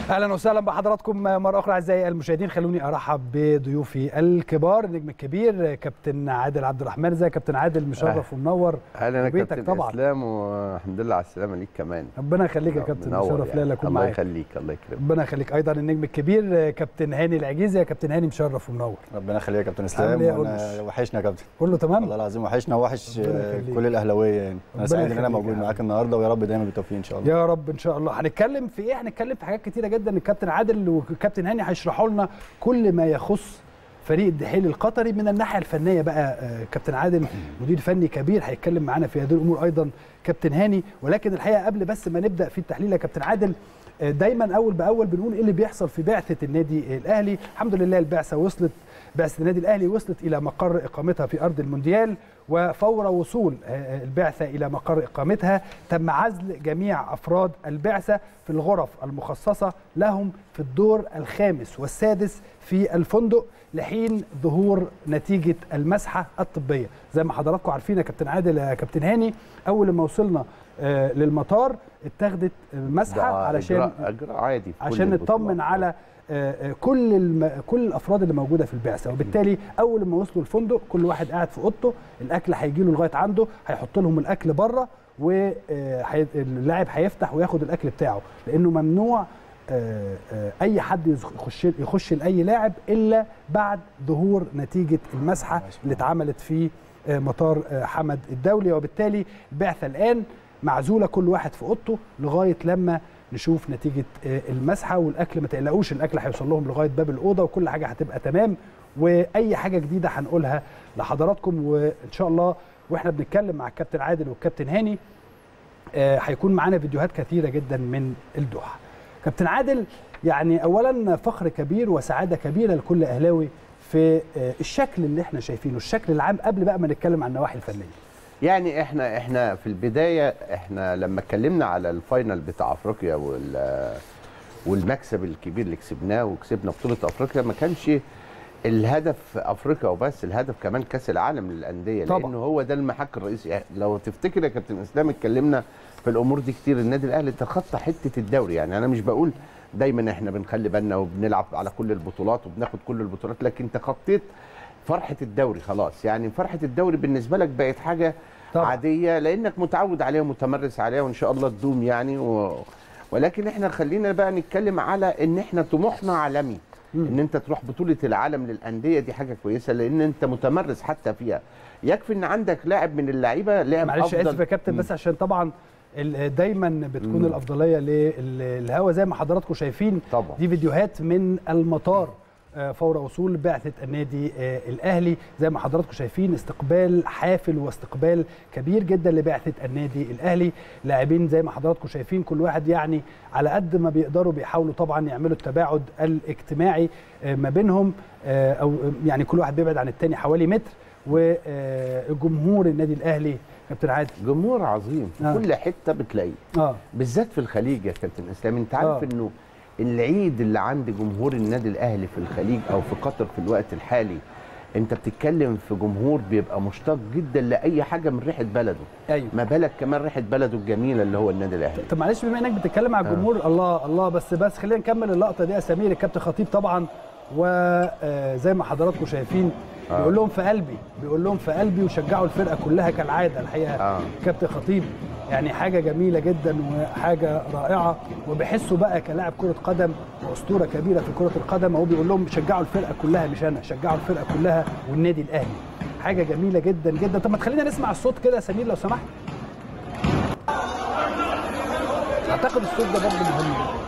اهلا وسهلا بحضراتكم مره اخرى اعزائي المشاهدين خلوني ارحب بضيوفي الكبار النجم الكبير كابتن عادل عبد الرحمن ازيك كابتن عادل مشرف ومنور اهلا يا وبيتك كابتن طبعا. اسلام والحمد لله على السلامه ليك كمان ربنا يخليك يا كابتن منور مشرف يعني. لا اكون الله معاك يخليك الله يكرمك ربنا يخليك ايضا النجم الكبير كابتن هاني العجيزي يا كابتن هاني مشرف ومنور ربنا يخليك يا كابتن عامل اسلام إيه يا وانا قلبش؟ وحشنا يا كابتن كله والله تمام العظيم وحشنا وحش ربنا آه، يخليك. كل الاهلاويه يعني ربنا انا سعيد ان انا يخليك موجود يا معاك النهارده ويا رب دايما بالتوفيق ان شاء الله يا رب ان شاء الله هنتكلم في ايه هنتكلم في حاجات كتيره جدا الكابتن عادل والكابتن هاني هيشرحوا لنا كل ما يخص فريق الدحيل القطري من الناحيه الفنيه بقى آه، كابتن عادل مدير فني كبير هيتكلم معانا في هذه الامور ايضا كابتن هاني ولكن الحقيقه قبل بس ما نبدا في التحليل يا كابتن عادل آه، دايما اول باول بنقول ايه اللي بيحصل في بعثه النادي الاهلي الحمد لله البعثه وصلت بعثه النادي الاهلي وصلت الى مقر اقامتها في ارض المونديال وفور وصول آه، البعثه الى مقر اقامتها تم عزل جميع افراد البعثه في الغرف المخصصه لهم في الدور الخامس والسادس في الفندق لحين ظهور نتيجه المسحه الطبيه زي ما حضراتكم عارفين يا كابتن عادل يا كابتن هاني اول ما وصلنا آه، للمطار اتخذت مسحه ده علشان إجراء- اجراء عادي في كل عشان البطولات. نطمن على آه، آه، كل الم... كل الافراد اللي موجوده في البعثه وبالتالي اول ما وصلوا الفندق كل واحد قاعد في اوضته الاكل هيجي له لغايه عنده هيحط لهم الاكل بره واللاعب هيفتح وياخد الاكل بتاعه لانه ممنوع آه، آه، اي حد يخش يخش لاي لاعب الا بعد ظهور نتيجه المسحه اللي اتعملت في آه، مطار آه، حمد الدولي وبالتالي البعثه الان معزوله كل واحد في اوضته لغايه لما نشوف نتيجه آه، المسحه والاكل ما تقلقوش الاكل هيوصل لهم لغايه باب الاوضه وكل حاجه هتبقى تمام واي حاجه جديده هنقولها لحضراتكم وان شاء الله واحنا بنتكلم مع الكابتن عادل والكابتن هاني آه، هيكون معانا فيديوهات كثيره جدا من الدوحه كابتن عادل يعني اولا فخر كبير وسعاده كبيره لكل اهلاوي في آه، الشكل اللي احنا شايفينه الشكل العام قبل بقى ما نتكلم عن النواحي الفنيه يعني احنا احنا في البدايه احنا لما اتكلمنا على الفاينل بتاع افريقيا وال والمكسب الكبير اللي كسبناه وكسبنا بطوله افريقيا ما كانش الهدف افريقيا وبس الهدف كمان كاس العالم للانديه طبعا. لانه هو ده المحك الرئيسي لو تفتكر يا كابتن اسلام اتكلمنا في الامور دي كتير النادي الاهلي تخطى حته الدوري يعني انا مش بقول دايما احنا بنخلي بالنا وبنلعب على كل البطولات وبناخد كل البطولات لكن تخطيت فرحه الدوري خلاص يعني فرحه الدوري بالنسبه لك بقت حاجه طبعا. عاديه لانك متعود عليها ومتمرس عليها وان شاء الله تدوم يعني و... ولكن احنا خلينا بقى نتكلم على ان احنا طموحنا عالمي ان انت تروح بطوله العالم للانديه دي حاجه كويسه لان انت متمرس حتى فيها يكفي ان عندك لاعب من اللعيبه لاعب معلش افضل اسف يا كابتن بس عشان طبعا ال- دايما بتكون الافضليه للهوا زي ما حضراتكم شايفين طبعا. دي فيديوهات من المطار آه، فور وصول بعثه النادي آه، الاهلي زي ما حضراتكم شايفين استقبال حافل واستقبال كبير جدا لبعثه النادي الاهلي لاعبين زي ما حضراتكم شايفين كل واحد يعني على قد ما بيقدروا بيحاولوا طبعا يعملوا التباعد الاجتماعي آه، ما بينهم آه، او يعني كل واحد بيبعد عن التاني حوالي متر وجمهور النادي الاهلي كابتن عادل جمهور عظيم في آه. كل حته بتلاقيه اه بالذات في الخليج يا كابتن اسلام انت عارف آه. انه العيد اللي عند جمهور النادي الاهلي في الخليج او في قطر في الوقت الحالي انت بتتكلم في جمهور بيبقى مشتاق جدا لاي حاجه من ريحه بلده ايوه ما بالك كمان ريحه بلده الجميله اللي هو النادي الاهلي طب معلش بما انك بتتكلم على الجمهور الله الله بس بس خلينا نكمل اللقطه دي يا سمير الكابتن خطيب طبعا وزي ما حضراتكم شايفين آه. بيقول لهم في قلبي بيقول لهم في قلبي وشجعوا الفرقه كلها كالعاده الحقيقه آه. كابتن خطيب يعني حاجه جميله جدا وحاجه رائعه وبحسه بقى كلاعب كره قدم واسطوره كبيره في كره القدم هو بيقول لهم شجعوا الفرقه كلها مش انا شجعوا الفرقه كلها والنادي الاهلي حاجه جميله جدا جدا طب ما تخلينا نسمع الصوت كده يا سمير لو سمحت اعتقد الصوت ده برضه مهم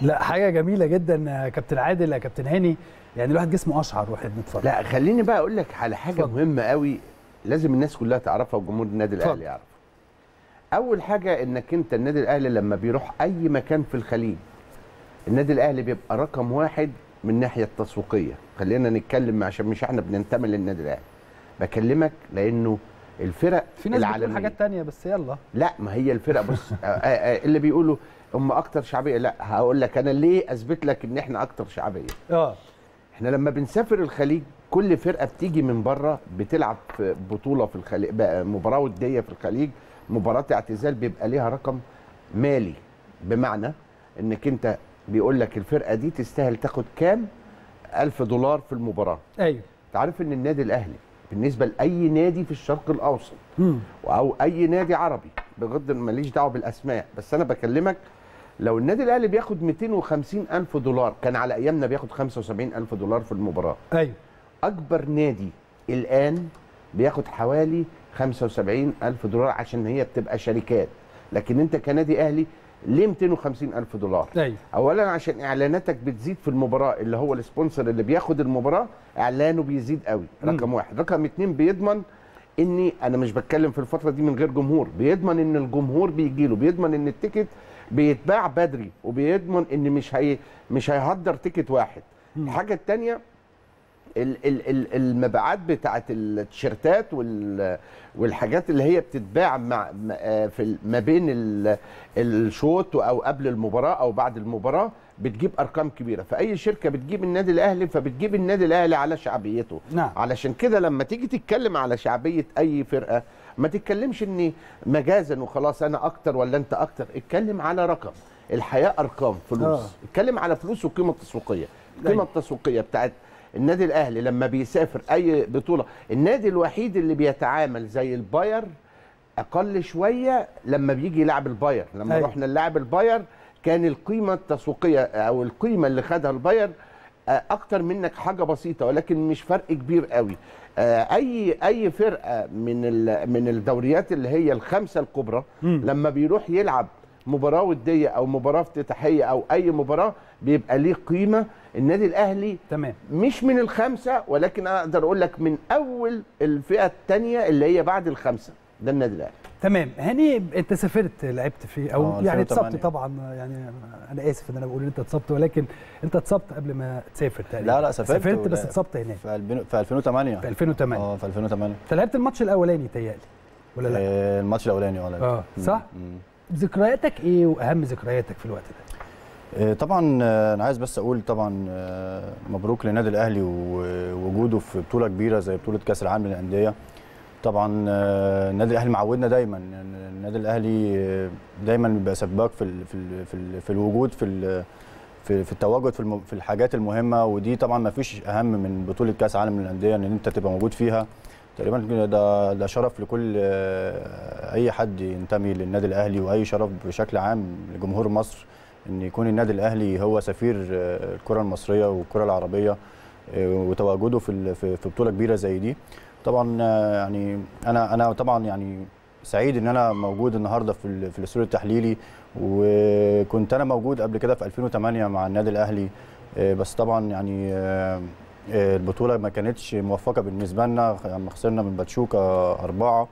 لا حاجه جميله جدا يا كابتن عادل يا كابتن هاني يعني الواحد جسمه اشعر واحنا بنتفرج لا خليني بقى اقول لك على حاجه اتفضل. مهمه قوي لازم الناس كلها تعرفها وجمهور النادي اتفضل. الاهلي يعرفها اول حاجه انك انت النادي الاهلي لما بيروح اي مكان في الخليج النادي الاهلي بيبقى رقم واحد من الناحيه التسويقيه خلينا نتكلم عشان مش احنا بننتمي للنادي الاهلي بكلمك لانه الفرق في ناس بتقول العالميه حاجات تانية بس يلا لا ما هي الفرق بص آه، آه، آه، اللي بيقولوا هم اكتر شعبيه لا هقول لك انا ليه اثبت لك ان احنا اكتر شعبيه اه احنا لما بنسافر الخليج كل فرقه بتيجي من بره بتلعب في بطوله في الخليج بقى مباراه وديه في الخليج مباراه اعتزال بيبقى ليها رقم مالي بمعنى انك انت بيقول لك الفرقه دي تستاهل تاخد كام ألف دولار في المباراه ايوه انت عارف ان النادي الاهلي بالنسبه لاي نادي في الشرق الاوسط مم. او اي نادي عربي بغض ماليش دعوه بالاسماء بس انا بكلمك لو النادي الاهلي بياخد 250 الف دولار كان على ايامنا بياخد 75 الف دولار في المباراه ايوه اكبر نادي الان بياخد حوالي 75 الف دولار عشان هي بتبقى شركات لكن انت كنادي اهلي ليه 250 الف دولار ايوه اولا عشان اعلاناتك بتزيد في المباراه اللي هو السبونسر اللي بياخد المباراه اعلانه بيزيد قوي رقم واحد رقم اتنين بيضمن اني انا مش بتكلم في الفتره دي من غير جمهور بيضمن ان الجمهور بيجي له بيضمن ان التيكت بيتباع بدري وبيضمن ان مش هي مش هيهدر تيكت واحد الحاجه الثانيه ال- ال- ال- المبيعات بتاعت التيشيرتات وال- والحاجات اللي هي بتتباع مع م- آه في ال- ما بين ال- الشوط او قبل المباراه او بعد المباراه بتجيب ارقام كبيره فاي شركه بتجيب النادي الاهلي فبتجيب النادي الاهلي على شعبيته نعم. علشان كده لما تيجي تتكلم على شعبيه اي فرقه ما تتكلمش ان مجازا وخلاص انا اكتر ولا انت اكتر اتكلم على رقم الحياه ارقام فلوس آه. اتكلم على فلوس والقيمه التسويقيه القيمه أيوة. التسويقيه بتاعت النادي الاهلي لما بيسافر اي بطوله النادي الوحيد اللي بيتعامل زي الباير اقل شويه لما بيجي يلعب الباير لما أيوة. رحنا نلعب الباير كان القيمه التسويقيه او القيمه اللي خدها الباير آه، اكتر منك حاجه بسيطه ولكن مش فرق كبير قوي آه، اي اي فرقه من ال- من الدوريات اللي هي الخمسه الكبرى مم. لما بيروح يلعب مباراه وديه او مباراه افتتاحيه او اي مباراه بيبقى ليه قيمه النادي الاهلي تمام مش من الخمسه ولكن انا اقدر اقول لك من اول الفئه الثانيه اللي هي بعد الخمسه ده النادي الاهلي تمام هاني انت سافرت لعبت في او آه، يعني 2008. اتصبت طبعا يعني انا اسف ان انا بقول ان انت اتصبت ولكن انت اتصبت قبل ما تسافر تقريبا لا لا سافرت سافرت ولا- بس اتصبت هناك في البين- في 2008 في 2008 اه في 2008 انت لعبت الماتش الاولاني تهيألي ولا لا؟ آه، الماتش الاولاني اه لعبت. اه مم. صح؟ مم. ذكرياتك ايه واهم ذكرياتك في الوقت ده؟ آه، طبعا آه، انا عايز بس اقول طبعا آه، مبروك للنادي الاهلي ووجوده في بطوله كبيره زي بطوله كاس العالم للانديه طبعا آه، النادي الاهلي معودنا دايما إن النادي الاهلي آه، دايما بيبقى سباك في ال في ال في, ال في الوجود في ال في, في التواجد في, الم في الحاجات المهمه ودي طبعا ما فيش اهم من بطوله كاس عالم للانديه ان انت تبقى موجود فيها تقريبا ده ده شرف لكل آه، اي حد ينتمي للنادي الاهلي واي شرف بشكل عام لجمهور مصر ان يكون النادي الاهلي هو سفير آه، الكره المصريه والكره العربيه آه، وتواجده في ال- في في بطوله كبيره زي دي طبعا آه، يعني انا انا طبعا يعني سعيد ان انا موجود النهارده في ال- في الاستوديو التحليلي وكنت انا موجود قبل كده في 2008 مع النادي الاهلي آه، بس طبعا يعني آه، آه، البطوله ما كانتش موفقه بالنسبه لنا لما خسرنا من باتشوكا اربعه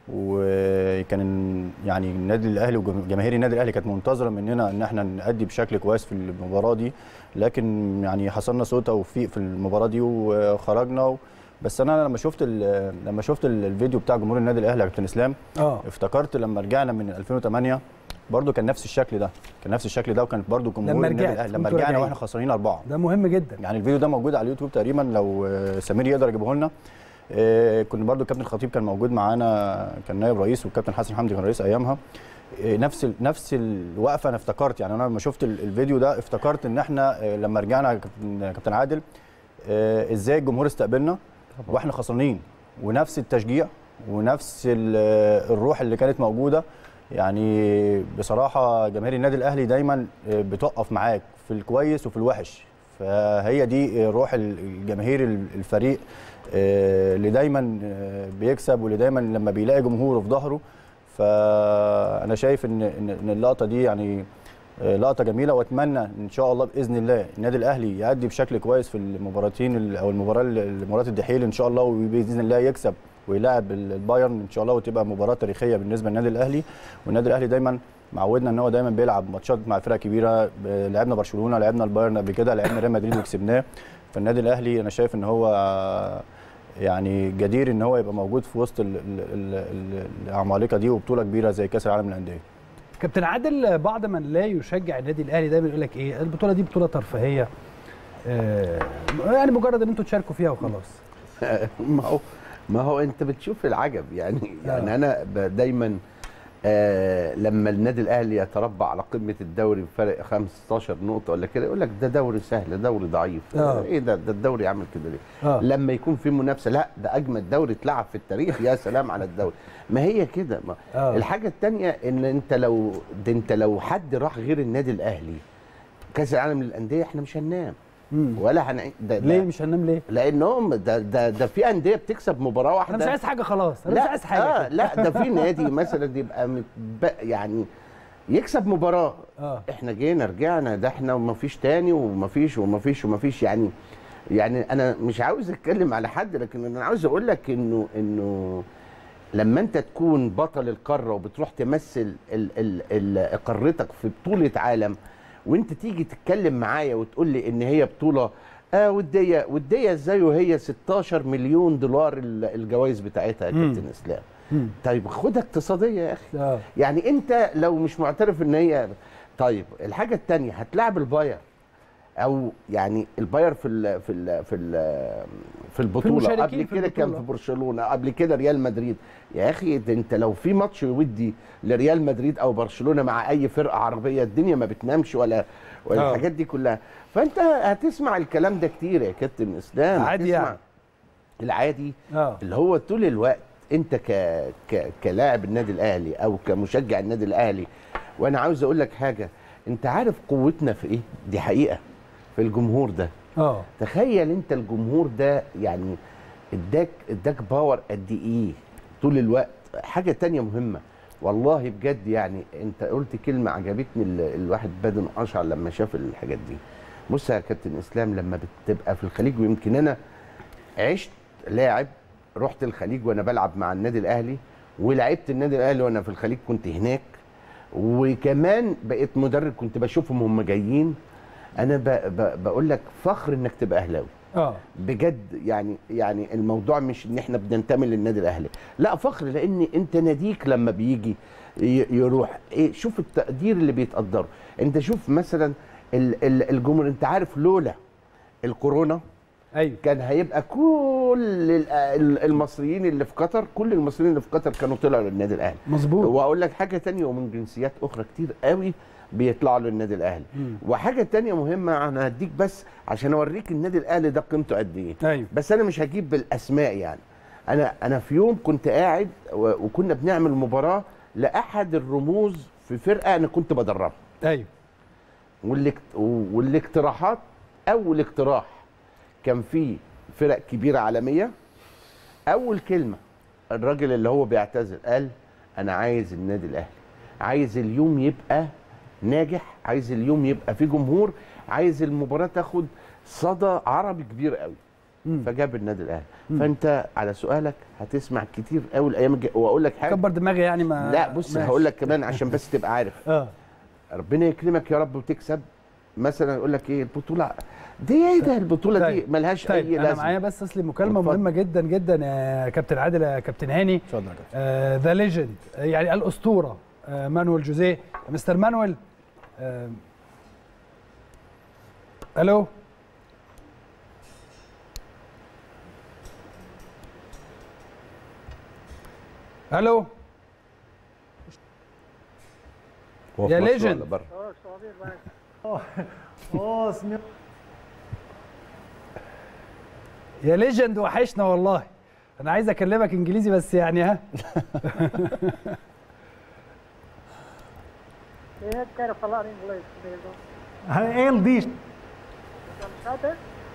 وكان يعني النادي الاهلي وجماهير النادي الاهلي كانت منتظره مننا ان احنا نأدي بشكل كويس في المباراه دي لكن يعني حصلنا سوء توفيق في المباراه دي وخرجنا و... بس انا لما شفت ال- لما شفت ال- الفيديو بتاع جمهور النادي الاهلي يا كابتن اسلام اه افتكرت لما رجعنا من 2008 برضو كان نفس الشكل ده كان نفس الشكل ده وكان برضو جمهور لما النادي رجعت، الاهلي لما كنتوا رجعنا راجعين. واحنا خسرانين اربعه ده مهم جدا يعني الفيديو ده موجود على اليوتيوب تقريبا لو آه، سمير يقدر يجيبه لنا آه، كنا برضو الكابتن الخطيب كان موجود معانا كان نائب رئيس والكابتن حسن حمدي كان رئيس ايامها آه، نفس ال- نفس الوقفه انا افتكرت يعني انا لما شفت ال- الفيديو ده افتكرت ان احنا آه، لما رجعنا يا كابتن كابتن عادل آه، ازاي الجمهور استقبلنا واحنا خسرانين ونفس التشجيع ونفس ال- آه، الروح اللي كانت موجوده يعني بصراحه جماهير النادي الاهلي دايما آه، بتقف معاك في الكويس وفي الوحش فهي دي روح الجماهير الفريق آه، اللي دايما آه، بيكسب واللي دايما لما بيلاقي جمهوره في ظهره فانا شايف ان ان إن اللقطه دي يعني آه، لقطه جميله واتمنى ان شاء الله باذن الله النادي الاهلي يأدي بشكل كويس في المباراتين ال- او المباراه ال- مباراه الدحيل ان شاء الله وباذن الله يكسب ويلاعب ال- البايرن ان شاء الله وتبقى مباراه تاريخيه بالنسبه للنادي الاهلي والنادي الاهلي دايما معودنا ان هو دايما بيلعب ماتشات مع فرق كبيره ب- لعبنا برشلونه لعبنا البايرن قبل كده لعبنا ريال مدريد وكسبناه فالنادي الاهلي انا شايف ان هو آه، يعني جدير ان هو يبقى موجود في وسط ال- ال- ال- ال- العمالقه دي وبطوله كبيره زي كاس العالم للانديه كابتن عادل بعض من لا يشجع النادي الاهلي دايما يقول لك ايه البطوله دي بطوله ترفيهيه آه، يعني مجرد ان انتوا تشاركوا فيها وخلاص ما هو ما هو انت بتشوف العجب يعني آه. يعني انا ب- دايما آه لما النادي الاهلي يتربع على قمه الدوري بفرق 15 نقطه ولا كده يقول لك ده دوري سهل دوري ضعيف آه. ايه ده ده الدوري عامل كده ليه اه لما يكون في منافسه لا ده اجمد دوري اتلعب في التاريخ يا سلام على الدوري ما هي كده ما آه. الحاجه الثانيه ان انت لو ده انت لو حد راح غير النادي الاهلي كاس العالم للانديه احنا مش هننام مم. ولا هن ده ليه ده مش هننام ليه؟ لانهم ده ده ده في انديه بتكسب مباراه واحده انا مش عايز حاجه خلاص انا مش عايز حاجه آه كده. لا ده في نادي مثلا يبقى متب... يعني يكسب مباراه اه احنا جينا رجعنا ده احنا ومفيش تاني ومفيش ومفيش ومفيش يعني يعني انا مش عاوز اتكلم على حد لكن انا عاوز اقول لك انه انه لما انت تكون بطل القاره وبتروح تمثل ال ال ال قارتك في بطوله عالم وانت تيجي تتكلم معايا وتقول لي ان هي بطوله اه وديه وديه ازاي وهي 16 مليون دولار ال- الجوائز بتاعتها يا مم. كابتن اسلام مم. طيب خدها اقتصاديه يا اخي اه يعني انت لو مش معترف ان هي طيب الحاجه الثانيه هتلاعب الباير او يعني الباير في ال في ال في ال في البطوله المشاركين قبل في كده كان البطولة. في برشلونه قبل كده ريال مدريد يا اخي ده انت لو في ماتش ودي لريال مدريد او برشلونه مع اي فرقه عربيه الدنيا ما بتنامش ولا ولا آه. الحاجات دي كلها فانت هتسمع الكلام ده كتير يا كابتن اسلام عادي هتسمع يعني. العادي اه اللي هو طول الوقت انت ك... ك... كلاعب النادي الاهلي او كمشجع النادي الاهلي وانا عاوز اقول لك حاجه انت عارف قوتنا في ايه دي حقيقه في الجمهور ده اه تخيل انت الجمهور ده يعني اداك اداك باور قد ايه طول الوقت حاجه تانية مهمه والله بجد يعني انت قلت كلمه عجبتني ال- الواحد بدن اشعر لما شاف الحاجات دي بص يا كابتن اسلام لما بتبقى في الخليج ويمكن انا عشت لاعب رحت الخليج وانا بلعب مع النادي الاهلي ولعبت النادي الاهلي وانا في الخليج كنت هناك وكمان بقيت مدرب كنت بشوفهم هم جايين انا ب... ب... بقول لك فخر انك تبقى اهلاوي اه بجد يعني يعني الموضوع مش ان احنا بننتمي للنادي الاهلي لا فخر لان انت ناديك لما بيجي ي- يروح ايه شوف التقدير اللي بيتقدره انت شوف مثلا ال- ال- الجمهور انت عارف لولا الكورونا ايوه كان هيبقى كل ال- ال- المصريين اللي في قطر كل المصريين اللي في قطر كانوا طلعوا للنادي الاهلي مظبوط واقول لك حاجه تانية ومن جنسيات اخرى كتير قوي بيطلعوا للنادي الاهلي مم. وحاجه تانية مهمه انا هديك بس عشان اوريك النادي الاهلي ده قيمته قد ايه ايوه بس انا مش هجيب بالاسماء يعني انا انا في يوم كنت قاعد و- وكنا بنعمل مباراه لاحد الرموز في فرقه انا كنت بدربها ايوه والاقت- والاقتراحات اول اقتراح كان في فرق كبيره عالميه اول كلمه الراجل اللي هو بيعتذر قال انا عايز النادي الاهلي عايز اليوم يبقى ناجح عايز اليوم يبقى فيه جمهور عايز المباراه تاخد صدى عربي كبير قوي مم. فجاب النادي الاهلي فانت على سؤالك هتسمع كتير قوي الايام الجايه واقول لك حاجه كبر دماغي يعني ما لا بص ماشي. هقول لك كمان عشان بس تبقى عارف اه ربنا يكرمك يا رب وتكسب مثلا يقول لك ايه البطوله دي ايه ده البطوله دي طيب. ملهاش طيب اي انا لازمه معايا بس اصلي مكالمه اتفضل. مهمه جدا جدا يا كابتن عادل يا كابتن هاني اتفضل يا كابتن ذا ليجند يعني الاسطوره آه، مانويل جوزيه مستر مانويل آه، الو الو هو في يا مصر legend. ولا بره؟ Oh, senhor. يا ليجند وحشنا والله انا عايز اكلمك انجليزي بس يعني ها Eu quero falar inglês mesmo. Ele diz. Sabe?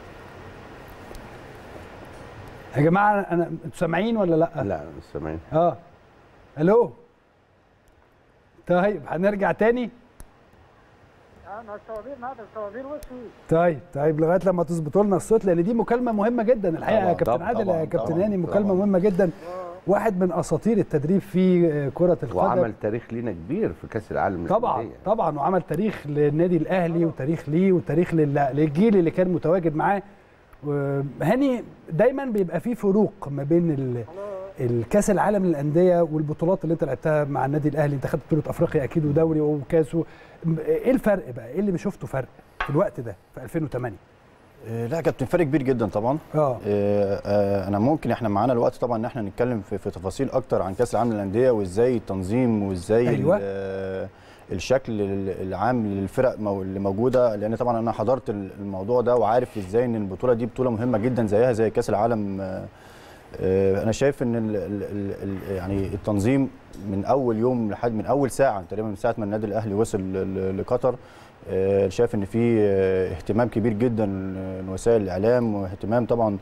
يا جماعه انا انتوا سامعين ولا لا لا انا مش سامعين اه الو طيب هنرجع تاني انا الصوابير ما هذا الصوابير والسويد طيب طيب لغايه لما تظبطوا لنا الصوت لان دي مكالمه مهمه جدا الحقيقه طبعاً، يا كابتن طبعاً، عادل يا طبعاً، كابتن طبعاً، هاني مكالمه طبعاً. مهمه جدا واحد من اساطير التدريب في آه، كره القدم وعمل تاريخ لينا كبير في كاس العالم طبعا للأندية. طبعا وعمل تاريخ للنادي الاهلي وتاريخ ليه وتاريخ لل- للجيل اللي كان متواجد معاه و- هاني دايما بيبقى في فروق ما بين ال- الكاس العالم للانديه والبطولات اللي انت لعبتها مع النادي الاهلي انت خدت بطوله افريقيا اكيد ودوري وكاس و- ايه الفرق بقى ايه اللي شفته فرق في الوقت ده في 2008 آه، لا يا كابتن فرق كبير جدا طبعا اه آه، آه، انا ممكن احنا معانا الوقت طبعا ان احنا نتكلم في, في تفاصيل اكتر عن كاس العالم للانديه وازاي التنظيم وازاي أيوة. ال- آه، الشكل ال- العام للفرق مو- اللي موجوده لان طبعا انا حضرت ال- الموضوع ده وعارف ازاي ان البطوله دي بطوله مهمه جدا زيها زي كاس العالم آه، آه، انا شايف ان ال ال ال ال يعني التنظيم من اول يوم لحد من اول ساعه تقريبا من ساعه ما النادي الاهلي وصل ل- ل- لقطر آه، شايف ان في آه، اهتمام كبير جدا من وسائل الاعلام واهتمام طبعا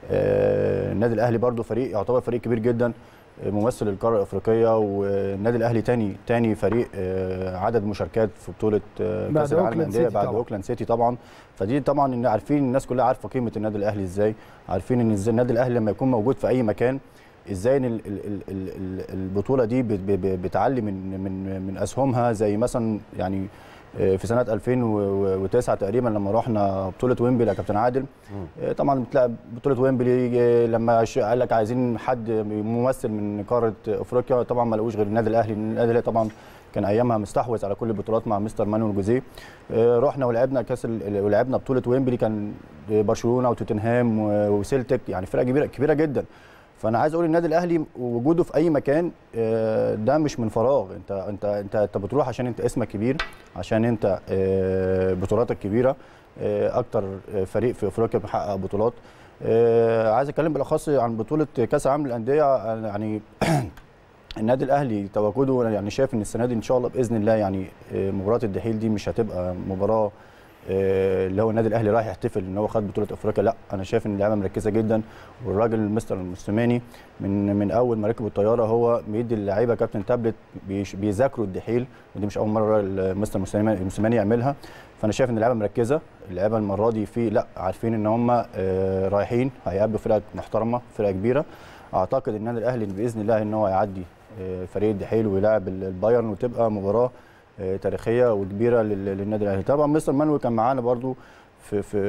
آه، النادي الاهلي برضو فريق يعتبر فريق كبير جدا آه، ممثل القاره الافريقيه والنادي الاهلي تاني تاني فريق آه، عدد مشاركات في بطوله آه، بعد كاس العالم أوكلاند للانديه سيتي بعد طبعاً. اوكلاند سيتي طبعا فدي طبعا إن عارفين الناس كلها عارفه قيمه النادي الاهلي ازاي عارفين ان ازاي النادي الاهلي لما يكون موجود في اي مكان ازاي ان ال- ال- ال- ال- ال- البطوله دي بت- ب- ب- بتعلي من من من اسهمها زي مثلا يعني آه، في سنه 2009 تقريبا لما رحنا بطوله ويمبلي يا كابتن عادل آه، طبعا بتلاقي بطوله ويمبلي آه، لما ش- قال لك عايزين حد ممثل من قاره افريقيا طبعا ما لقوش غير النادي الاهلي النادي الاهلي طبعا كان ايامها مستحوذ على كل البطولات مع مستر مانويل جوزيه آه، رحنا ولعبنا كاس ال- ولعبنا بطوله ويمبلي كان برشلونه وتوتنهام و- وسيلتيك يعني فرقه كبيره كبيره جدا فانا عايز اقول النادي الاهلي وجوده في اي مكان آه، ده مش من فراغ انت انت انت انت بتروح عشان انت اسمك كبير عشان انت آه، بطولاتك كبيره آه، اكتر فريق في افريقيا بيحقق بطولات آه، عايز اتكلم بالاخص عن بطوله كاس العالم للانديه أنا يعني النادي الاهلي تواجده يعني شايف ان السنه دي ان شاء الله باذن الله يعني آه، مباراه الدحيل دي مش هتبقى مباراه آه، اللي هو النادي الاهلي رايح يحتفل ان هو خد بطوله افريقيا لا انا شايف ان اللعيبه مركزه جدا والراجل مستر المستماني من من اول ما ركب الطياره هو بيدي اللعيبه كابتن تابلت بيش- بيذاكروا الدحيل ودي مش اول مره المستر المستماني المستماني يعملها فانا شايف ان اللعيبه مركزه اللعيبه المره دي في لا عارفين ان هم آه، رايحين هيقابلوا فرقه محترمه فرقه كبيره اعتقد النادي الاهلي باذن الله ان هو هيعدي آه، فريق الدحيل ويلاعب ال- البايرن وتبقى مباراه آه، تاريخيه وكبيره لل- للنادي الاهلي طبعا مستر مانويل كان معانا برضو في في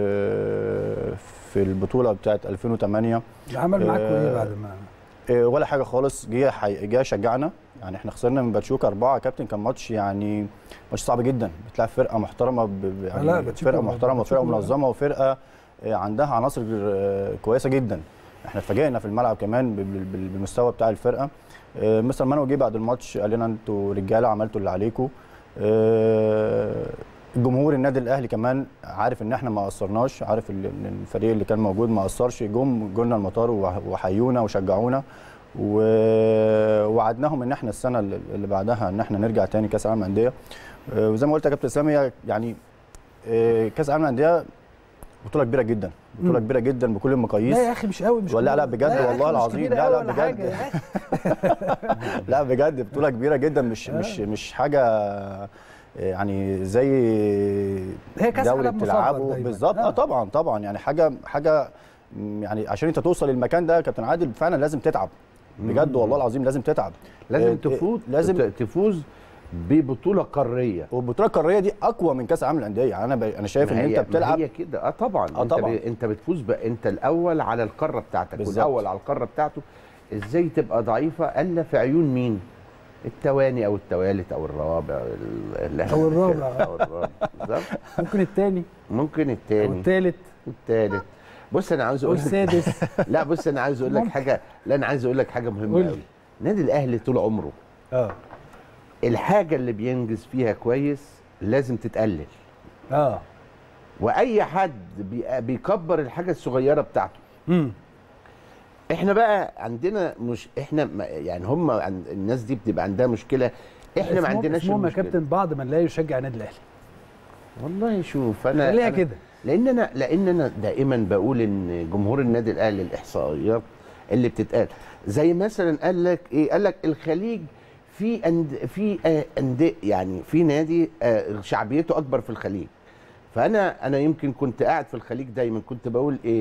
في البطوله بتاعه 2008 عمل معاكم ايه آه، بعد ما آه، ولا حاجه خالص جه حي- جه شجعنا يعني احنا خسرنا من باتشوكا اربعه يا كابتن كان ماتش يعني ماتش صعب جدا بتلعب فرقه محترمه ب- ب- لا، يعني باتشوكا- فرقه محترمه وفرقه باتشوكا- منظمه وفرقه آه، عندها عناصر آه، كويسه جدا احنا اتفاجئنا في الملعب كمان بال- بال- بالمستوى بتاع الفرقه آه، مستر مانو جه بعد الماتش قال لنا انتوا رجاله عملتوا اللي عليكم الجمهور النادي الاهلي كمان عارف ان احنا ما قصرناش عارف ال- ان الفريق اللي كان موجود ما قصرش جم جولنا المطار وح- وحيونا وشجعونا و- ووعدناهم ان احنا السنه اللي اللي بعدها ان احنا نرجع تاني كاس العالم للانديه آه، وزي ما قلت يا كابتن اسلام هي يعني آه، كاس العالم للانديه بطوله كبيره جدا بطوله مم. كبيره جدا بكل المقاييس لا يا اخي مش قوي مش ولا لا كبيرة. بجد يا أخي والله مش العظيم. كبيرة لا أوي لا ولا بجد. حاجة يا أخي. لا بجد بطوله كبيره جدا مش مش مش حاجه يعني زي هي كأس دوري عالم مصغر بتلعبه دايماً. بالظبط آه. اه طبعا طبعا يعني حاجه حاجه م، يعني عشان انت توصل للمكان ده يا كابتن عادل فعلا لازم تتعب بجد والله العظيم لازم تتعب لازم آه، تفوز لازم لازم تفوز ببطوله قاريه والبطوله القاريه دي اقوى من كاس العالم للانديه يعني انا ب... انا شايف ان ما هي- انت بتلعب ما هي كده اه طبعا آه انت طبعاً. ب... انت بتفوز ب... انت الاول على القاره بتاعتك بالظبط. والاول على القاره بتاعته ازاي تبقى ضعيفه الا في عيون مين التواني او التوالت او الرابع ال- ال- أو الرابع. او الرابع بالظبط ممكن الثاني ممكن او التاني الثالث التالت بص انا عاوز او اقول لك السادس لا بص انا عاوز اقول لك ممكن. حاجه لا انا عايز اقول لك حاجه مهمه قول لي. قوي النادي الاهلي طول عمره اه الحاجه اللي بينجز فيها كويس لازم تتقلل اه واي حد بي- بيكبر الحاجه الصغيره بتاعته امم احنا بقى عندنا مش احنا ما- يعني هم عن- الناس دي بتبقى عندها مشكله احنا ما اسمهم- عندناش اسمهم يا المشكلة. كابتن بعض من لا يشجع النادي الاهلي والله شوف انا خليها أنا- كده لان انا لان انا دائما بقول ان جمهور النادي الاهلي الاحصائيات اللي بتتقال زي مثلا قال لك ايه قال لك الخليج في أند في آه، أندية يعني في نادي آه، شعبيته اكبر في الخليج فانا انا يمكن كنت قاعد في الخليج دايما كنت بقول ايه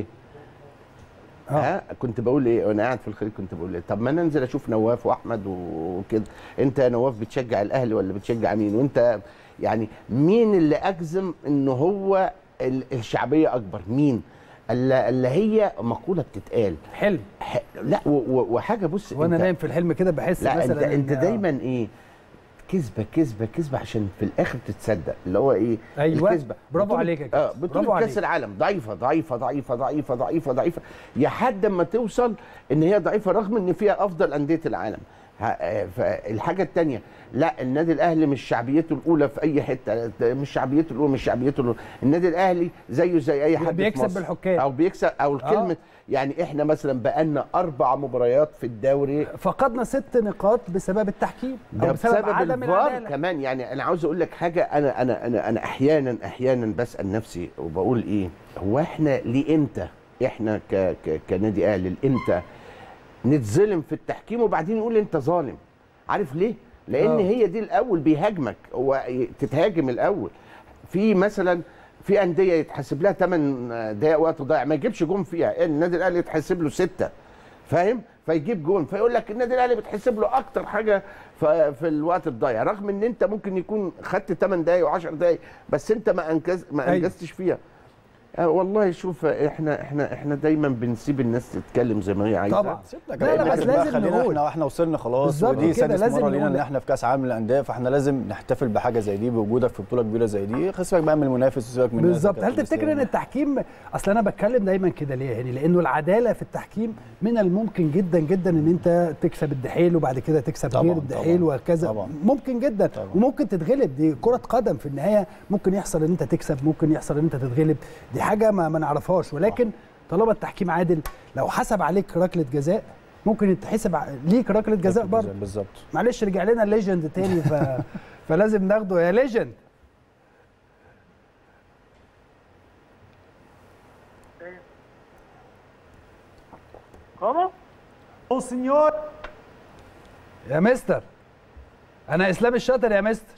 آه. ها كنت بقول ايه وانا قاعد في الخليج كنت بقول ايه طب ما انا انزل اشوف نواف واحمد وكده انت يا نواف بتشجع الاهلي ولا بتشجع مين وانت يعني مين اللي اجزم ان هو ال- الشعبيه اكبر مين اللي اللي هي مقوله بتتقال حلم ح- لا و- و- وحاجه بص وانا أنت- نايم في الحلم كده بحس لا انت مثلا انت إن- آه. دايما ايه كذبه كذبه كذبه عشان في الاخر تتصدق اللي هو ايه أيوة، الكذبه برافو بطولة- عليك يا كابتن، اه برافو بطوله عليك. كاس العالم ضعيفه ضعيفه ضعيفه ضعيفه ضعيفه ضعيفه لحد ما توصل ان هي ضعيفه رغم ان فيها افضل انديه العالم ه- آه، فالحاجه الثانيه لا النادي الاهلي مش شعبيته الاولى في اي حته مش شعبيته الاولى مش شعبيته الاولى النادي الاهلي زيه زي اي حد في بيكسب مصر. بالحكام. او بيكسب او الكلمه آه. يعني احنا مثلا بقالنا اربع مباريات في الدوري فقدنا ست نقاط بسبب التحكيم ده او بسبب بسبب عدم الفار العداله كمان يعني انا عاوز اقول لك حاجه انا انا انا انا احيانا احيانا بسال نفسي وبقول ايه هو احنا ليه امتى احنا ك ك كنادي اهلي امتى نتظلم في التحكيم وبعدين نقول انت ظالم عارف ليه لان آه. هي دي الاول بيهاجمك هو تتهاجم الاول في مثلا في انديه يتحسب لها 8 دقائق وقت ضايع ما يجيبش جون فيها النادي الاهلي يتحسب له سته فاهم فيجيب جون فيقول لك النادي الاهلي بتحسب له اكتر حاجه ف- في الوقت الضايع رغم ان انت ممكن يكون خدت 8 دقائق و10 دقائق بس انت ما انجز ما أيوة. انجزتش فيها آه والله شوف احنا احنا احنا دايما بنسيب الناس تتكلم زي ما هي عايزه طبعا سيبنا لا لا كده. بس بقى لازم خلينا نقول احنا احنا وصلنا خلاص بالظبط ودي كده، سادس لازم مره لينا نقول. ان احنا في كاس عالم للانديه فاحنا لازم نحتفل بحاجه زي دي بوجودك في بطوله كبيره زي دي سيبك بقى من المنافس وسيبك من الناس بالظبط اللي هل كانت تفتكر ان بتستلم. التحكيم اصل انا بتكلم دايما كده ليه يعني لانه العداله في التحكيم من الممكن جدا جدا ان انت تكسب الدحيل وبعد كده تكسب طبعاً، غير الدحيل طبعاً، وهكذا طبعاً. ممكن جدا طبعاً. وممكن تتغلب دي كره قدم في النهايه ممكن يحصل ان انت تكسب ممكن يحصل ان انت تتغلب دي حاجه ما, ما نعرفهاش ولكن طالما التحكيم عادل لو حسب عليك ركله جزاء ممكن يتحسب ع- ليك ركله جزاء برضه بالظبط معلش رجع لنا الليجند تاني ف... فلازم ناخده يا ليجند ¿Cómo? Oh, señor. يا مستر انا اسلام الشاطر يا مستر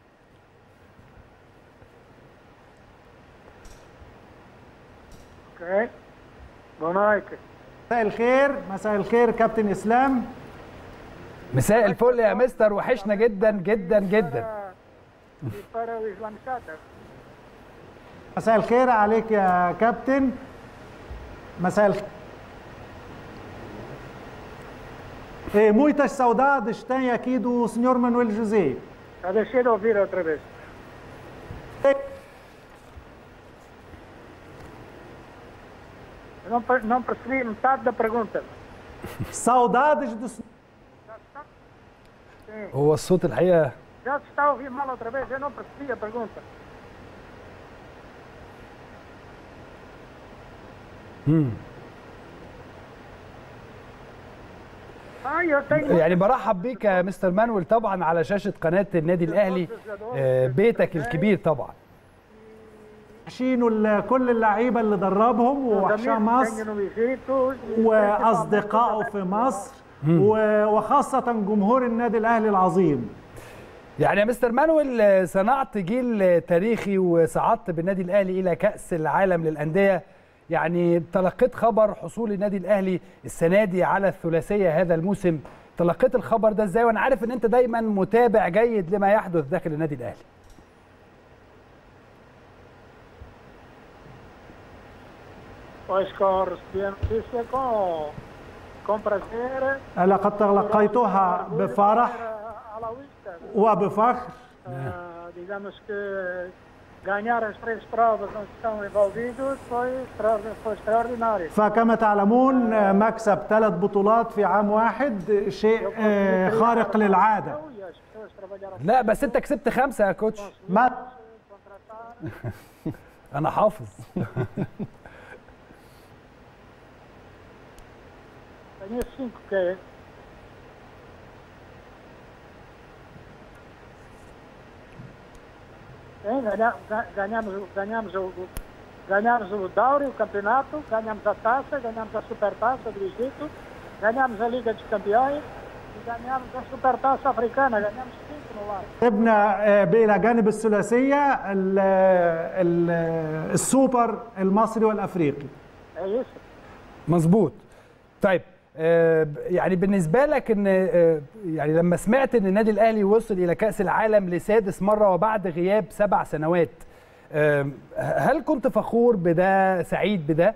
Ok. Boa noite. مساء الخير مساء الخير كابتن اسلام مساء الفل يا مستر وحشنا جدا جدا جدا Para, e para o Islam Shatter. مساء الخير عليك يا كابتن مساء الخير Eh, muitas saudades tem aqui do senhor Manuel José. Já deixei de ouvir outra vez. Eu não, per- não percebi metade da pergunta. Saudades do senhor. هو الصوت الحقيقه Já se está a ouvir mal outra vez, eu não percebi a pergunta. Ah, eu tenho. يعني برحب بيك يا مستر مانويل طبعا على شاشه قناه النادي الاهلي آه، بيتك الكبير طبعا وحشين ال- كل اللعيبه اللي دربهم meus ووحشاه amigos مصر tenho no Egito. e واصدقائه في مصر و- وخاصه جمهور النادي الاهلي العظيم يعني يا مستر مانويل آه، صنعت جيل آه، تاريخي وصعدت بالنادي الاهلي الى كاس العالم للانديه يعني تلقيت خبر حصول النادي الاهلي السنه دي على الثلاثيه هذا الموسم تلقيت الخبر ده ازاي وانا عارف ان انت دايما متابع جيد لما يحدث داخل النادي الاهلي Pois com recebi a notícia com, com prazer. لقد تلقيتها بفرح À la vista. وبفخر Ah, digamos que ganhar as três provas onde estão envolvidos foi, extraordi- foi extraordinário. فكما تعلمون آه، مكسب ثلاث بطولات في عام واحد شيء آه، خارق للعاده Eu e as pessoas trabalharam لا بس انت كسبت خمسه يا كوتش ما contratar. انا حافظ Tinha cinco que Sim, ganha- ga- ganhamos, o- ganhamos, o, o- ganhamos o Dauri, o campeonato, ganhamos a taça, ganhamos a supertaça do Egito, ganhamos a Liga dos Campeões E ganhamos a Supertaça Africana, ganhamos cinco no ano. جبنا آه، الى جانب الثلاثيه ال- ال- السوبر المصري والافريقي É isso. مظبوط طيب آه، يعني بالنسبه لك ان آه، يعني لما سمعت ان النادي الاهلي وصل الى كاس العالم لسادس مره وبعد غياب سبع سنوات آه، هل كنت فخور بده سعيد بده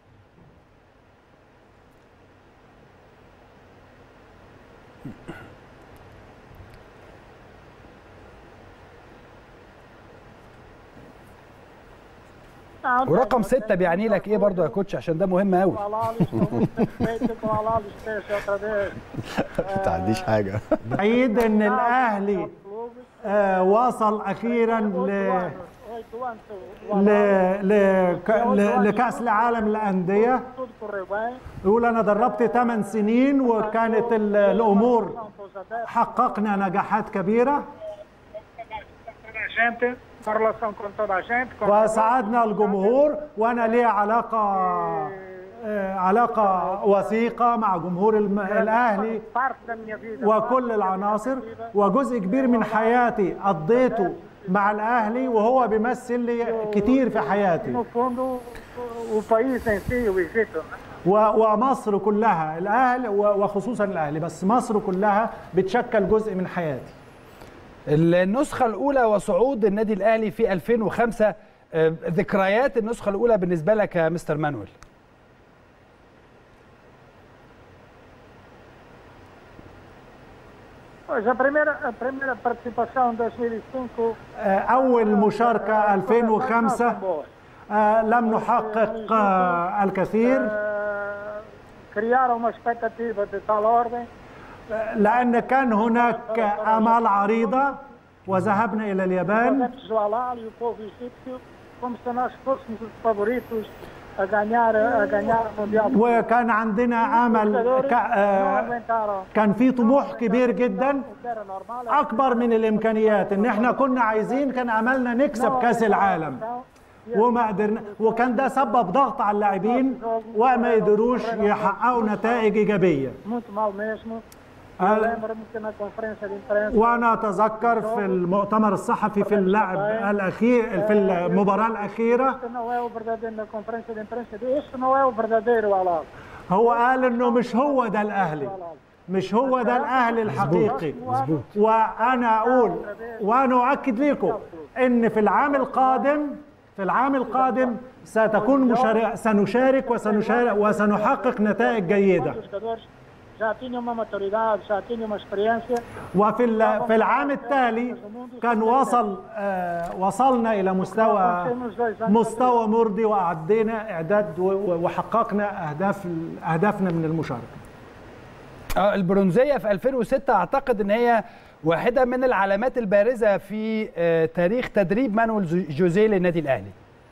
Não, ورقم tenho- ستة tenho بيعني لك ايه برضو يا كوتش عشان ده مهم قوي Com a Lali, estou muito satisfeito com a Lali Espécie outra vez. ما تعديش حاجه سعيد ان الاهلي Clube, آه، وصل اخيرا oito ل anos, oito anos. o ل... Alali, ل... ك- ل... لكاس العالم للانديه Tudo correu bem. يقول انا دربت 8 سنين وكانت ال- الامور Com os adeptos, حققنا نجاحات كبيره com toda a gente, com relação com toda a gente. Com وساعدنا الجمهور وانا لي علاقه آه، علاقه وثيقه مع جمهور الم... الاهلي Parte da minha vida. وكل العناصر وجزء كبير من حياتي قضيته مع الاهلي وهو بيمثل لي كتير في حياتي No fundo, o, o país em si, o Egito. né? و- ومصر كلها الاهلي و- وخصوصا الاهلي بس مصر كلها بتشكل جزء من حياتي النسخة الأولى وصعود النادي الأهلي في 2005 آه، ذكريات النسخة الأولى بالنسبة لك يا مستر مانويل Pois, a primeira, a primeira participação em 2005 آه، اول مشاركه 2005 não foi boa. آه، لم نحقق آه، الكثير Ah, criaram uma expectativa de tal ordem لان كان هناك امال عريضه وذهبنا الى os اليابان adeptos do Alal e o povo egípcio como se nós fôssemos os favoritos a ganhar, a ganhar o Mundial. وكان عندنا امل Jogadores ك- não آه، aguentaram كان في طموح كبير جدا o que era normal. اكبر من الامكانيات ان احنا كنا عايزين كان املنا نكسب كاس العالم وما قدرنا وكان ده سبب ضغط على اللاعبين وما يقدروش يحققوا نتائج ايجابيه Muito mal mesmo. Eu Ah. lembro-me que na conferência de imprensa وانا اتذكر في المؤتمر الصحفي في اللعب الاخير في المباراه الاخيره Este não é o verdadeiro, na conferência de imprensa, este não é o verdadeiro Alal. هو قال انه مش هو ده الاهلي مش هو ده الاهلي الحقيقي وانا اقول وانا اؤكد لكم ان في العام القادم في العام القادم ستكون مشارك سنشارك وسنشارك وسنحقق نتائج جيده Os jogadores já tinham uma maturidade, já tinham uma experiência. وفي ال- في العام التالي كان وصل آه، وصلنا الى مستوى مستوى مرضي واعدينا اعداد و- و- وحققنا اهداف اهدافنا من المشاركه آه، البرونزية في 2006 أعتقد أن هي واحدة من العلامات البارزة في آه، تاريخ تدريب مانويل زو- جوزيه للنادي الأهلي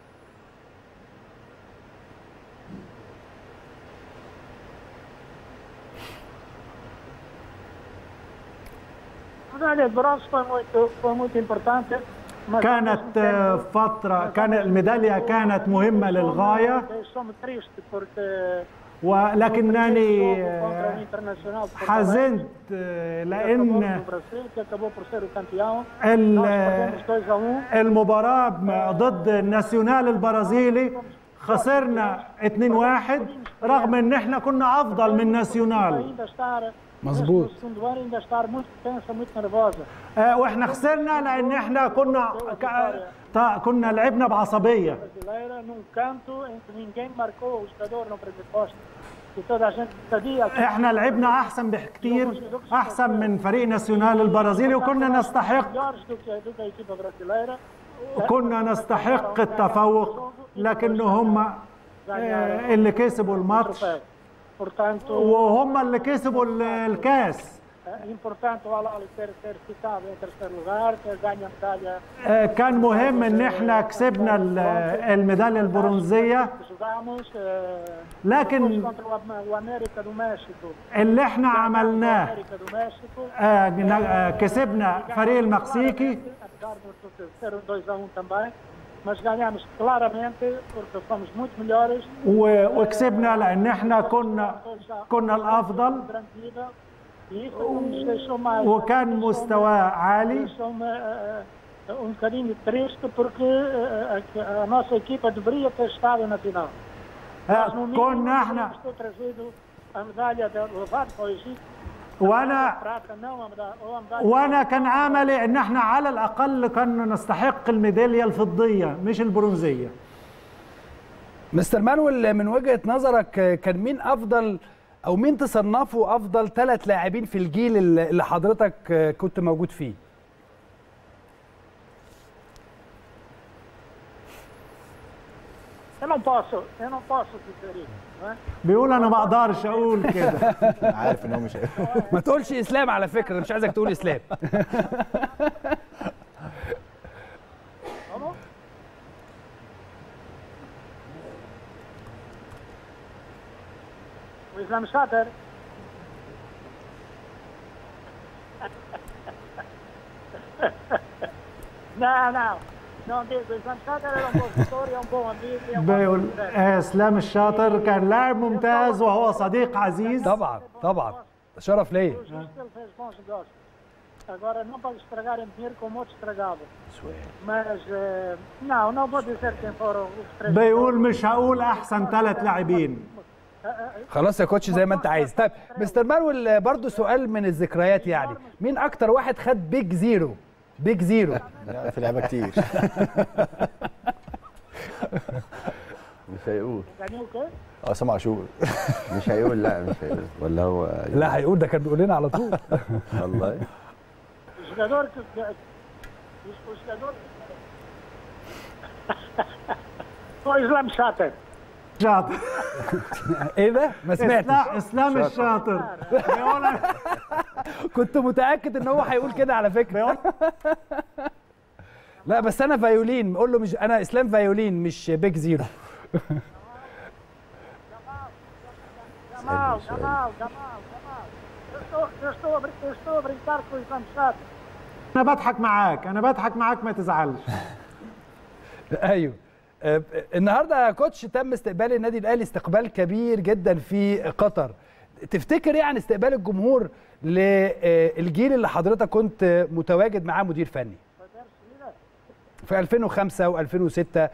Mas olha, o bronze foi muito, foi muito importante. mas ao كانت mesmo آه، tempo, فتره كان الميداليه كانت مهمه للغايه Estou-me triste porque ولكنني contra o آه، Internacional de Porto Alegre, حزنت آه، que acabou لان no Brasil, que acabou por ser o campeão. ال- Nós perdemos 2 a 1. المباراة ضد الناسيونال البرازيلي خسرنا 2-1 رغم ان احنا كنا افضل من ناسيونال Ainda estar مظبوط. no segundo ano ainda estar muito tensa, muito nervosa. آه، واحنا خسرنا لان احنا كنا ك- تا- كنا لعبنا بعصبية brasileira num canto em que ninguém marcou o jogador no pressuposto. E toda a gente sabia que احنا لعبنا احسن بكتير احسن من فريق ناسيونال البرازيلي وكنا نستحق melhores do que, do que a equipa brasileira. كنا نستحق التفوق لكن هم آه، اللي كسبوا الماتش Troféu. Portanto, وهم اللي كسبوا ال- الكاس é importante o Alali ter, ter ficado em terceiro lugar, ter ganho a medalha آه، كان مهم ان احنا كسبنا ال- الميداليه البرونزيه que jogamos. eh, لكن depois contra o Am- o América do México. اللي احنا O عملناه América do México. آه، جنا- آه، كسبنا فريق المكسيكي Apesar de ser um 2 a 1 também, mas ganhamos claramente porque fomos muito melhores. و- وكسبنا لان احنا كنا كنا الافضل Grande nível. E isso nos deixou mais. وكان deixou-me- مستواه عالي deixou-me eh, eh, um bocadinho triste porque eh, a, a nossa equipa deveria ter estado na final. Nós, no mínimo, كنا احنا deveríamos ter trazido a medalha de levado para o Egito. A وانا prata, não a medalha, ou a medalha وانا كان املي ان احنا على الاقل كنا نستحق الميداليه الفضيه مش البرونزيه مستر مانويل من وجهه نظرك آه، كان مين افضل او مين تصنفه افضل ثلاث لاعبين في الجيل اللي اللي حضرتك آه، كنت موجود فيه Eu não posso, eu não posso dizer isso. Não é? بيقول انا ما اقدرش اقول كده عارف ان هو مش ما تقولش اسلام على فكره أنا مش عايزك تقول اسلام Vamos? O Islam Shatter. não, não. Não digo, o Islam Shatter era um bom jogador, é um bom amigo. É um bom بيقول companheiro. آه، اسلام الشاطر كان لاعب ممتاز وهو صديق عزيز طبعا طبعا شرف ليا Justo ele fez bons negócios. Agora, não pode estragarem dinheiro como outros estragavam. Mas, eh, não, não vou dizer quem foram os três. بيقول مش هقول احسن ثلاث لاعبين خلاص يا كوتش زي ما انت عايز طيب مستر مانويل آه، برضو سؤال من الذكريات يعني مين اكتر واحد خد بيج زيرو بيج زيرو لا، في لعيبه كتير مش هيقول Ganhou o quê? عصام عاشور مش هيقول لا مش هيقول ولا هو لا هيقول ده كان بيقول لنا على طول والله O jogador que. que- O jogador. Foi o Islam Shatter. شاطر ايه ده ما سمعتش اسلام اسلام الشاطر بيقول كنت متاكد ان هو هيقول كده على فكره لا بس انا فيولين قول له مش انا اسلام فيولين مش بيج زيرو Gamal, Gamal, Gamal, Gamal. Eu estou, eu, estou a, brin- eu estou a brincar com o Islam Shatter. انا بضحك معاك انا بضحك معاك ما تزعلش ايوه آه، النهارده يا كوتش تم استقبال النادي الاهلي استقبال كبير جدا في قطر تفتكر ايه عن استقبال الجمهور للجيل اللي حضرتك كنت متواجد معاه مدير فني في 2005 و2006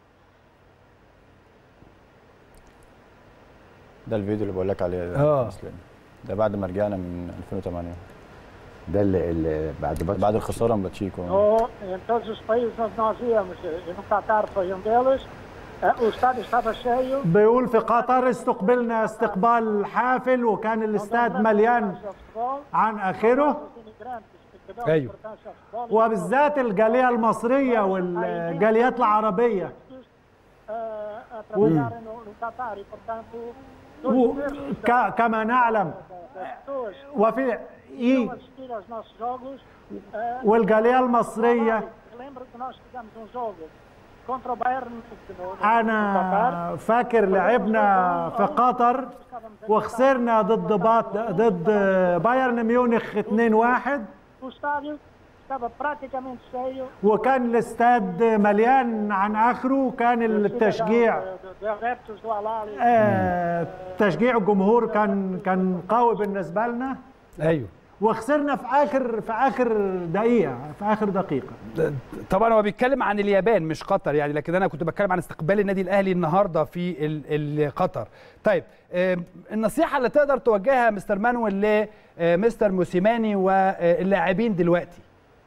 ده الفيديو اللي بقول لك عليه ده آه. مسلم. ده بعد ما رجعنا من 2008 ده اللي, اللي بعد ماتش بعد الخساره من باتشيكو No, em todos os países onde nós íamos, e no Qatar foi um deles, eh, o estádio estava cheio. بيقول في قطر استقبلنا استقبال حافل وكان الاستاد مليان عن اخره Os imigrantes que dão أيوه. importância ao futebol. وبالذات الجاليه المصريه والجاليات العربيه eh, a trabalharem no, no Qatar e, portanto, dois و- terços ك- كما نعلم das pessoas وفي que إيه iam assistir aos nossos jogos. eh, والجاليه المصريه Lembro que nós fizemos um jogo contra o Bayern no, no, no انا فاكر لعبنا في قطر وخسرنا ضد بات ضد بايرن ميونخ 2-1 O estádio estava praticamente cheio. وكان الاستاد مليان عن اخره وكان التشجيع De, de, de adeptos do Al-Ahly. آه، تشجيع الجمهور كان كان قوي بالنسبه لنا ايوه وخسرنا في اخر في اخر دقيقه في اخر دقيقه طبعا هو بيتكلم عن اليابان مش قطر يعني لكن انا كنت بتكلم عن استقبال النادي الاهلي النهارده في ال- ال- قطر طيب آم، النصيحه اللي تقدر توجهها مستر مانويل لمستر موسيماني واللاعبين دلوقتي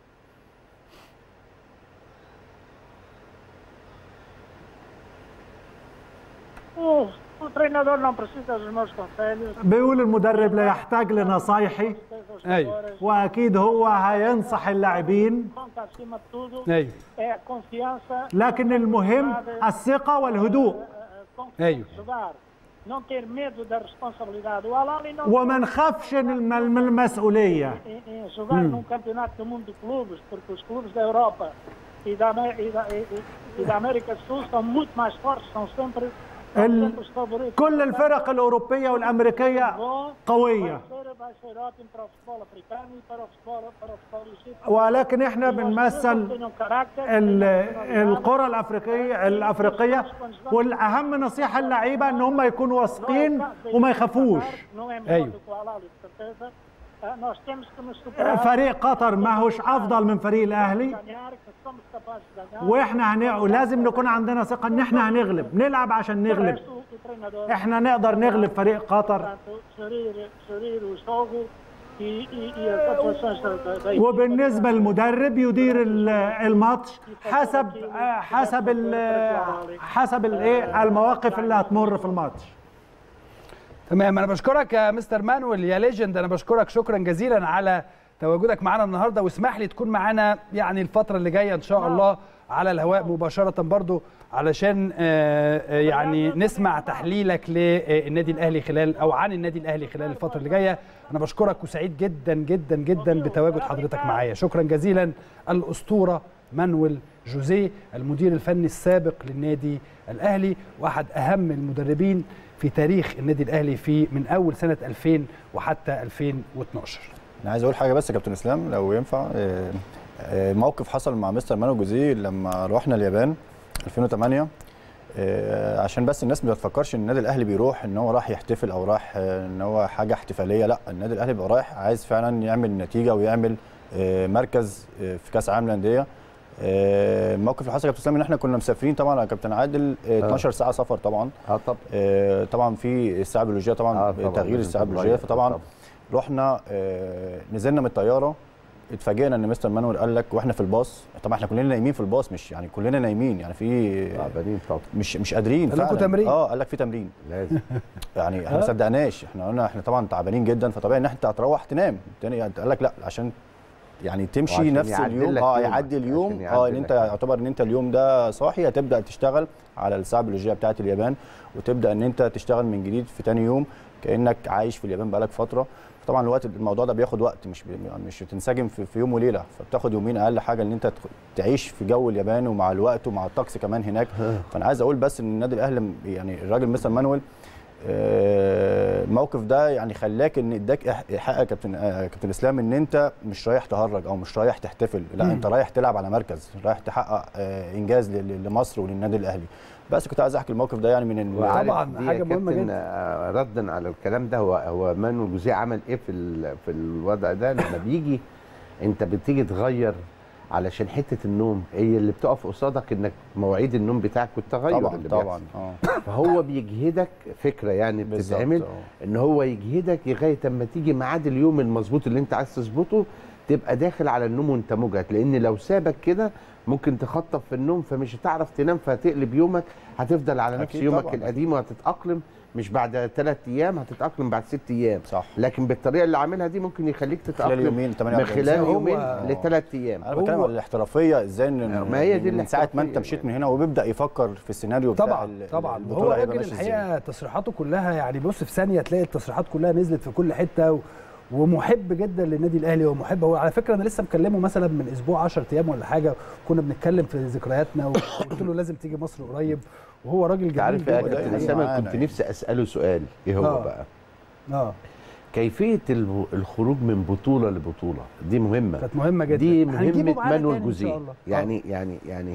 O, o treinador não precisa dos meus conselhos. بيقول المدرب لا يحتاج لنصايحي Os أيوه. jogadores. واكيد هو هينصح اللاعبين Conta acima de tudo. ايوه É a confiança. لكن المهم الثقه والهدوء a- a confiança أيوه. de jogar. Não ter medo da responsabilidade. O Al-Ahly não وما نخافش من الم- من المسؤوليه em, em jogar num campeonato do mundo de clubes, porque os clubes da Europa e da, Amé- e da, e, e- e da América do Sul são muito mais fortes, são sempre, são ال- sempre os favoritos. كل الفرق الاوروبيه والامريكيه Bom, قويه vai ser, vai ser ótimo para o futebol africano e para o futebol, para o futebol egípcio. ولكن احنا Os jogadores بنمثل tenham carácter, ال- tenham personalidade. القرى الافريقيه الافريقيه والاهم نصيحه اللعيبه ان هم يكونوا واثقين وما يخافوش Não é melhor أيوه. do que o Al-Ahly, de certeza. Ah, Nós temos que nos superar. فريق قطر ما هوش افضل من فريق الاهلي Ganhar, que somos capazes de ganhar. واحنا هن... ولازم نكون عندنا ثقه ان احنا هنغلب نلعب عشان O نغلب resto, o treinador, احنا نقدر نغلب فريق قطر portanto, gerir, gerir o jogo e, e, e as atuações da, da, da equipa. وبالنسبه للمدرب يدير ال- الماتش حسب حسب ال- حسب الايه المواقف اللي هتمر في الماتش تمام انا بشكرك يا مستر مانويل يا ليجند انا بشكرك شكرا جزيلا على تواجدك معنا النهارده واسمح لي تكون معانا يعني الفتره اللي جايه ان شاء الله على الهواء مباشره برضو علشان آه، آه، يعني نسمع تحليلك للنادي الاهلي خلال او عن النادي الاهلي خلال الفتره اللي جايه انا بشكرك وسعيد جدا جدا جدا بتواجد حضرتك معايا شكرا جزيلا الاسطوره مانويل جوزيه المدير الفني السابق للنادي الاهلي واحد اهم المدربين في تاريخ النادي الاهلي في من اول سنه 2000 وحتى 2012 انا عايز اقول حاجه بس يا كابتن اسلام لو ينفع آه، آه، موقف حصل مع مستر مانو جوزيه لما روحنا اليابان 2008 آه، عشان بس الناس ما تفكرش ان النادي الاهلي بيروح ان هو راح يحتفل او راح آه، ان هو حاجه احتفاليه لا النادي الاهلي بيبقى رايح عايز فعلا يعمل نتيجه ويعمل آه، مركز آه، في كاس العالم للانديه آه، الموقف اللي حصل يا كابتن اسلام ان احنا كنا مسافرين طبعا يا كابتن عادل آه، 12 ساعه سفر طبعا اه طب آه، طبعا في الساعه البيولوجيه طبعا, آه، طبعاً تغيير لازم الساعه تتغير. البيولوجيه فطبعا طبعاً. رحنا آه، نزلنا من الطياره اتفاجئنا ان مستر مانويل قال لك واحنا في الباص طبعا احنا كلنا نايمين في الباص مش يعني كلنا نايمين يعني في تعبانين طب مش مش قادرين قال لكم فعلا تمرين. اه قال لك في تمرين لازم يعني احنا ما صدقناش احنا قلنا احنا طبعا تعبانين جدا فطبيعي ان انت هتروح تنام تاني يعني قال لك لا عشان يعني تمشي وعشان نفس يعدل اليوم لك اه يومك، يعدي عشان اليوم اه يعدل ان انت لك. يعتبر ان انت اليوم ده صاحي هتبدا تشتغل على الساعه البيولوجيه بتاعه اليابان وتبدا ان انت تشتغل من جديد في تاني يوم كانك عايش في اليابان بقالك فتره طبعا الوقت الموضوع ده بياخد وقت مش بي يعني مش بتنسجم في, في يوم وليله فبتاخد يومين اقل حاجه ان انت تخ- تعيش في جو اليابان ومع الوقت ومع الطقس كمان هناك فانا عايز اقول بس ان النادي الاهلي يعني الراجل مستر مانويل آه، الموقف ده يعني خلاك ان اداك إح- حق يا كابتن آه، كابتن اسلام ان انت مش رايح تهرج او مش رايح تحتفل لا انت رايح تلعب على مركز رايح تحقق آه، انجاز ل- ل- لمصر وللنادي الاهلي بس كنت عايز احكي الموقف ده يعني من ال- وعارف طبعاً، دي يا حاجة مهمة كابتن، جداً. آه، ردا على الكلام ده هو هو مانو جوزيه عمل ايه في ال- في الوضع ده لما بيجي انت بتيجي تغير علشان حته النوم هي اللي بتقف قصادك انك مواعيد النوم بتاعك والتغير طبعا اللي طبعا بيحصل. اه فهو بيجهدك فكره يعني بالظبط، بتتعمل آه. ان هو يجهدك لغايه اما تيجي ميعاد اليوم المظبوط اللي انت عايز تظبطه تبقى داخل على النوم وانت مجهد لان لو سابك كده ممكن تخطف في النوم فمش هتعرف تنام فهتقلب يومك هتفضل على نفس أكيد يومك طبعاً. القديم وهتتاقلم مش بعد ثلاث ايام هتتاقلم بعد ست ايام صح لكن بالطريقه اللي عاملها دي ممكن يخليك تتاقلم يومين، من 48 خلال ساعة. يومين هو- لثلاث ايام انا بتكلم هو- على الاحترافيه ازاي ان ما هي دي من ساعه ما انت الاحترافية مشيت يعني. من هنا وبيبدا يفكر في السيناريو بتاع طبعا ال- طبعا البطولة هو هيبقى راجل ماشي إزاي. الحقيقه تصريحاته كلها يعني بص في ثانيه تلاقي التصريحات كلها نزلت في كل حته و... ومحب جدا للنادي الاهلي ومحب هو على فكره انا لسه مكلمه مثلا من اسبوع 10 ايام ولا حاجه كنا بنتكلم في ذكرياتنا وقلت له لازم تيجي مصر قريب وهو راجل انت جميل عارف ايه يا جدا كابتن دايماً اسامه معانا كنت يعني. نفسي اساله سؤال ايه هو آه. بقى اه كيفيه الب- الخروج من بطوله لبطوله دي مهمه كانت مهمه جدا دي هنجيبه مهمه معانا مانويل تاني إن شاء جوزيه الله. يعني يعني يعني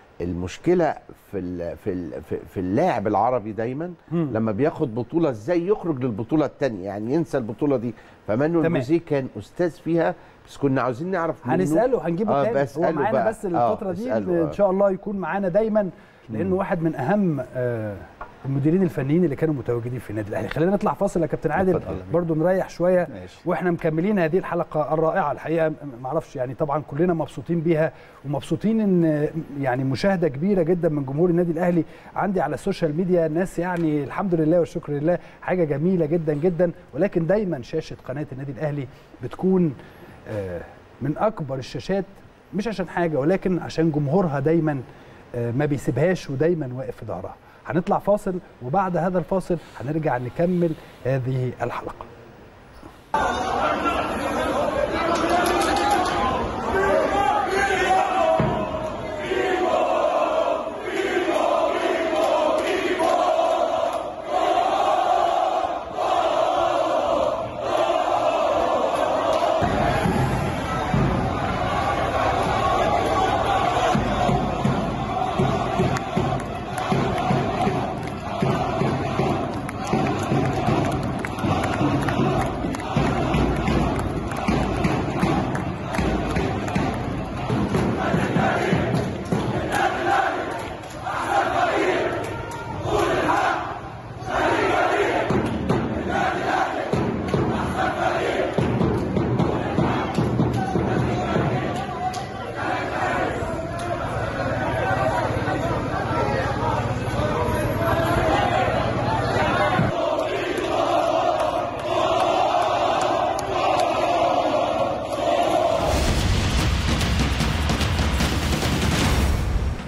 المشكله في ال في ال في- في اللاعب العربي دايما مم. لما بياخد بطوله ازاي يخرج للبطوله الثانيه يعني ينسى البطوله دي فمانويل تمام. جوزيه كان استاذ فيها بس كنا عاوزين نعرف منه هنساله هنجيبه آه، تاني هو بسأله معانا بقى. بس آه، الفتره دي اسأله، آه. ان شاء الله يكون معانا دايما لانه واحد من اهم آه، المديرين الفنيين اللي كانوا متواجدين في النادي الاهلي خلينا نطلع فاصل يا كابتن عادل اتفضل. برضو نريح شويه ماشي. واحنا مكملين هذه الحلقه الرائعه الحقيقه م- معرفش يعني طبعا كلنا مبسوطين بيها ومبسوطين ان يعني مشاهده كبيره جدا من جمهور النادي الاهلي عندي على السوشيال ميديا ناس يعني الحمد لله والشكر لله حاجه جميله جدا جدا ولكن دايما شاشه قناه النادي الاهلي بتكون آه، من اكبر الشاشات مش عشان حاجه ولكن عشان جمهورها دايما آه، ما بيسيبهاش ودايما واقف في ظهرها هنطلع فاصل وبعد هذا الفاصل هنرجع نكمل هذه الحلقه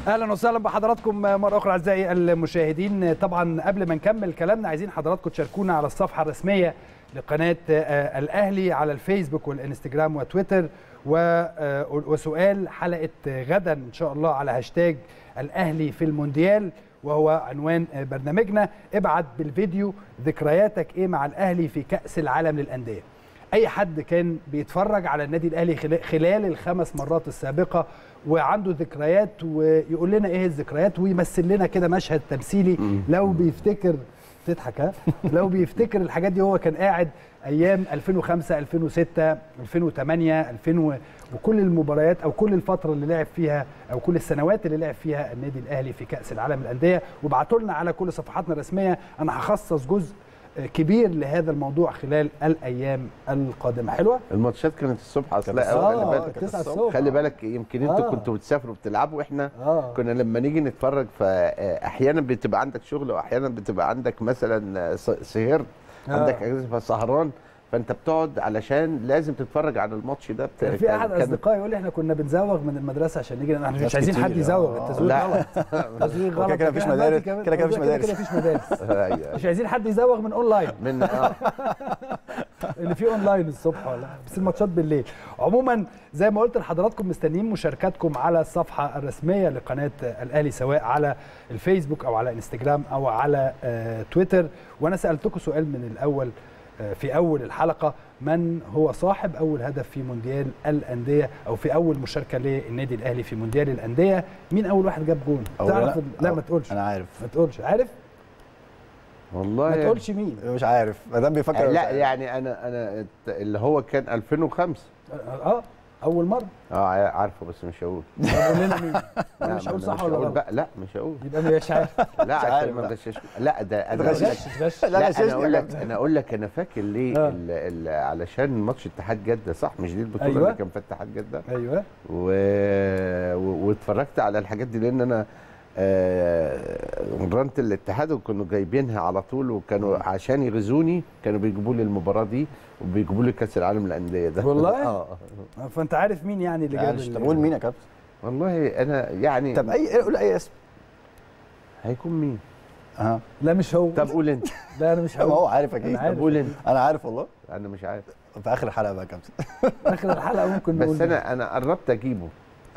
اهلا وسهلا بحضراتكم مره اخرى اعزائي المشاهدين طبعا قبل ما نكمل كلامنا عايزين حضراتكم تشاركونا على الصفحه الرسميه لقناه آه، الاهلي على الفيسبوك والانستجرام وتويتر و- آه، وسؤال حلقه غدا ان شاء الله على هاشتاج الاهلي في المونديال وهو عنوان آه، برنامجنا ابعت بالفيديو ذكرياتك ايه مع الاهلي في كاس العالم للانديه اي حد كان بيتفرج على النادي الاهلي خلا- خلال الخمس مرات السابقه وعنده ذكريات ويقول لنا ايه الذكريات ويمثل لنا كده مشهد تمثيلي لو بيفتكر تضحك ها لو بيفتكر الحاجات دي هو كان قاعد ايام 2005 2006 2008 2000 و- وكل المباريات او كل الفتره اللي لعب فيها او كل السنوات اللي لعب فيها النادي الاهلي في كاس العالم للانديه وابعتوا لنا على كل صفحاتنا الرسميه انا هخصص جزء كبير لهذا الموضوع خلال الايام القادمه حلوه الماتشات كانت الصبح اصلا الصبح. قوي خلي اه بالك 9 الصبح خلي بالك يمكن انتوا آه. كنتوا بتسافروا بتلعبوا واحنا اه كنا لما نيجي نتفرج فاحيانا بتبقى عندك شغل واحيانا بتبقى عندك مثلا س- سهرت آه. عندك اجازه فسهران فانت بتقعد علشان لازم تتفرج على الماتش ده بت- كان في احد كان- اصدقائي يقول لي احنا كنا بنزوغ من المدرسه عشان نيجي احنا مش ناس عايزين كتير، حد يزوغ آه. التزويغ لا. غلط التزويغ غلط كده كده مفيش إحنا مدارس، دلوقتي كده كده مفيش كده مدارس. مفيش مدارس أيوة. مش عايزين حد يزوغ من اونلاين من آه. اللي في اونلاين الصبح ولا بس الماتشات بالليل عموما زي ما قلت لحضراتكم مستنيين مشاركاتكم على الصفحه الرسميه لقناه الاهلي سواء على الفيسبوك او على انستجرام او على آه، تويتر وانا سالتكم سؤال من الاول آه، في اول الحلقه من هو صاحب اول هدف في مونديال الانديه او في اول مشاركه للنادي الاهلي في مونديال الانديه مين اول واحد جاب جون أو تعرف لا؟ لا أو- ما تقولش انا عارف ما تقولش عارف والله ما تقولش مين مش عارف ما دام بيفكر لا يعني انا انا اللي هو كان 2005 اه اول مره اه عارفه بس مش هقول طب قول لنا مين لا، مش ما هقول أنا صح ولا هقول غلط بقى لا مش هقول يبقى مش عارف لا عارف عشان ما بقى. نغشش لا ده انا اقول لك غش غش لا، لا غششني انا يا اقول لك كابتن. انا اقول لك انا فاكر ليه آه. ال ال علشان ماتش اتحاد جده صح مش دي البطوله أيوة. اللي كان في اتحاد جده ايوه و... و... واتفرجت على الحاجات دي لان انا آه، مرنت الاتحاد وكانوا جايبينها على طول وكانوا عشان يغزوني كانوا بيجيبوا لي المباراه دي وبيجيبوا لي كاس العالم للانديه ده والله؟ اه فانت عارف مين يعني اللي جاب معلش ال- طب قول مين يا كابتن والله انا يعني طب اي قول اي اسم هيكون مين اه لا مش هو طب قول انت لا انا مش ما هو هو عارف اكيد أنا عارف. طب قول انت انا عارف والله انا مش عارف في اخر الحلقه بقى يا كابتن اخر الحلقه ممكن نقول بس انا انا قربت اجيبه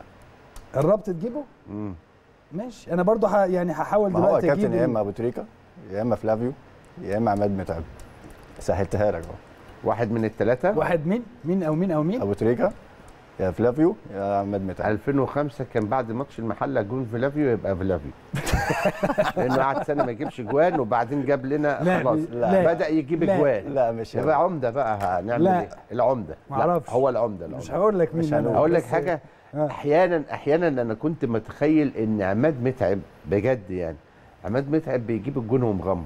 قربت تجيبه مم. ماشي انا برضو ح... يعني هحاول ما هو يا دلوقتي كابتن اجيب يا ال- اما ابو تريكه يا اما فلافيو يا اما عماد متعب سهلتها لك اهو واحد من الثلاثه واحد مين مين او مين او مين ابو تريكه يا فلافيو يا عماد متعب 2005 كان بعد ماتش المحله جون فلافيو يبقى فلافيو لانه قعد سنه ما يجيبش جوان وبعدين جاب لنا لا، خلاص لا. بدا يجيب لا. جوان لا مش هو. يبقى عمده بقى هنعمل لا. ايه العمده لا، معرفش. هو العمده مش العمده هقول لك مين مش أنا، هنقول. اقول لك بس- حاجه آه. احيانا احيانا انا كنت متخيل ان عماد متعب بجد يعني عماد متعب بيجيب الجون ومغمض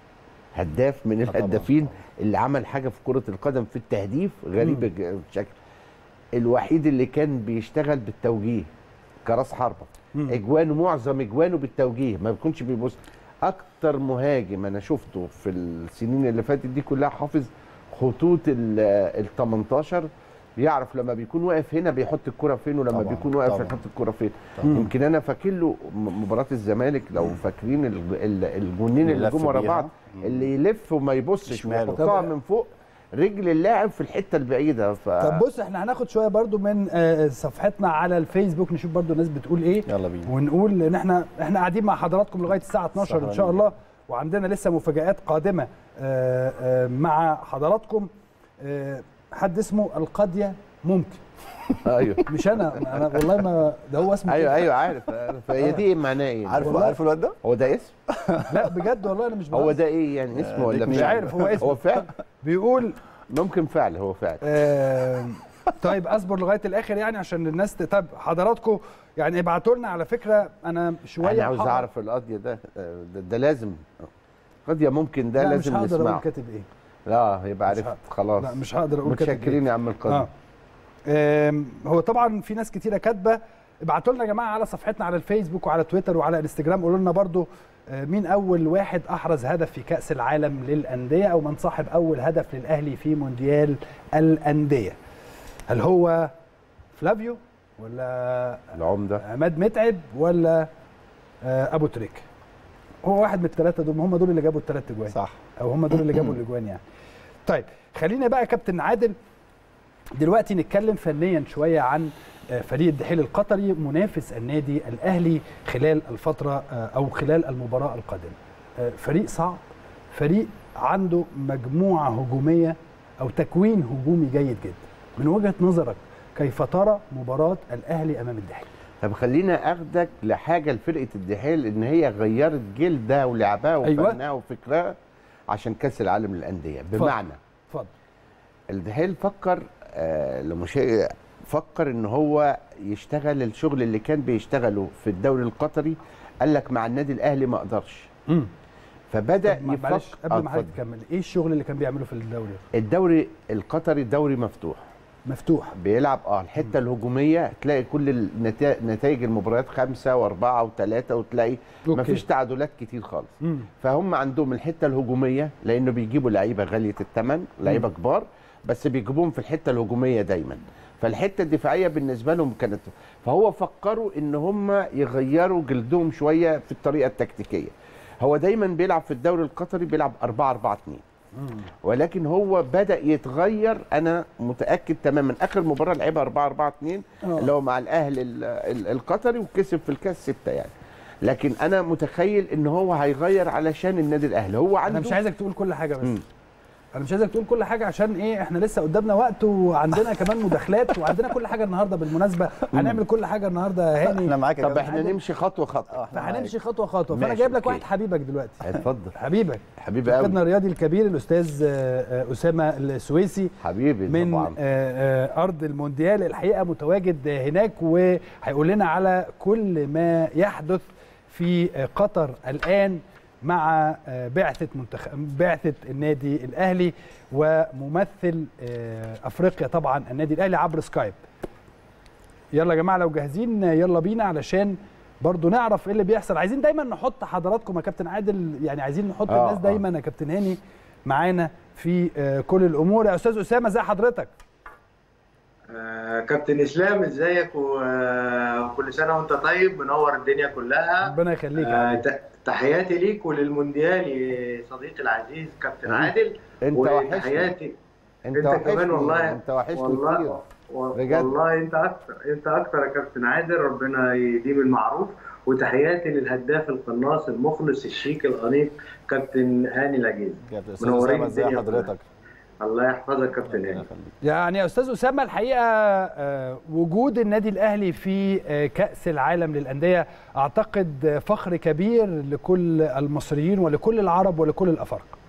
هداف من طبعاً. الهدافين اللي عمل حاجه في كره القدم في التهديف غريبه ج- بشكل الوحيد اللي كان بيشتغل بالتوجيه كراس حربه مم. اجوانه معظم اجوانه بالتوجيه ما بيكونش بيبص اكتر مهاجم انا شفته في السنين اللي فاتت دي كلها حافظ خطوط ال 18 بيعرف لما بيكون واقف هنا بيحط الكرة فين ولما طبعاً، بيكون واقف طبعاً. يحط الكرة فين طبعاً. يمكن انا فاكر له م- مباراة الزمالك لو فاكرين ال- ال- الجونين اللي اللي جم لف ورا بيها. بعض اللي يلف وما يبصش شماله. ويحطها طب- من فوق رجل اللاعب في الحتة البعيدة ف طب بص احنا هناخد شويه برضو من آه، صفحتنا على الفيسبوك نشوف برضو الناس بتقول ايه يلا بينا ونقول ان احنا احنا قاعدين مع حضراتكم لغايه الساعه 12 ان شاء الله وعندنا لسه مفاجآت قادمه آه، آه، مع حضراتكم آه، حد اسمه القضيه ممكن ايوه مش انا انا والله ما ده هو اسمه ايوه كده. ايوه عارف فهي دي معناه ايه عارفه والله. عارفه الواد ده هو ده اسم لا بجد والله انا مش هو بهزر. ده ايه يعني اسمه ولا ديك مش فعل؟ عارف هو اسمه هو فعل بيقول ممكن فعل هو فعل آه، طيب اصبر لغايه الاخر يعني عشان الناس ت- طب حضراتكم يعني ابعتوا لنا على فكره انا شويه انا عاوز هقرا- اعرف القضيه ده آه، ده, ده لازم قضيه ممكن ده لا لازم مش هقدر اقول نسمعه كاتب ايه لا يبقى مش عرفت هقدر. خلاص لا مش هقدر اقول كاتب ايه متشكرين يا عم القاضي اه آم، هو طبعا في ناس كتيره كاتبه ابعتوا لنا يا جماعه على صفحتنا على الفيسبوك وعلى تويتر وعلى انستجرام قولوا لنا برضو آه، مين اول واحد احرز هدف في كاس العالم للانديه او من صاحب اول هدف للاهلي في مونديال الانديه هل هو فلافيو ولا العمده عماد متعب ولا آه، ابو تريكه هو واحد من الثلاثه دول هم دول اللي جابوا الثلاث اجوان صح او هم دول اللي جابوا الاجوان يعني طيب خلينا بقى يا كابتن عادل دلوقتي نتكلم فنيا شويه عن آه، فريق الدحيل القطري منافس النادي الاهلي خلال الفتره آه، او خلال المباراه القادمه آه، فريق صعب فريق عنده مجموعه هجوميه او تكوين هجومي جيد جدا من وجهه نظرك كيف ترى مباراه الاهلي امام الدحيل طب خلينا اخدك لحاجه لفرقه الدحيل ان هي غيرت جلدها ولعبها أيوة. وفنها وفكرها عشان كاس العالم للانديه بمعنى اتفضل الدحيل فكر آه لمشا... فكر ان هو يشتغل الشغل اللي كان بيشتغله في الدوري القطري قال لك مع النادي الاهلي ما اقدرش امم فبدا طب ما- معلش يفكر قبل ما آه، حضرتك اتفضل. تكمل ايه الشغل اللي كان بيعمله في الدوري الدوري القطري دوري مفتوح مفتوح بيلعب اه الحته الهجوميه تلاقي كل النتا- نتائج المباريات خمسه واربعه وثلاثه وتلاقي أوكي. مفيش تعادلات كتير خالص امم فهم عندهم الحته الهجوميه لانه بيجيبوا لعيبه غاليه الثمن لعيبه كبار بس بيجيبوهم في الحته الهجوميه دايما فالحته الدفاعيه بالنسبه لهم كانت فهو فكروا ان هم يغيروا جلدهم شويه في الطريقه التكتيكيه هو دايما بيلعب في الدوري القطري بيلعب 4 4 2 ولكن هو بدا يتغير انا متاكد تماما اخر مباراه لعبها 4 4 2 آه. اللي هو مع الاهلي ال- ال- القطري وكسب في الكاس 6 يعني لكن انا متخيل ان هو هيغير علشان النادي الاهلي هو عنده انا مش عايزك تقول كل حاجه بس مم. انا مش عايزك تقول كل حاجه عشان ايه احنا لسه قدامنا وقت وعندنا كمان مداخلات وعندنا كل حاجه النهارده بالمناسبه هنعمل كل حاجه النهارده يا احنا هاني معاك يا طب كابتن. احنا نمشي خطوه خطوه فهنمشي خطوه خطوه فانا ماشي، جايب لك أوكي. واحد حبيبك دلوقتي اتفضل حبيبك حبيبي ناقدنا قوي الرياضي الكبير الاستاذ آه، آه، اسامه السويسي حبيبي من طبعا آه، آه، ارض المونديال الحقيقه متواجد هناك وهيقول لنا على كل ما يحدث في آه، قطر الان مع آه، بعثه منتخب بعثه النادي الاهلي وممثل آه، افريقيا طبعا النادي الاهلي عبر سكايب يلا يا جماعه لو جاهزين آه، يلا بينا علشان برضو نعرف ايه اللي بيحصل عايزين دايما نحط حضراتكم يا كابتن عادل يعني عايزين نحط آه، الناس آه. دايما يا كابتن هاني معانا في آه، كل الامور يا استاذ اسامه ازي حضرتك آه، كابتن اسلام ازيك و- آه، وكل سنه وانت طيب منور الدنيا كلها ربنا يخليك يا آه، حبيبي. ت- تحياتي ليك وللمونديال يا صديقي العزيز كابتن عادل انت وحشني وتحياتي انت انت وحشني كمان والله انت وحشني والله كتير و- بجد. والله انت اكتر انت اكتر يا كابتن عادل ربنا يديم المعروف وتحياتي للهداف القناص المخلص الشيك الانيق كابتن هاني العجيز كابتن استاذ منورين اسامه ازي الدنيا حضرتك الله يحفظك كابتن ربنا هاني يخليك. يعني يا استاذ اسامه الحقيقه آه، وجود النادي الاهلي في آه، كاس العالم للانديه اعتقد آه، فخر كبير لكل المصريين ولكل العرب ولكل الافارقه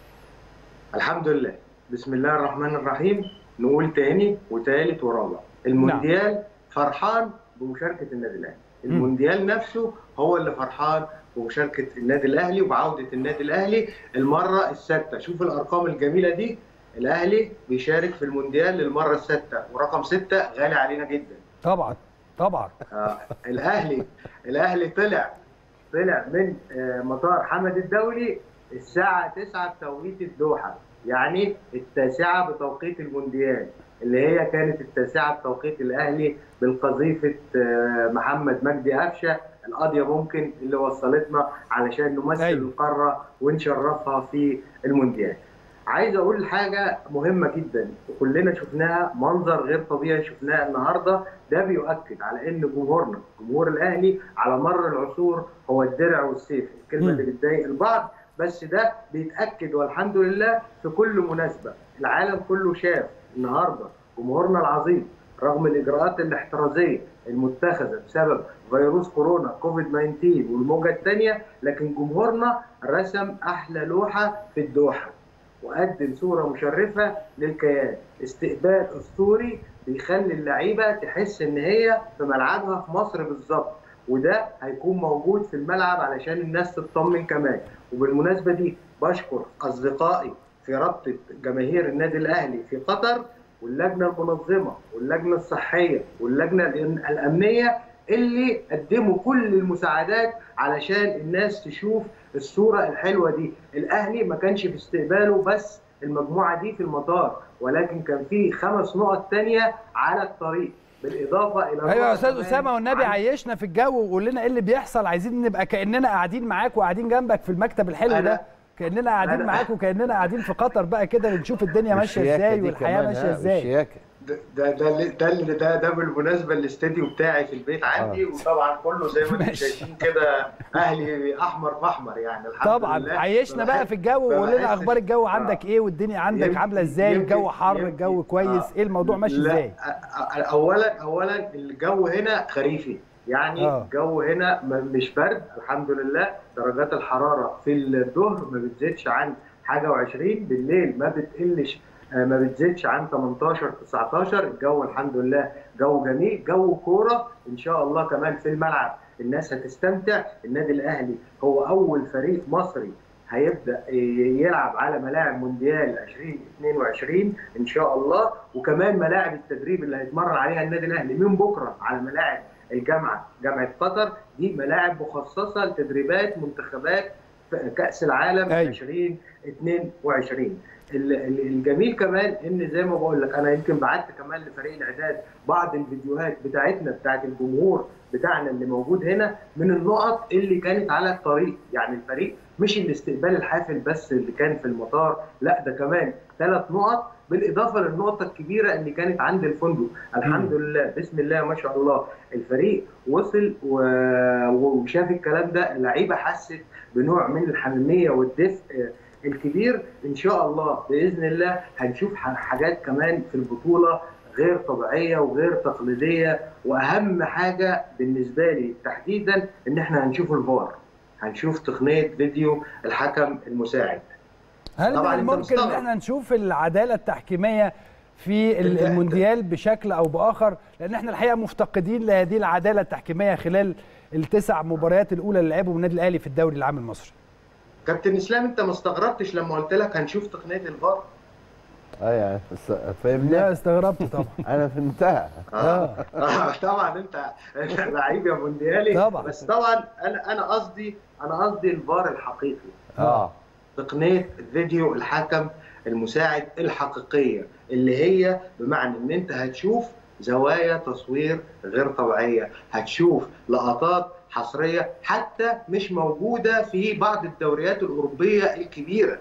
الحمد لله بسم الله الرحمن الرحيم نقول تاني وتالت ورابع المونديال فرحان بمشاركة النادي الأهلي المونديال نفسه هو اللي فرحان بمشاركة النادي الأهلي وبعودة النادي الأهلي المرة السادسة شوف الأرقام الجميلة دي الأهلي بيشارك في المونديال للمرة السادسة ورقم ستة غالي علينا جدا طبعا طبعا آه الاهلي الاهلي طلع طلع من آه مطار حمد الدولي الساعة 9 بتوقيت الدوحة يعني التاسعة بتوقيت المونديال اللي هي كانت التاسعة بتوقيت الأهلي بالقذيفة آه محمد مجدي قفشة القضية ممكن اللي وصلتنا علشان نمثل أيوة. أيوه. القارة ونشرفها في المونديال عايز اقول حاجه مهمه جدا وكلنا شفناها منظر غير طبيعي شفناه النهارده ده بيؤكد على ان جمهورنا جمهور الاهلي على مر العصور هو الدرع والسيف الكلمه مم. اللي بتضايق البعض بس ده بيتاكد والحمد لله في كل مناسبه العالم كله شاف النهارده جمهورنا العظيم رغم الاجراءات الاحترازيه المتخذه بسبب فيروس كورونا كوفيد 19 والموجه الثانيه لكن جمهورنا رسم احلى لوحه في الدوحه وقدم صوره مشرفه للكيان استقبال اسطوري بيخلي اللعيبه تحس ان هي في ملعبها في مصر بالظبط وده هيكون موجود في الملعب علشان الناس تطمن كمان وبالمناسبه دي بشكر اصدقائي في رابطه جماهير النادي الاهلي في قطر واللجنه المنظمه واللجنه الصحيه واللجنه الامنيه اللي قدموا كل المساعدات علشان الناس تشوف الصوره الحلوه دي الاهلي ما كانش في استقباله بس المجموعه دي في المطار ولكن كان في خمس نقط تانية على الطريق بالاضافه الى ايوه يا نقطة استاذ كمان اسامه والنبي عن- عيشنا في الجو وقول لنا ايه اللي بيحصل عايزين نبقى كاننا قاعدين معاك وقاعدين جنبك في المكتب الحلو أنا- ده كاننا قاعدين أنا- معاك وكاننا قاعدين في قطر بقى كده بنشوف الدنيا ماشيه والشياكة ازاي دي والحياه كمان، ماشيه ها، ازاي والشياكة. ده ده ده اللي- ده اللي- ده ده بالمناسبه الاستديو بتاعي في البيت عندي وطبعا كله زي ما انتم ماشي. شايفين كده اهلي احمر في احمر يعني الحمد طبعا لله عيشنا بقى في الجو ما وقول لنا بحسش- اخبار الجو آه. عندك ايه والدنيا عندك يمكن- عامله ازاي يمكن- الجو حر يمكن- الجو كويس آه. ايه الموضوع ماشي لا، ازاي أ- أ- اولا اولا الجو هنا خريفي يعني آه. الجو هنا م- مش برد الحمد لله درجات الحراره في الظهر ما بتزيدش عن حاجه و20 بالليل ما بتقلش آه، ما بتزيدش عن 18 19 الجو الحمد لله جو جميل جو كوره ان شاء الله كمان في الملعب الناس هتستمتع النادي الاهلي هو اول فريق مصري هيبدا ي- يلعب على ملاعب مونديال 2022 ان شاء الله وكمان ملاعب التدريب اللي هيتمرن عليها النادي الاهلي من بكره على ملاعب الجامعه جامعه قطر دي ملاعب مخصصه لتدريبات منتخبات في كاس العالم أيوة. 2022 ال- ال- الجميل كمان ان زي ما بقول لك انا يمكن بعت كمان لفريق الاعداد بعض الفيديوهات بتاعتنا بتاعت الجمهور بتاعنا اللي موجود هنا من النقط اللي كانت على الطريق يعني الفريق مش الاستقبال الحافل بس اللي كان في المطار لا ده كمان ثلاث نقط بالاضافه للنقطه الكبيره اللي كانت عند الفندق الحمد لله بسم الله ما شاء الله الفريق وصل و- وشاف الكلام ده اللعيبه حست بنوع من الحميميه والدفء الكبير ان شاء الله باذن الله هنشوف ح- حاجات كمان في البطوله غير طبيعيه وغير تقليديه واهم حاجه بالنسبه لي تحديدا ان احنا هنشوف الفار هنشوف تقنيه فيديو الحكم المساعد هل طبعاً من أنت الممكن ان مستغرب. احنا نشوف العداله التحكيميه في ال- أنت- المونديال بشكل او باخر لان احنا الحقيقه مفتقدين لهذه العداله التحكيميه خلال التسع مباريات الاولى اللي لعبهم النادي الاهلي في الدوري العام المصري كابتن اسلام انت ما استغربتش لما قلت لك هنشوف تقنيه الفار اه يعني بس- فاهمني لا استغربت طبعا انا فهمتها اه آه، طبعا انت أنت لعيب يا مونديالي طبعاً. بس طبعا انا انا قصدي انا قصدي الفار الحقيقي اه تقنيه فيديو الحكم المساعد الحقيقيه اللي هي بمعنى ان انت هتشوف زوايا تصوير غير طبيعيه هتشوف لقطات حصريه حتى مش موجوده في بعض الدوريات الاوروبيه الكبيره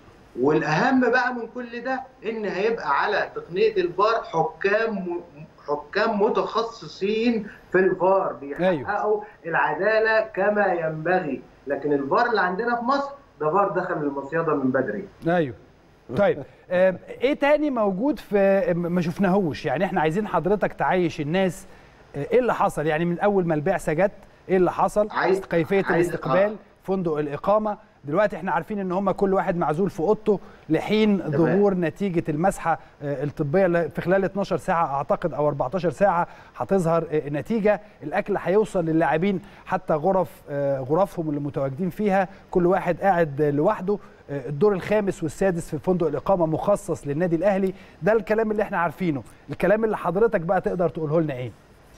والاهم بقى من كل ده ان هيبقى على تقنيه الفار حكام حكام متخصصين في الفار بيحققوا العداله كما ينبغي لكن الفار اللي عندنا في مصر ده فار دخل المصيده من بدري ايوه طيب آه، ايه تاني موجود في ما شفناهوش يعني احنا عايزين حضرتك تعيش الناس آه، ايه اللي حصل يعني من اول ما البعثه جت ايه اللي حصل عايز- كيفيه عايز- الاستقبال آه. فندق الاقامه دلوقتي احنا عارفين ان هم كل واحد معزول في اوضته لحين ظهور نتيجه المسحه آه، الطبيه اللي في خلال 12 ساعه اعتقد او 14 ساعه هتظهر آه، نتيجه الاكل هيوصل للاعبين حتى غرف آه، غرفهم اللي متواجدين فيها كل واحد قاعد آه، لوحده آه، الدور الخامس والسادس في فندق الاقامه مخصص للنادي الاهلي ده الكلام اللي احنا عارفينه الكلام اللي حضرتك بقى تقدر تقوله لنا ايه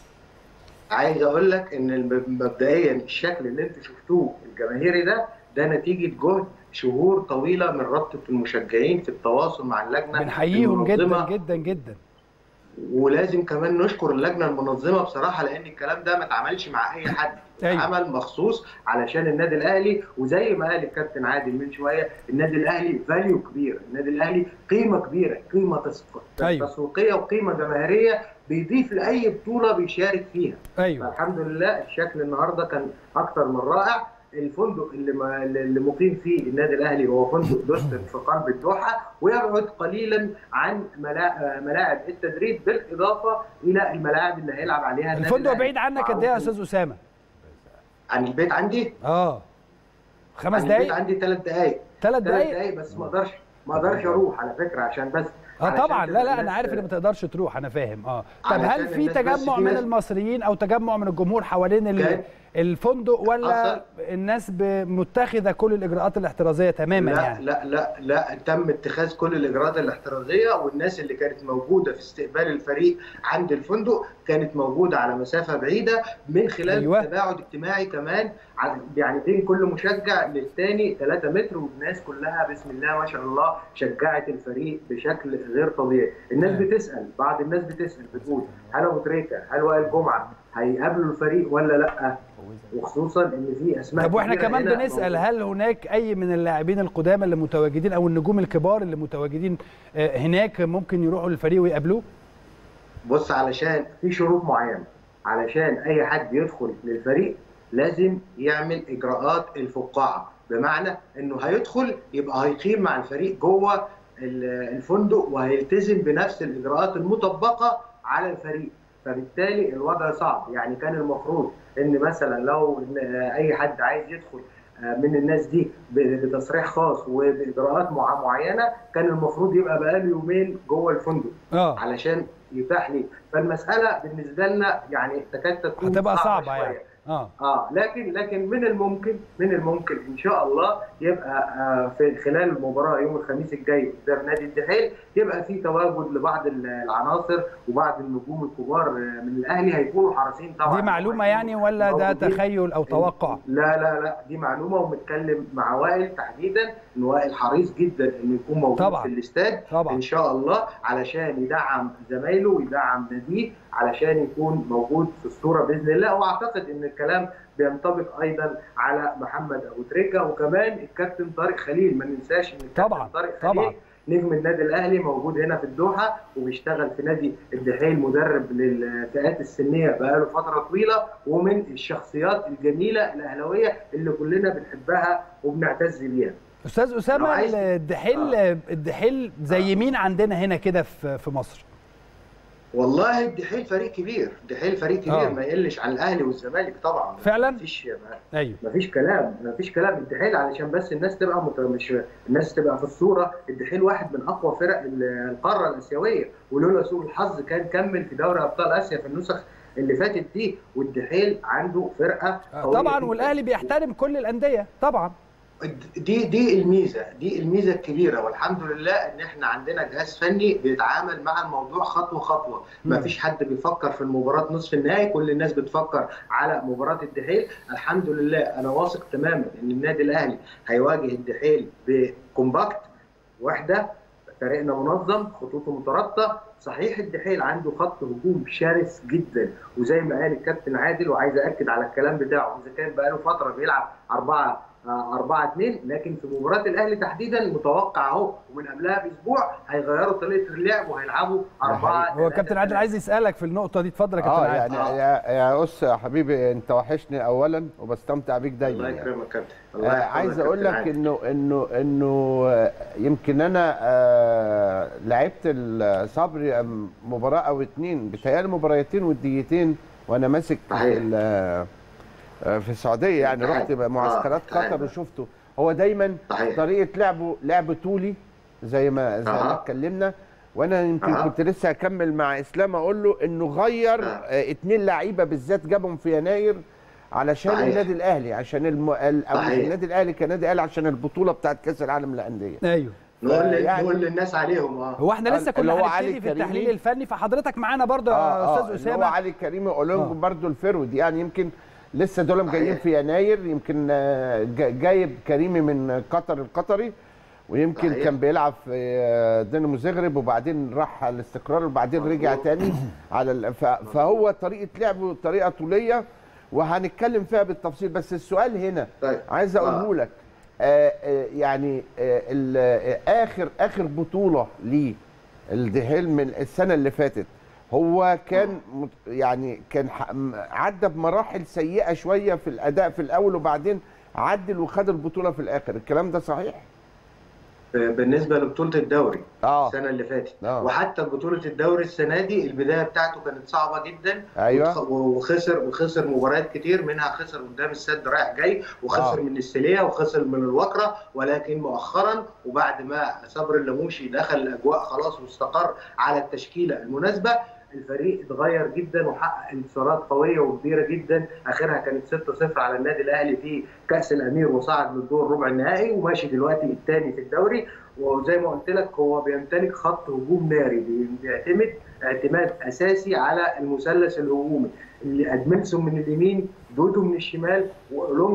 عايز اقول لك ان الم- مبدئيا الشكل اللي انتوا شفتوه الجماهيري ده ده نتيجه جهد شهور طويله من رابطه المشجعين في التواصل مع اللجنه بنحييهم جدا المنظمة. جدا جدا ولازم كمان نشكر اللجنه المنظمه بصراحه لان الكلام ده ما اتعملش مع اي حد أيوة. عمل مخصوص علشان النادي الاهلي وزي ما قال الكابتن عادل من شويه النادي الاهلي فاليو كبير النادي الاهلي قيمه كبيره قيمه تسويق- أيوة. تسويقيه وقيمه جماهيريه بيضيف لاي بطوله بيشارك فيها ايوه فالحمد لله الشكل النهارده كان اكتر من رائع الفندق اللي ما اللي مقيم فيه النادي الاهلي هو فندق دوستن في قلب الدوحه ويبعد قليلا عن ملا- ملاعب التدريب بالاضافه الى الملاعب اللي هيلعب عليها النادي الفندق الأهلي. بعيد عنك قد ايه يا استاذ اسامه عن البيت عندي اه خمس عن البيت دقايق عندي ثلاث دقائق ثلاث ثلاث دقايق دقائق بس ما اقدرش ما اقدرش اروح على فكره عشان بس اه علشان طبعا كده لا لا انا الناس- عارف ان ما تقدرش تروح انا فاهم اه طب علشان هل في الناس بس تجمع في من ناس- المصريين او تجمع من الجمهور حوالين ال- كان- الفندق ولا حصل. الناس ب- متخذه كل الاجراءات الاحترازيه تماما لا يعني لا لا لا تم اتخاذ كل الاجراءات الاحترازيه والناس اللي كانت موجوده في استقبال الفريق عند الفندق كانت موجوده على مسافه بعيده من خلال أيوة. أيوة. تباعد اجتماعي كمان عن- يعني بين كل مشجع للتاني 3 متر والناس كلها بسم الله ما شاء الله شجعت الفريق بشكل غير طبيعي الناس بتسال بعض الناس بتسال بتقول هل ابو تريكه هل وائل جمعه هيقابلوا الفريق ولا لا وخصوصا ان في اسماء طب واحنا كبيرة كمان هنا بنسال موجودة. هل هناك اي من اللاعبين القدامى اللي متواجدين او النجوم الكبار اللي متواجدين آه، هناك ممكن يروحوا للفريق ويقابلوه بص علشان في شروط معينه علشان اي حد يدخل للفريق لازم يعمل اجراءات الفقاعه بمعنى انه هيدخل يبقى هيقيم مع الفريق جوه ال- الفندق وهيلتزم بنفس الاجراءات المطبقه على الفريق فبالتالي الوضع صعب يعني كان المفروض ان مثلا لو إن اي حد عايز يدخل من الناس دي بتصريح خاص وباجراءات مع- معينه كان المفروض يبقى بقاله يومين جوه الفندق اه علشان يتاح لي فالمساله بالنسبه لنا يعني تكاد تكون هتبقى صعبه شوية. يعني اه اه لكن لكن من الممكن من الممكن ان شاء الله يبقى آه في خلال المباراه يوم الخميس الجاي قدام نادي الدحيل يبقى في تواجد لبعض ال- العناصر وبعض النجوم الكبار آه، من الاهلي هيكونوا حريصين طبعا دي معلومه يعني ولا ده موجودين. تخيل او توقع لا لا لا دي معلومه ومتكلم مع وائل تحديدا ان وائل حريص جدا انه يكون موجود طبعاً. في الاستاد طبعا ان شاء الله علشان يدعم زمايله ويدعم ناديه علشان يكون موجود في الصوره باذن الله واعتقد ان الكلام بينطبق ايضا على محمد ابو تريكه وكمان الكابتن طارق خليل ما ننساش ان الكابتن طبعاً، طارق خليل طبعاً. نجم النادي الاهلي موجود هنا في الدوحه وبيشتغل في نادي الدحيل مدرب للفئات السنيه بقاله فتره طويله ومن الشخصيات الجميله الاهلاويه اللي كلنا بنحبها وبنعتز بيها. استاذ لو اسامه عايز- الدحيل الدحيل زي مين عندنا هنا كده في في مصر والله الدحيل فريق كبير، الدحيل فريق كبير آه. ما يقلش عن الاهلي والزمالك طبعا فعلا مفيش ايوه مفيش كلام مفيش كلام الدحيل علشان بس الناس تبقى مت... مش الناس تبقى في الصوره الدحيل واحد من اقوى فرق ال- القاره الاسيويه ولولا سوء الحظ كان كمل في دوري ابطال اسيا في النسخ اللي فاتت دي والدحيل عنده فرقه قوية طبعا جداً. والاهلي بيحترم كل الانديه طبعا دي دي الميزه دي الميزه الكبيره والحمد لله ان احنا عندنا جهاز فني بيتعامل مع الموضوع خطوه خطوه ما مم. فيش حد بيفكر في المباراه نصف النهائي كل الناس بتفكر على مباراه الدحيل الحمد لله انا واثق تماما ان النادي الاهلي هيواجه الدحيل بكومباكت وحده فريقنا منظم خطوطه مترابطه صحيح الدحيل عنده خط هجوم شرس جدا وزي ما قال الكابتن عادل وعايز اكد على الكلام بتاعه اذا كان بقاله فتره بيلعب 4 4 2 لكن في مباراه الاهلي تحديدا متوقع اهو ومن قبلها باسبوع هيغيروا طريقه اللعب وهيلعبوا 4 هو كابتن عادل عايز يسالك في النقطه دي اتفضل يا كابتن اه عادل يعني يا يا اس يا حبيبي انت وحشني اولا وبستمتع بيك دايما الله يعني. يكرمك كابتن آه الله يحفظك عايز اقول كابتن لك عادل. انه انه انه آه، يمكن انا آه لعبت الصبري آم، مباراه او اتنين بتهيألي مباراتين وديتين وانا ماسك في صحيح. ال- آه، في السعوديه يعني صحيح. رحت معسكرات آه، صحيح. قطر وشفته هو دايما صحيح. طريقه لعبه لعب طولي زي ما زي ما أها. اتكلمنا وانا يمكن أها. كنت لسه هكمل مع اسلام اقول له انه غير آه. آه، اتنين لعيبه بالذات جابهم في يناير علشان صحيح. النادي الاهلي عشان الم... ال- أو مش صحيح. النادي الاهلي كنادي اهلي عشان البطوله بتاعت كاس العالم للانديه ايوه نقول يعني- نقول للناس عليهم اه هو احنا لسه اللي كنا هو علي هنبتدي في كريمي. التحليل الفني فحضرتك معانا برضه يا اه استاذ اه اللي هو اسامه علي كريمي اولونج آه. برضه الفرود يعني يمكن لسه دول جايين صحيح. في يناير يمكن آه، جا- جايب كريمي من قطر القطري ويمكن صحيح. كان بيلعب في آه، دينامو زغرب وبعدين راح على الاستقرار وبعدين رجع مظبوط. تاني على ال- ف- فهو طريقه لعبه طريقه طوليه وهنتكلم فيها بالتفصيل بس السؤال هنا طيب عايز اقوله لك آه آه يعني آه ال- آه اخر اخر بطوله ليه الدهيل من السنه اللي فاتت هو كان مت- يعني كان ح- م- عدى بمراحل سيئه شويه في الاداء في الاول وبعدين عدل وخد البطوله في الاخر الكلام ده صحيح بالنسبه لبطوله الدوري اه السنه اللي فاتت آه. وحتى بطوله الدوري السنه دي البدايه بتاعته كانت صعبه جدا ايوه وخ- وخسر وخسر مباريات كتير منها خسر قدام السد رايح جاي وخسر آه. من السليه وخسر من الوكره ولكن مؤخرا وبعد ما صبر اللموشي دخل الاجواء خلاص واستقر على التشكيله المناسبه الفريق اتغير جدا وحقق انتصارات قويه وكبيره جدا اخرها كانت 6-0 على النادي الاهلي في كاس الامير وصعد للدور ربع النهائي وماشي دلوقتي الثاني في الدوري وزي ما قلت لك هو بيمتلك خط هجوم ناري بي- بيعتمد اعتماد اساسي على المثلث الهجومي اللي ادمنسون من اليمين دودو من الشمال واولونجا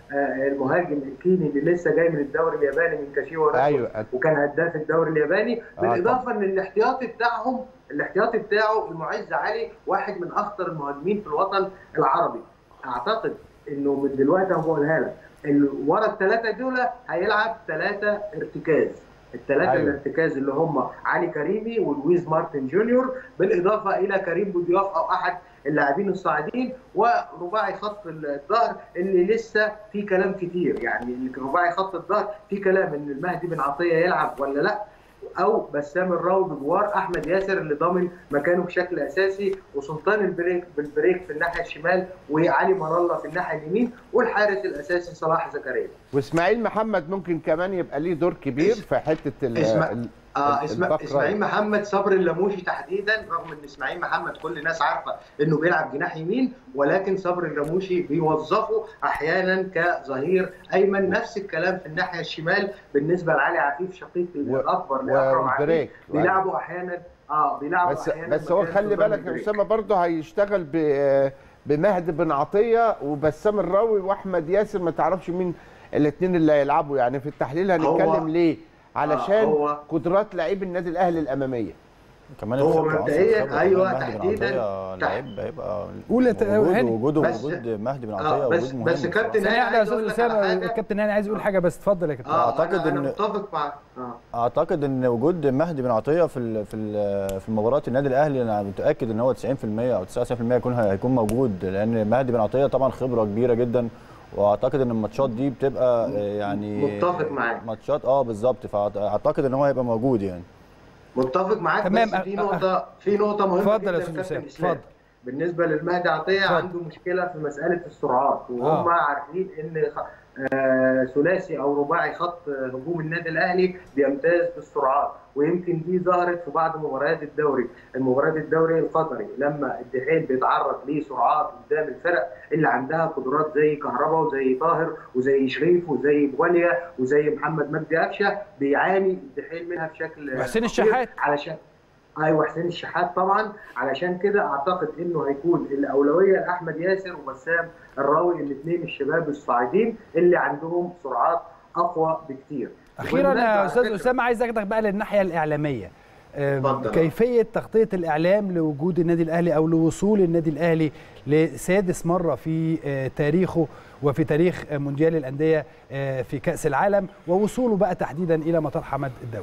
آه، المهاجم الكيني اللي لسه جاي من الدوري الياباني من كاشيوا ريكورد ايوه وكان هداف الدوري الياباني آه، بالاضافه ان الاحتياطي بتاعهم الاحتياطي بتاعه المعز علي واحد من اخطر المهاجمين في الوطن العربي اعتقد انه من دلوقتي انا بقولها لك ال- ورا الثلاثه دول هيلعب ثلاثه ارتكاز الثلاثه أيوة. أيوة. الارتكاز اللي هم علي كريمي ولويز مارتن جونيور بالاضافه الى كريم بودياف او احد اللاعبين الصاعدين ورباعي خط الظهر اللي لسه في كلام كتير يعني رباعي خط الظهر في كلام ان المهدي بن عطيه يلعب ولا لا او بسام الراوي بجوار احمد ياسر اللي ضامن مكانه بشكل اساسي وسلطان البريك بالبريك في الناحيه الشمال وعلي مر الله في الناحيه اليمين والحارس الاساسي صلاح زكريا واسماعيل محمد ممكن كمان يبقى ليه دور كبير في حته ال- اسمع- ال- آه اسمع الباك اسماعيل رايت. محمد صبري اللاموشي تحديدا رغم ان اسماعيل محمد كل الناس عارفه انه بيلعب جناح يمين ولكن صبري اللاموشي بيوظفه احيانا كظهير ايمن نفس الكلام في الناحيه الشمال بالنسبه لعلي عفيف شقيق الاكبر لاكرم عفيف وبريك. بيلعبوا احيانا اه بيلعبوا بس احيانا بس هو مكان خلي سلطان بالك يا البريك. اسامه برضه هيشتغل ب بمهدي بن عطيه وبسام الراوي واحمد ياسر ما تعرفش مين الاثنين اللي هيلعبوا يعني في التحليل هنتكلم هو- ليه علشان هو- قدرات لعيب النادي الاهلي الاماميه كمان هو الخبرة، عنصر مبدئياً الخبرة أيوة، كمان مهدي بن تحديداً، عطية تح- لعيب هيبقى قول يا ت- وجوده هاني. وجوده بس- وجود مهدي بن آه، عطية بس- وجود مهم بس كابتن بصراحة. ثانيه واحده يا عايز استاذ أقول لك على اسامه حاجة. الكابتن هاني عايز يقول حاجه بس اتفضل يا كابتن اه أعتقد أعتقد انا إن- متفق مع اه اعتقد ان وجود مهدي بن عطيه في ال في ال في مباراه النادي الاهلي انا متاكد ان هو 90% او 99% هيكون هيكون موجود لان مهدي بن عطيه طبعا خبره كبيره جدا واعتقد ان الماتشات دي بتبقى آه، يعني متفق معاك. ماتشات اه بالظبط فاعتقد ان هو هيبقى موجود يعني متفق معاك تمام. بس في نقطة في نقطة مهمة اتفضل يا جدا أستاذ كابتن أسامة، إسلام. اتفضل. بالنسبة للمهدي عطية اتفضل. عنده مشكلة في مسألة السرعات وهم آه. عارفين إن خ- آه، ثلاثي أو رباعي خط هجوم النادي الأهلي بيمتاز بالسرعات ويمكن دي ظهرت في بعض مباريات الدوري المباريات الدوري القطري لما الدحيل بيتعرض لسرعات قدام الفرق اللي عندها قدرات زي كهربا وزي طاهر وزي شريف وزي بواليا وزي محمد مجدي قفشه بيعاني الدحيل منها بشكل وحسين خطير الشحات. علشان ايوه حسين الشحات طبعا علشان كده اعتقد انه هيكون الاولويه لاحمد ياسر وبسام الراوي الاثنين الشباب الصاعدين اللي عندهم سرعات اقوى بكتير اخيرا وبالمناسبة يا على استاذ فكرة- اسامه عايز اخدك بقى للناحيه الاعلاميه آم، اتفضل. كيفيه تغطيه الاعلام لوجود النادي الاهلي او لوصول النادي الاهلي لسادس مره في آه، تاريخه وفي تاريخ آه، مونديال الانديه آه، في كاس العالم ووصوله بقى تحديدا الى مطار حمد الدولي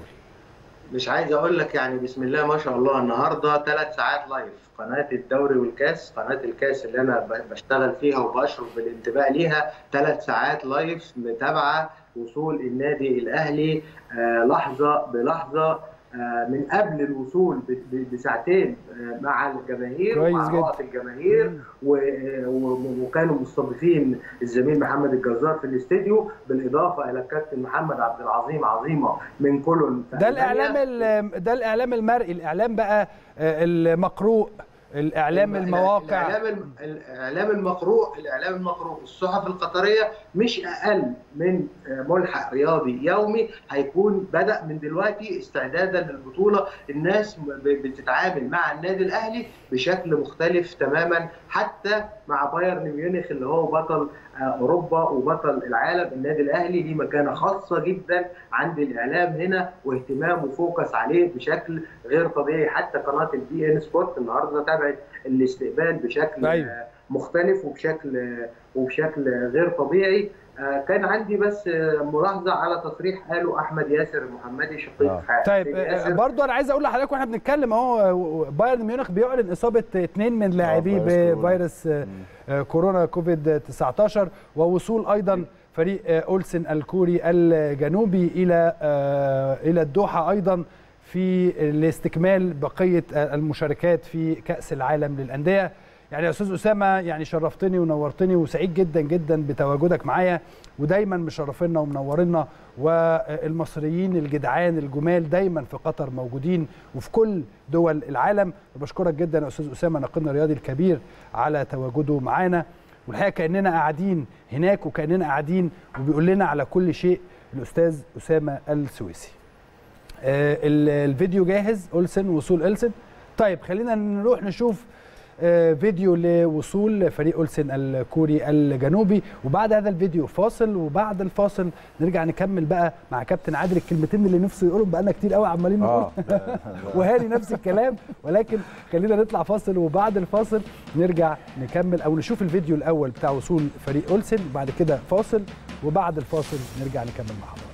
مش عايز اقول لك يعني بسم الله ما شاء الله النهارده ثلاث ساعات لايف قناه الدوري والكاس قناه الكاس اللي انا ب- بشتغل فيها وبشرف بالانتباه ليها ثلاث ساعات لايف متابعه وصول النادي الاهلي آه لحظه بلحظه آه من قبل الوصول ب- ب- بساعتين آه مع الجماهير كويس ومع جدا. رؤى الجماهير و- و- وكانوا مستضيفين الزميل محمد الجزار في الاستديو بالاضافه الى الكابتن محمد عبد العظيم عظيمه من كولون في ده ألمانيا. الاعلام ال- ده الاعلام المرئي الاعلام بقى آه، المقروء الاعلام المواقع الاعلام الم- الاعلام المقروء الاعلام المقروء الصحف القطريه مش اقل من ملحق رياضي يومي هيكون بدا من دلوقتي استعدادا للبطوله الناس ب- بتتعامل مع النادي الاهلي بشكل مختلف تماما حتى مع بايرن ميونخ اللي هو بطل آه، اوروبا وبطل العالم النادي الاهلي ليه مكانه خاصه جدا عند الاعلام هنا واهتمام وفوكس عليه بشكل غير طبيعي حتى قناه البي ان سبورت النهارده تابعت الاستقبال بشكل أيوة. آه، مختلف وبشكل آه، وبشكل غير طبيعي آه، كان عندي بس آه، ملاحظه على تصريح قاله احمد ياسر المحمدي شقيق آه. حسين طيب ياسر. آه، برضو انا عايز اقول لحضرتك واحنا بنتكلم اهو بايرن ميونخ بيعلن اصابه اثنين من لاعبيه فيروس كورونا. بفيروس آه، آه، كورونا كوفيد 19 ووصول ايضا فريق آه، اولسن الكوري الجنوبي الى آه، الى الدوحه ايضا في لاستكمال بقيه آه، المشاركات في كاس العالم للانديه يعني يا استاذ اسامه يعني شرفتني ونورتني وسعيد جدا جدا بتواجدك معايا ودايما مشرفينا ومنورينا والمصريين الجدعان الجمال دايما في قطر موجودين وفي كل دول العالم وبشكرك جدا يا استاذ اسامه ناقدنا الرياضي الكبير على تواجده معانا والحقيقه كاننا قاعدين هناك وكاننا قاعدين وبيقول لنا على كل شيء الاستاذ اسامه السويسي آه، ال- الفيديو جاهز اولسن وصول اولسن طيب خلينا نروح نشوف آه، فيديو لوصول فريق اولسن الكوري الجنوبي وبعد هذا الفيديو فاصل وبعد الفاصل نرجع نكمل بقى مع كابتن عادل الكلمتين اللي نفسه يقولهم بقالنا كتير قوي عمالين نقول اه وهاني نفس الكلام ولكن خلينا نطلع فاصل وبعد الفاصل نرجع نكمل او نشوف الفيديو الاول بتاع وصول فريق اولسن وبعد كده فاصل وبعد الفاصل نرجع نكمل مع حضرتك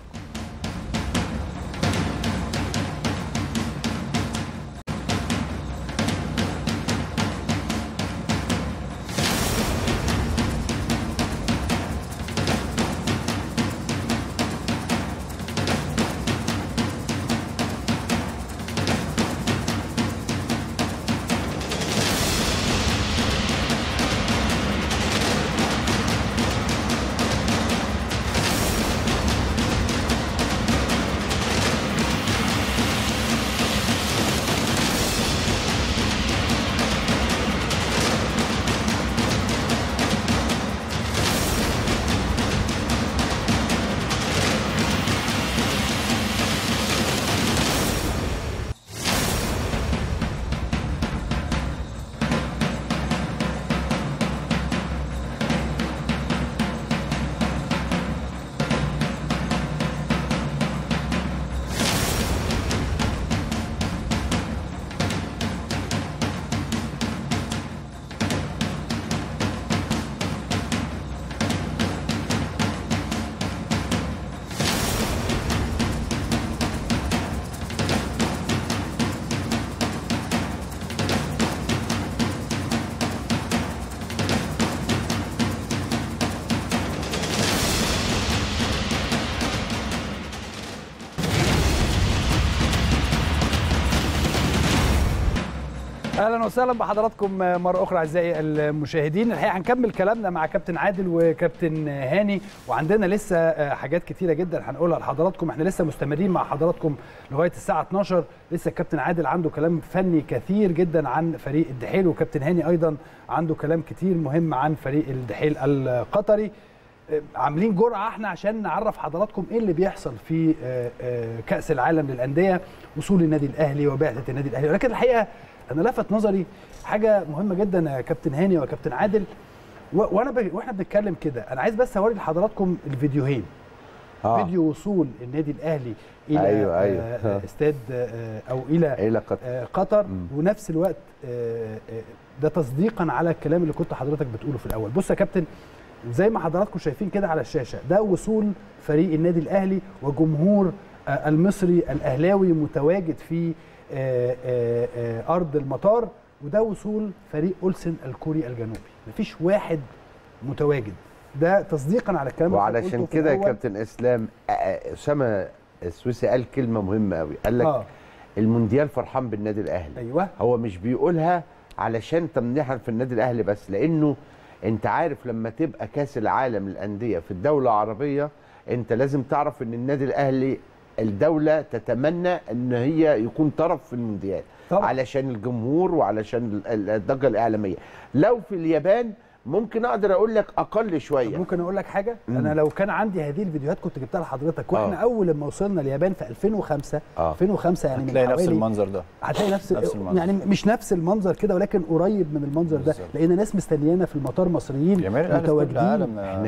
اهلا وسهلا بحضراتكم مره اخرى اعزائي المشاهدين الحقيقه هنكمل كلامنا مع كابتن عادل وكابتن هاني وعندنا لسه حاجات كتيره جدا هنقولها لحضراتكم احنا لسه مستمرين مع حضراتكم لغايه الساعه 12 لسه الكابتن عادل عنده كلام فني كثير جدا عن فريق الدحيل وكابتن هاني ايضا عنده كلام كتير مهم عن فريق الدحيل القطري عاملين جرعه احنا عشان نعرف حضراتكم ايه اللي بيحصل في كاس العالم للانديه وصول النادي الاهلي وبعثه النادي الاهلي ولكن الحقيقه انا لفت نظري حاجه مهمه جدا يا كابتن هاني وكابتن عادل وانا ب... واحنا بنتكلم كده انا عايز بس اوري لحضراتكم الفيديوهين آه. فيديو وصول النادي الاهلي الى أيوة أيوة. آه استاد آه او الى الى قطر آه قطر ونفس الوقت آه ده تصديقا على الكلام اللي كنت حضرتك بتقوله في الاول بص يا كابتن زي ما حضراتكم شايفين كده على الشاشه ده وصول فريق النادي الاهلي وجمهور آه المصري الاهلاوي متواجد في آآ آآ ارض المطار وده وصول فريق اولسن الكوري الجنوبي مفيش واحد متواجد ده تصديقا على الكلام وعلشان كده يا كابتن اسلام اسامه السويسي قال كلمه مهمه قوي قال لك آه. المونديال فرحان بالنادي الاهلي ايوه هو مش بيقولها علشان تمنيحا في النادي الاهلي بس لانه انت عارف لما تبقى كاس العالم للانديه في الدوله العربيه انت لازم تعرف ان النادي الاهلي الدولة تتمنى ان هي يكون طرف في المونديال طبعا. علشان الجمهور وعلشان الضجة الإعلامية لو في اليابان ممكن اقدر اقول لك اقل شويه ممكن اقول لك حاجه مم. انا لو كان عندي هذه الفيديوهات كنت جبتها لحضرتك واحنا آه. اول لما وصلنا اليابان في 2005 آه. 2005 يعني هتلاقي نفس المنظر ده هتلاقي نفس, نفس المنظر. يعني مش نفس المنظر كده ولكن قريب من المنظر ده لقينا ناس مستنيانا في المطار مصريين متواجدين احنا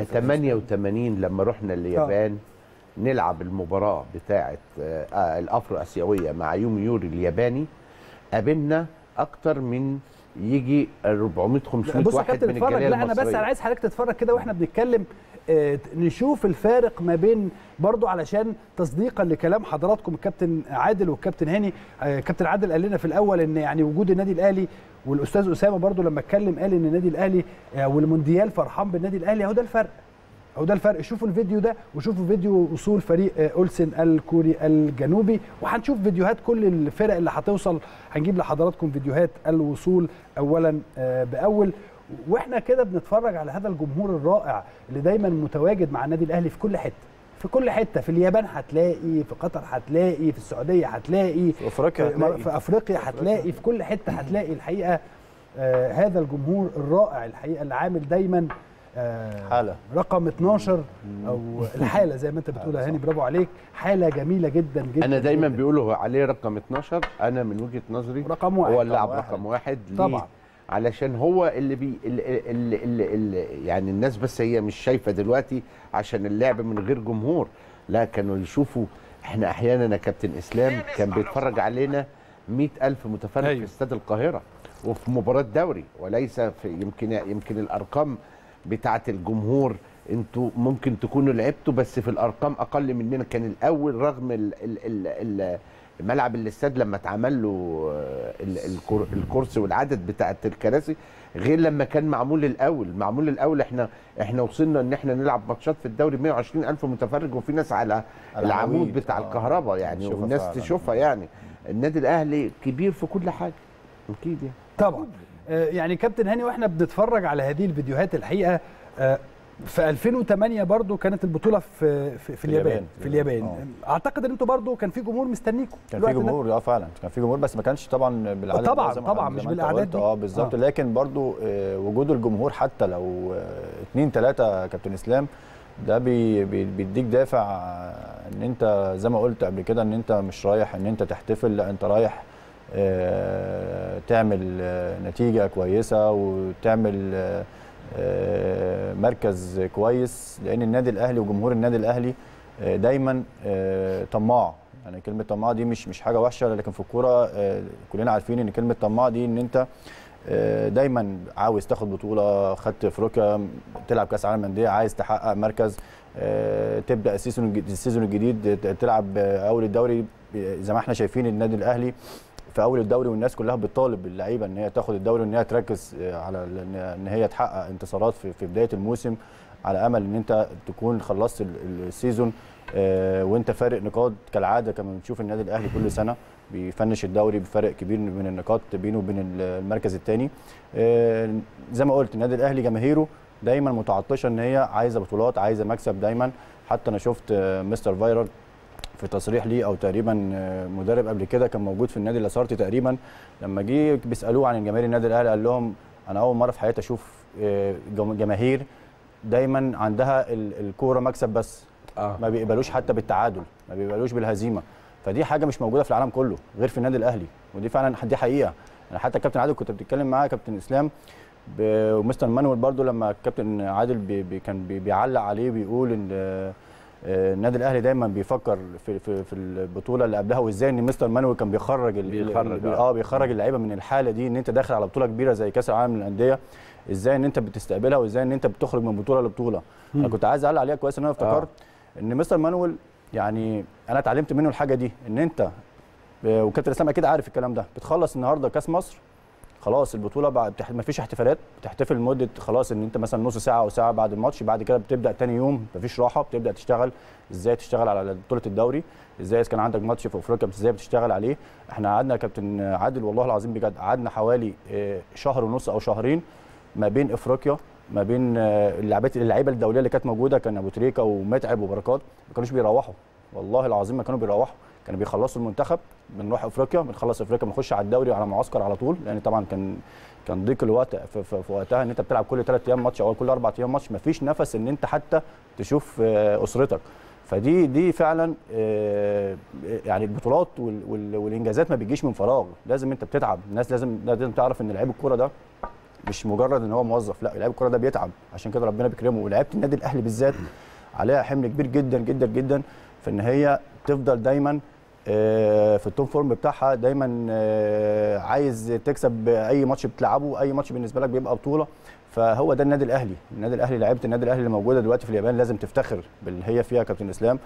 88 لما رحنا اليابان آه. نلعب المباراه بتاعه آه الافرو اسيويه مع يوميوري الياباني قابلنا اكتر من يجي 400 500 واحد من الجاليه لا انا بس انا عايز حضرتك تتفرج كده واحنا بنتكلم آه نشوف الفارق ما بين برضو علشان تصديقا لكلام حضراتكم الكابتن عادل والكابتن هاني آه كابتن عادل قال لنا في الاول ان يعني وجود النادي الاهلي والاستاذ اسامه برضو لما اتكلم قال ان النادي الاهلي آه والمونديال فرحان بالنادي الاهلي اهو ده الفرق اهو ده الفرق شوفوا الفيديو ده وشوفوا فيديو وصول فريق اولسن الكوري الجنوبي وهنشوف فيديوهات كل الفرق اللي هتوصل هنجيب لحضراتكم فيديوهات الوصول اولا باول واحنا كده بنتفرج على هذا الجمهور الرائع اللي دايما متواجد مع النادي الاهلي في كل حته في كل حته في اليابان هتلاقي في قطر هتلاقي في السعوديه هتلاقي في افريقيا هتلاقي في افريقيا هتلاقي في كل حته هتلاقي الحقيقه آه هذا الجمهور الرائع الحقيقه اللي عامل دايما آه حاله رقم 12 او الحاله زي ما انت بتقول يا هاني برافو عليك حاله جميله جدا جدا انا دايما بيقولوا عليه رقم 12 انا من وجهه نظري رقم واحد هو اللاعب رقم واحد طبعا علشان هو اللي بي اللي اللي اللي اللي يعني الناس بس هي مش شايفه دلوقتي عشان اللعب من غير جمهور لا كانوا يشوفوا احنا احيانا يا كابتن اسلام كان بيتفرج علينا مئة ألف متفرج أيوة. في استاد القاهرة وفي مباراة دوري وليس في يمكن يمكن الأرقام بتاعة الجمهور انتوا ممكن تكونوا لعبتوا بس في الأرقام أقل مننا كان الأول رغم ال ال ال ال ملعب الاستاد لما اتعمل له آه، ال- الكر- الكرسي والعدد بتاعة الكراسي غير لما كان معمول الاول معمول الاول احنا احنا وصلنا ان احنا نلعب ماتشات في الدوري 120 الف متفرج وفي ناس على على العمود العواميد. بتاع آه. الكهرباء يعني نشوفها والناس فعلاً. تشوفها يعني النادي الاهلي كبير في كل حاجه اكيد يعني طبعا آه، يعني كابتن هاني واحنا بنتفرج على هذه الفيديوهات الحقيقه آه، في 2008 برضو كانت البطوله في في, في اليابان اليابان. في اليابان آه. اعتقد ان انتوا برضو كان في جمهور مستنيكم كان الوقت في ده. جمهور اه فعلا كان في جمهور بس ما كانش طبعا بالعدد طبعاً، ده زي ما طبعاً، حضرتك- مش زي ما أنت بالأعداد قلت. دي. اه بالظبط آه. لكن برضو آه، وجود الجمهور حتى لو آه، اتنين تلاته كابتن اسلام ده بي بي- بيديك دافع آه، ان انت زي ما قلت قبل كده ان انت مش رايح ان انت تحتفل لا انت رايح آه، تعمل آه، نتيجه كويسه وتعمل آه، آه، مركز كويس لان النادي الاهلي وجمهور النادي الاهلي آه، دايما آه، طماع يعني كلمه طماع دي مش مش حاجه وحشه لكن في الكوره آه، كلنا عارفين ان كلمه طماع دي ان انت آه، دايما عاوز تاخد بطوله خدت افريقيا تلعب كاس عالم انديه عايز تحقق مركز آه، تبدا السيزون الج- السيزون الجديد ت- تلعب آه، اول الدوري آه، زي ما احنا شايفين النادي الاهلي في اول الدوري والناس كلها بتطالب اللعيبه ان هي تاخد الدوري وان هي تركز آه، على ال- ان إن هي تحقق انتصارات في في بدايه الموسم على امل ان انت تكون خلصت ال- ال- السيزون آه، وانت فارق نقاط كالعاده كما بنشوف النادي الاهلي كل سنه بيفنش الدوري بفرق كبير من النقاط بينه وبين ال- المركز الثاني زي ما قلت النادي الاهلي جماهيره دايما متعطشه ان هي عايزه بطولات عايزه مكسب دايما حتى انا شفت آه، مستر فايرال في تصريح ليه او تقريبا آه، مدرب قبل كده كان موجود في النادي الاسارتي تقريبا لما جه بيسالوه عن جماهير النادي الاهلي قال لهم انا اول مره في حياتي اشوف آه، جم- جماهير دايما عندها ال- الكوره مكسب بس اه ما بيقبلوش حتى بالتعادل ما بيقبلوش بالهزيمه فدي حاجه مش موجوده في العالم كله غير في النادي الاهلي ودي فعلا دي حقيقه يعني حتى الكابتن عادل كنت بتتكلم معاه كابتن اسلام ب- ومستر مانويل برضو لما الكابتن عادل بي بي كان بي بيعلق عليه بيقول ان آه، آه، النادي الاهلي دايما بيفكر في في في البطوله اللي قبلها وازاي ان مستر مانويل كان بيخرج ال- بيخرج، ال- آه. اه بيخرج اللعيبه من الحاله دي ان انت داخل على بطوله كبيره زي كاس العالم للانديه ازاي ان انت بتستقبلها وازاي ان انت بتخرج من بطوله لبطوله انا كنت عايز اعلق عليها كويس ان انا افتكرت ان مستر مانويل يعني انا اتعلمت منه الحاجه دي ان انت آه، وكابتن اسلام اكيد عارف الكلام ده بتخلص النهارده كاس مصر خلاص البطوله بعد بتح... مفيش احتفالات بتحتفل لمده خلاص ان انت مثلا نص ساعه او ساعه بعد الماتش بعد كده بتبدا تاني يوم مفيش راحه بتبدا تشتغل ازاي تشتغل على بطوله الدوري ازاي إذا كان عندك ماتش في افريقيا ازاي بتشتغل عليه احنا قعدنا يا كابتن عادل والله العظيم بجد قعدنا حوالي آه، شهر ونص او شهرين ما بين افريقيا ما بين آه، اللعبات اللعيبه الدوليه اللي كانت موجوده كان ابو تريكه ومتعب وبركات ما كانوش بيروحوا والله العظيم ما كانوا بيروحوا كانوا بيخلصوا المنتخب بنروح افريقيا بنخلص افريقيا بنخش على الدوري على معسكر على طول لان طبعا كان كان ضيق الوقت في, في, في وقتها ان انت بتلعب كل ثلاث ايام ماتش او كل اربع ايام ماتش مفيش نفس ان انت حتى تشوف آه، اسرتك فدي دي فعلا آه، يعني البطولات وال- وال- والانجازات ما بتجيش من فراغ لازم انت بتتعب الناس لازم لازم تعرف ان لعيب الكوره ده مش مجرد ان هو موظف لا لعيب الكوره ده بيتعب عشان كده ربنا بيكرمه ولعيبه النادي الاهلي بالذات عليها حمل كبير جدا جدا جدا في ان هي تفضل دايما آه، في التوب فورم بتاعها دايما آه، عايز تكسب اي ماتش بتلعبه اي ماتش بالنسبه لك بيبقى بطوله فهو ده النادي الاهلي النادي الاهلي لعيبه النادي الاهلي اللي موجوده دلوقتي في اليابان لازم تفتخر باللي هي فيها كابتن اسلام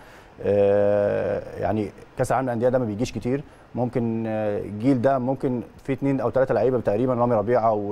آه، يعني كاس العالم للانديه ده ما بيجيش كتير ممكن آه، الجيل ده ممكن في اثنين او ثلاثه لعيبه تقريبا رامي ربيعه و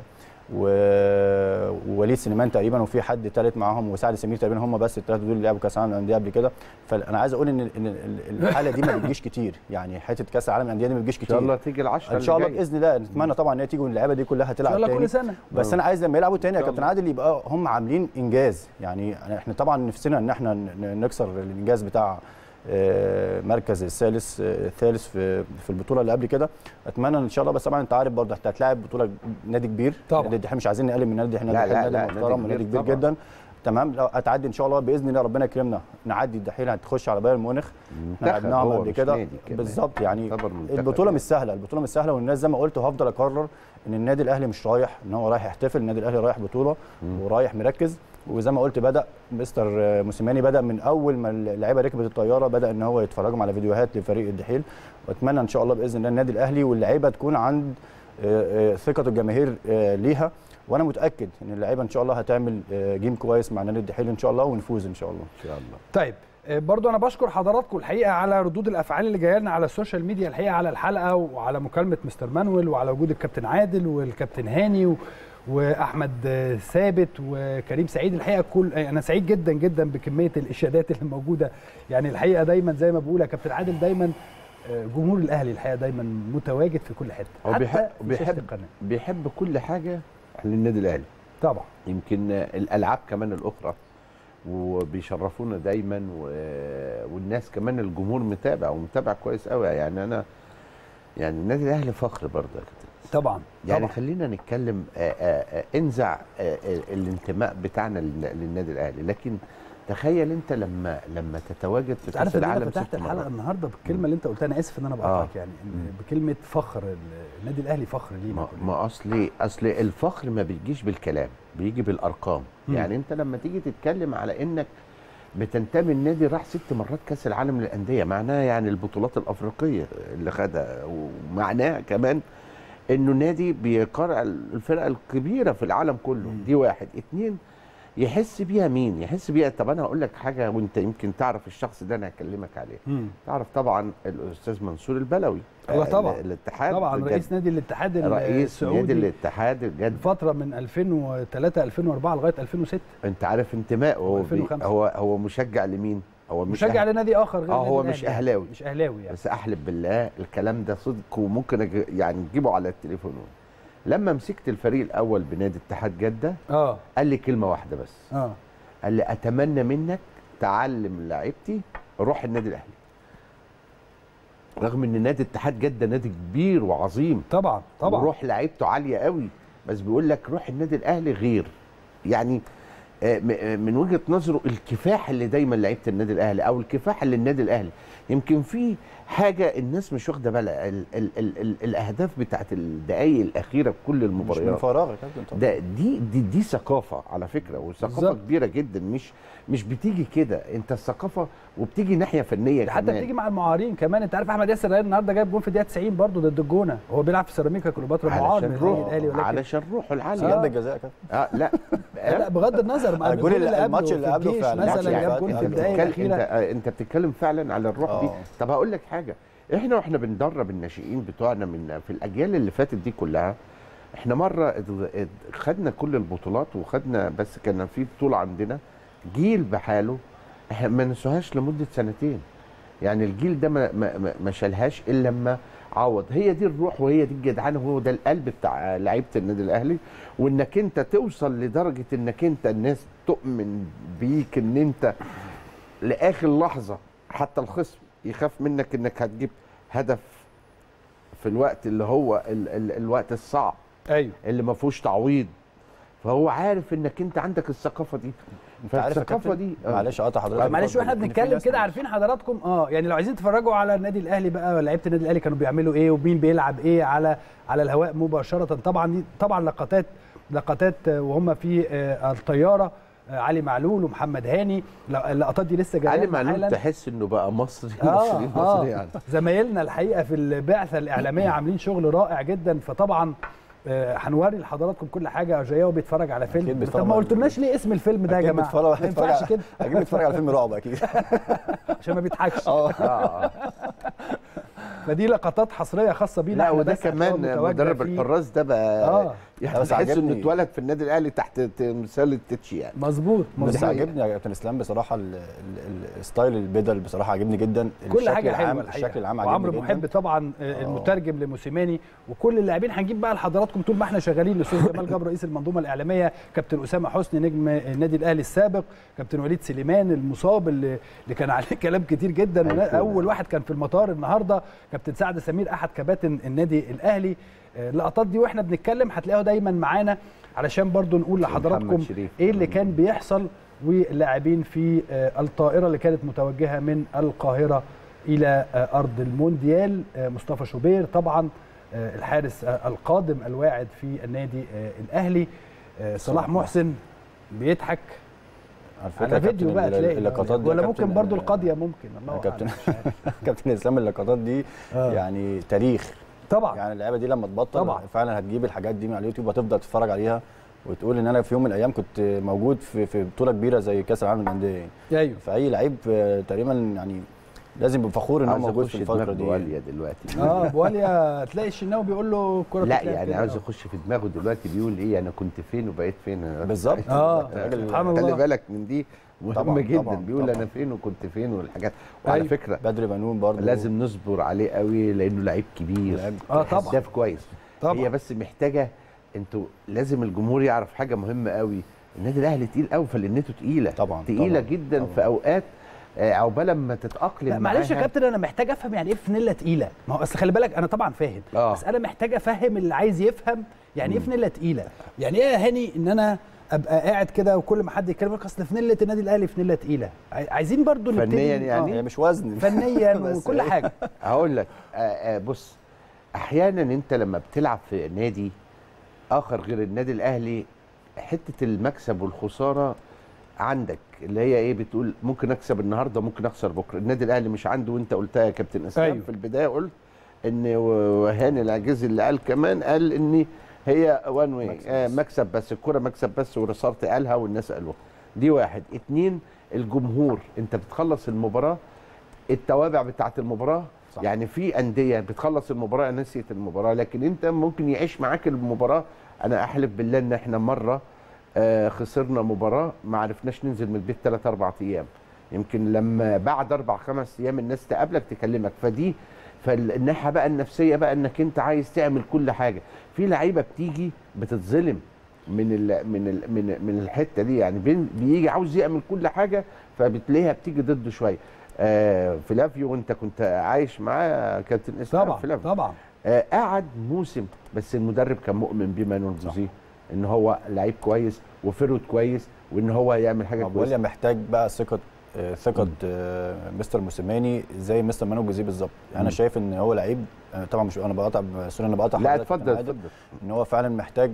و- ووليد سليمان تقريبا وفي حد ثالث معاهم وسعد سمير تقريبا هم بس الثلاثه دول اللي لعبوا كاس العالم للانديه قبل كده فانا عايز اقول ان ان ال- الحاله دي ما بتجيش كتير يعني حته كاس العالم للانديه دي ما بتجيش ان كتير شاء الله تيجي العشرة ان شاء الله اللي جاية. باذن الله نتمنى طبعا ان هي تيجي واللعيبه دي كلها ان تلعب شاء الله تاني كل سنه بس انا عايز لما يلعبوا تاني يا كابتن عادل يبقى هم عاملين انجاز يعني احنا طبعا نفسنا ان احنا ن- نكسر الانجاز بتاع آه، مركز الثالث آه، الثالث في في البطوله اللي قبل كده اتمنى ان شاء الله بس طبعا انت عارف برضه انت هتلاعب بطوله نادي كبير طبعا. نادي احنا مش عايزين نقلل من نادي احنا لا، نادي لا، نادي لا، محترم نادي نادي كبير كبير طبعا. جدا تمام لو هتعدي ان شاء الله باذن الله ربنا يكرمنا نعدي الدحيل هتخش على بايرن ميونخ احنا منتخب لعبناهم هو قبل مش كده نادي كمان. بالظبط يعني يعتبر منتخب البطوله يعني. مش سهله البطوله مش سهله والناس زي ما قلت وهفضل اكرر ان النادي الاهلي مش رايح ان هو رايح يحتفل النادي الاهلي رايح بطوله ورايح مركز وزي ما قلت بدا مستر موسيماني بدا من اول ما اللعيبه ركبت الطياره بدا ان هو يتفرجوا على فيديوهات لفريق الدحيل واتمنى ان شاء الله باذن الله النادي الاهلي واللعيبه تكون عند آه، آه، ثقه الجماهير آه، ليها وانا متاكد ان اللعيبه ان شاء الله هتعمل آه، جيم كويس مع نادي الدحيل ان شاء الله ونفوز ان شاء الله ان شاء الله طيب آه، برضو انا بشكر حضراتكم الحقيقه على ردود الافعال اللي جايه لنا على السوشيال ميديا الحقيقه على الحلقه وعلى مكالمه مستر مانويل وعلى وجود الكابتن عادل والكابتن هاني و... واحمد آه، ثابت وكريم سعيد الحقيقه كل آه، انا سعيد جدا جدا بكميه الاشادات اللي موجوده يعني الحقيقه دايما زي ما بقول يا كابتن عادل دايما آه، جمهور الاهلي الحقيقه دايما متواجد في كل حته هو حتى بيحب في شاشة بيحب القناه بيحب كل حاجه للنادي الاهلي طبعا يمكن الالعاب كمان الاخرى وبيشرفونا دايما و... والناس كمان الجمهور متابع ومتابع كويس قوي يعني انا يعني النادي الاهلي فخر برضه يا كابتن طبعا يعني طبعا خلينا نتكلم آآ آآ انزع آآ الانتماء بتاعنا لل- للنادي الاهلي لكن تخيل انت لما لما تتواجد في انت عارف كاس ان انا العالم فتحت ست الحلقه مرات النهارده بالكلمه اللي انت قلتها انا اسف ان انا بقاطعك آه. يعني إن بكلمه فخر ال- النادي الاهلي فخر لينا ما, كلنا. ما اصل اصل الفخر ما بيجيش بالكلام بيجي بالارقام مم. يعني انت لما تيجي تتكلم على انك بتنتمي النادي راح ست مرات كاس العالم للانديه معناها يعني البطولات الافريقيه اللي خدها ومعناها كمان انه نادي بيقرع الفرق الكبيره في العالم كله مم. دي واحد اتنين يحس بيها مين يحس بيها طب انا هقول لك حاجه وانت يمكن تعرف الشخص ده انا هكلمك عليه مم. تعرف طبعا الاستاذ منصور البلوي أيوة طبعا. ال- الاتحاد طبعا جد- رئيس نادي الاتحاد رئيس السعودي نادي الاتحاد جد فتره من 2003 2004 لغايه 2006 انت عارف انتمائه هو بي 2005. هو هو مشجع لمين هو مش مشجع أهل... لنادي اخر غير اه النادي هو الأهلي مش يعني. اهلاوي مش اهلاوي يعني بس احلف بالله الكلام ده صدق وممكن أج... يعني نجيبه على التليفون لما مسكت الفريق الاول بنادي اتحاد جده اه قال لي كلمه واحده بس اه قال لي اتمنى منك تعلم لعيبتي روح النادي الاهلي رغم ان نادي اتحاد جده نادي كبير وعظيم طبعا طبعا وروح لعيبته عاليه قوي بس بيقول لك روح النادي الاهلي غير يعني آه، م- آه، من وجهه نظره الكفاح اللي دايما لعيبه النادي الاهلي او الكفاح اللي النادي الاهلي يمكن في حاجه الناس مش واخده بالها ال ال ال ال الاهداف بتاعت الدقائق الاخيره في كل مش من المباريات فراغ يا كابتن طبعا ده دي دي دي ثقافه على فكره وثقافه بالظبط. كبيره جدا مش مش بتيجي كده انت الثقافه وبتيجي ناحيه فنيه ده حتى كمان. بتيجي مع المعارين كمان انت عارف احمد ياسر ريان النهارده جايب جون في الدقيقه 90 برضه ضد الجونه هو بيلعب في سيراميكا كليوباترا معار من علشان النادي روح الاهلي ولكن علشان روحه العاليه ضربه جزاء يا كابتن اه لا لا بغض النظر ما الجول اللي- قبله الماتش اللي في قبله الجيش فعلا. مثلا لا، جاب جون انت في الدقائق بتتكلم انت الاخيره آه، انت بتتكلم فعلا على الروح دي آه. طب هقول لك حاجه احنا واحنا بندرب الناشئين بتوعنا من في الاجيال اللي فاتت دي كلها احنا مره اد- اد- خدنا كل البطولات وخدنا بس كان في بطوله عندنا جيل بحاله احنا ما نسوهاش لمده سنتين يعني الجيل ده ما ما ما- ما شالهاش الا لما عوض هي دي الروح وهي دي الجدعانه وهو ده القلب بتاع لعيبه النادي الاهلي وانك انت توصل لدرجه انك انت الناس تؤمن بيك ان انت لاخر لحظه حتى الخصم يخاف منك انك هتجيب هدف في الوقت اللي هو ال ال الوقت الصعب ايوه اللي ما فيهوش تعويض فهو عارف انك انت عندك الثقافه دي انت عارف يا فالثقافه كابتن دي آه. معلش قطع حضرتك طب معلش واحنا إن في بنتكلم ناس كده مش- عارفين حضراتكم اه يعني لو عايزين تتفرجوا على النادي الاهلي بقى لعيبه النادي الاهلي كانوا بيعملوا ايه ومين بيلعب ايه على على الهواء مباشره طبعا دي طبعا لقطات لقطات آه، وهم في آه، الطياره آه، علي معلول ومحمد هاني لا- اللقطات دي لسه جايه علي لنا معلول حالا. تحس انه بقى مصري آه مصري مصري آه يعني زمايلنا الحقيقه في البعثه الاعلاميه عاملين شغل رائع جدا فطبعا آه، هنوري لحضراتكم كل حاجه جايو بيتفرج على أكيد فيلم بيتفرج طب ما على- قلتلناش ليه اسم الفيلم ده يا أكيد جماعه بيتفرج- ما ينفعش بيتفرج- كده اكيد بيتفرج على فيلم رعب اكيد عشان ما بيضحكش اه آه. فدي لقطات حصريه خاصه بينا لا إحنا وده بس هتلاقوا كمان متواجدة مدرب فيه. الحراس ده بقى اه يعني بس تحس انه عجبني. اتولد في النادي الاهلي تحت تمثال التتشي يعني مظبوط بس مظبوط عجبني يا كابتن اسلام بصراحه ال- ال- الستايل البدل بصراحه عجبني جدا كل الشكل حاجه حلوه العام الحقيقه الشكل العام وعمرو عجبني محب جدا طبعا آه، المترجم لموسيماني وكل اللاعبين هنجيب بقى لحضراتكم طول ما احنا شغالين الاستاذ جمال جاب رئيس المنظومه الاعلاميه كابتن اسامه حسني نجم النادي الاهلي السابق كابتن وليد سليمان المصاب اللي, اللي كان عليه كلام كتير جدا أيوة. اول واحد كان في المطار النهارده كابتن سعد سمير احد كباتن النادي الاهلي آه، اللقطات دي واحنا بنتكلم هتلاقوها دايما معانا علشان برضو نقول محمد لحضراتكم شريف. ايه اللي كان بيحصل واللاعبين في آه، الطائره اللي كانت متوجهه من القاهره الى آه، ارض المونديال آه، مصطفى شوبير طبعا آه، الحارس آه، القادم الواعد في النادي آه، الاهلي آه، صلاح محسن بيضحك على فكره على يا فيديو كابتن بقى ال- تلاقي اللقطات دي يا ولا كابتن، ممكن برضو آه، القاضيه ممكن الله يا كابتن أعلم، مش عارف. كابتن اسلام اللقطات دي آه. يعني تاريخ طبعا يعني اللعيبه دي لما تبطل طبعا. فعلا هتجيب الحاجات دي من على اليوتيوب وهتفضل تتفرج عليها وتقول ان انا في يوم من الايام كنت موجود في في بطوله كبيره زي كاس العالم للانديه يعني. ايوه فاي لعيب آه، تقريبا يعني لازم يبقى فخور ان هو عاوز موجود اخش في دماغ الفتره دي بواليا دلوقتي اه بواليا تلاقي الشناوي بيقول له الكره لا بتتلعب يعني كده. عاوز اخش في دماغه دلوقتي بيقول ايه انا كنت فين وبقيت فين أنا- بالظبط اه الراجل سبحان خلي الله بالك من دي مهمه طبعاً، جدا طبعاً، بيقول طبعاً. انا فين وكنت فين والحاجات وعلى أيوة. فكره بدر بنون برضه لازم نصبر عليه قوي لانه لعيب كبير لعيب- آه، طبعاً. هداف كويس طبعاً. هي بس محتاجه انتوا لازم الجمهور يعرف حاجه مهمه قوي النادي الاهلي تقيل قوي فلنته تقيله طبعاً، تقيله طبعاً، جدا طبعاً. في اوقات آه، عقبال ما تتاقلم لا معلش يا معاها. كابتن انا محتاج افهم يعني ايه فانيلا تقيله ما هو اصل خلي بالك انا طبعا فاهم آه. بس انا محتاج افهم اللي عايز يفهم يعني ايه فانيلا تقيله يعني ايه يا هاني ان انا ابقى قاعد كده وكل ما حد يتكلم يقول لك اصل فانيلا النادي الاهلي فانيلا تقيله عاي- عايزين برضو نبتدي فنياً يعني؟ هي مش وزن فنيا بس وكل حاجه هقول لك آه، آه، بص احيانا انت لما بتلعب في نادي اخر غير النادي الاهلي حته المكسب والخساره عندك اللي هي ايه بتقول ممكن اكسب النهارده ممكن اخسر بكره النادي الاهلي مش عنده وانت قلتها يا كابتن اسلام أيوه. أيوه. في البدايه قلت ان وهاني العجيزي اللي قال كمان قال ان هي وان واي مكسب آه بس. مكسب بس الكره مكسب بس ورصارت قالها والناس قالوها دي واحد اتنين الجمهور انت بتخلص المباراه التوابع بتاعت المباراه صح. يعني في انديه بتخلص المباراه نسيت المباراه لكن انت ممكن يعيش معاك المباراه انا احلف بالله ان احنا مره آه خسرنا مباراه ما عرفناش ننزل من البيت ثلاث اربع ايام يمكن لما بعد اربع خمس ايام الناس تقابلك تكلمك فدي فالناحيه بقى النفسيه بقى انك انت عايز تعمل كل حاجه في لعيبه بتيجي بتتظلم من ال من ال من من الحته دي يعني بين- بيجي عاوز يعمل كل حاجه فبتلاقيها بتيجي ضده شويه آه فلافيو وانت كنت عايش معاه كابتن اسلام طبعا فلافيو طبعا آه قعد موسم بس المدرب كان مؤمن بمانويل جوزيه ان هو لعيب كويس وفرود كويس وان هو يعمل حاجه ابو وليا كويسه محتاج بقى ثقه آه، ثقه آه، مستر موسيماني زي مستر مانو جوزيه بالظبط يعني انا مم. شايف ان هو لعيب آه، طبعا مش انا بقطع سوري انا بقطع لا حضرتك اتفضل عادي. اتفضل ان هو فعلا محتاج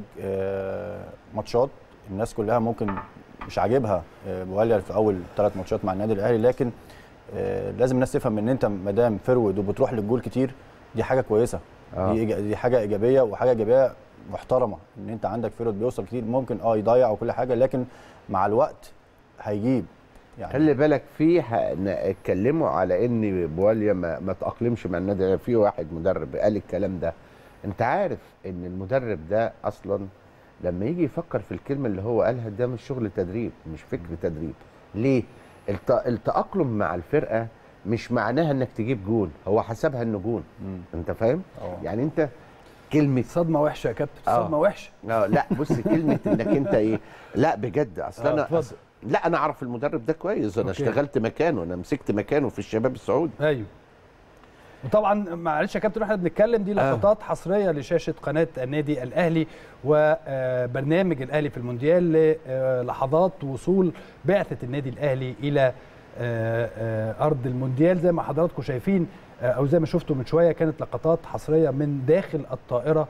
آه، ماتشات الناس كلها ممكن مش عاجبها آه، بواليا في اول ثلاث ماتشات مع النادي الاهلي لكن آه، لازم الناس تفهم ان انت ما دام فرود وبتروح للجول كتير دي حاجه كويسه آه. دي إيجا- دي حاجه ايجابيه وحاجه ايجابيه محترمه ان انت عندك فرود بيوصل كتير ممكن اه يضيع وكل حاجه لكن مع الوقت هيجيب يعني خلي بالك في ح- ن- اتكلموا على ان بواليا ما, ما تاقلمش مع النادي الأهلي. في واحد مدرب قال الكلام ده انت عارف ان المدرب ده اصلا لما يجي يفكر في الكلمه اللي هو قالها ده مش شغل تدريب مش فكر تدريب ليه الت... التاقلم مع الفرقه مش معناها انك تجيب جول هو حسبها انه جول مم. انت فاهم اه يعني انت كلمه صدمه وحشه يا كابتن آه. صدمه وحشه اه لا بص كلمه انك انت ايه لا بجد اصل آه، انا اتفضل. أصل لا انا اعرف المدرب ده كويس انا أوكي. اشتغلت مكانه انا مسكت مكانه في الشباب السعودي ايوه وطبعا معلش يا كابتن احنا بنتكلم دي لقطات حصريه لشاشه قناه النادي الاهلي وبرنامج الاهلي في المونديال للحظات وصول بعثه النادي الاهلي الى آه، آه، ارض المونديال زي ما حضراتكم شايفين آه، او زي ما شفتوا من شويه كانت لقطات حصريه من داخل الطائره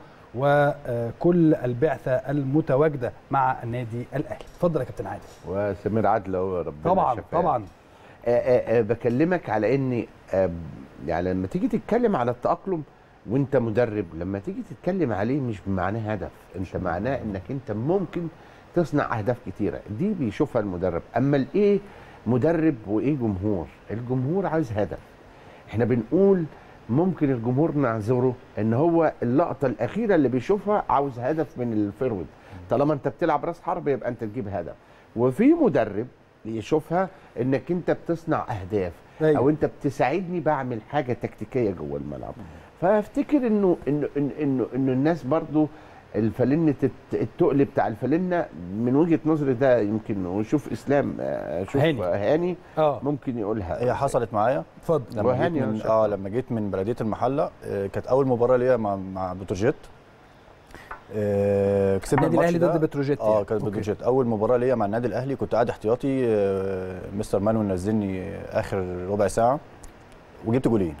وكل البعثه المتواجده مع النادي الاهلي اتفضل يا كابتن عادل وسمير عدل هو ربنا طبعا شفاه. طبعا آه آه آه بكلمك على ان آه يعني لما تيجي تتكلم على التاقلم وانت مدرب لما تيجي تتكلم عليه مش بمعناه هدف انت معناه انك انت ممكن تصنع اهداف كتيره دي بيشوفها المدرب اما الايه مدرب وايه جمهور الجمهور عايز هدف احنا بنقول ممكن الجمهور نعذره ان هو اللقطه الاخيره اللي بيشوفها عاوز هدف من الفرود طالما انت بتلعب راس حرب يبقى انت تجيب هدف وفي مدرب يشوفها انك انت بتصنع اهداف أيوة. او انت بتساعدني بعمل حاجه تكتيكيه جوه الملعب فافتكر انه انه انه انه, إنه الناس برضو الفلنة الت- التقل بتاع الفلنة من وجهة نظري ده يمكن وشوف اسلام آه، شوف هاني. هاني اه ممكن يقولها هي حصلت معايا اتفضل لما جيت وهاني من أنا اه لما جيت من بلديه المحله آه، كانت اول مباراه ليا مع مع بتروجيت آه، كسبنا النادي الماتش الأهلي ده ضد بتروجيت اه يعني. كانت أوكي. بتروجيت اول مباراه ليا مع النادي الاهلي كنت قاعد احتياطي آه، مستر مانويل نزلني اخر ربع ساعه وجبت جولين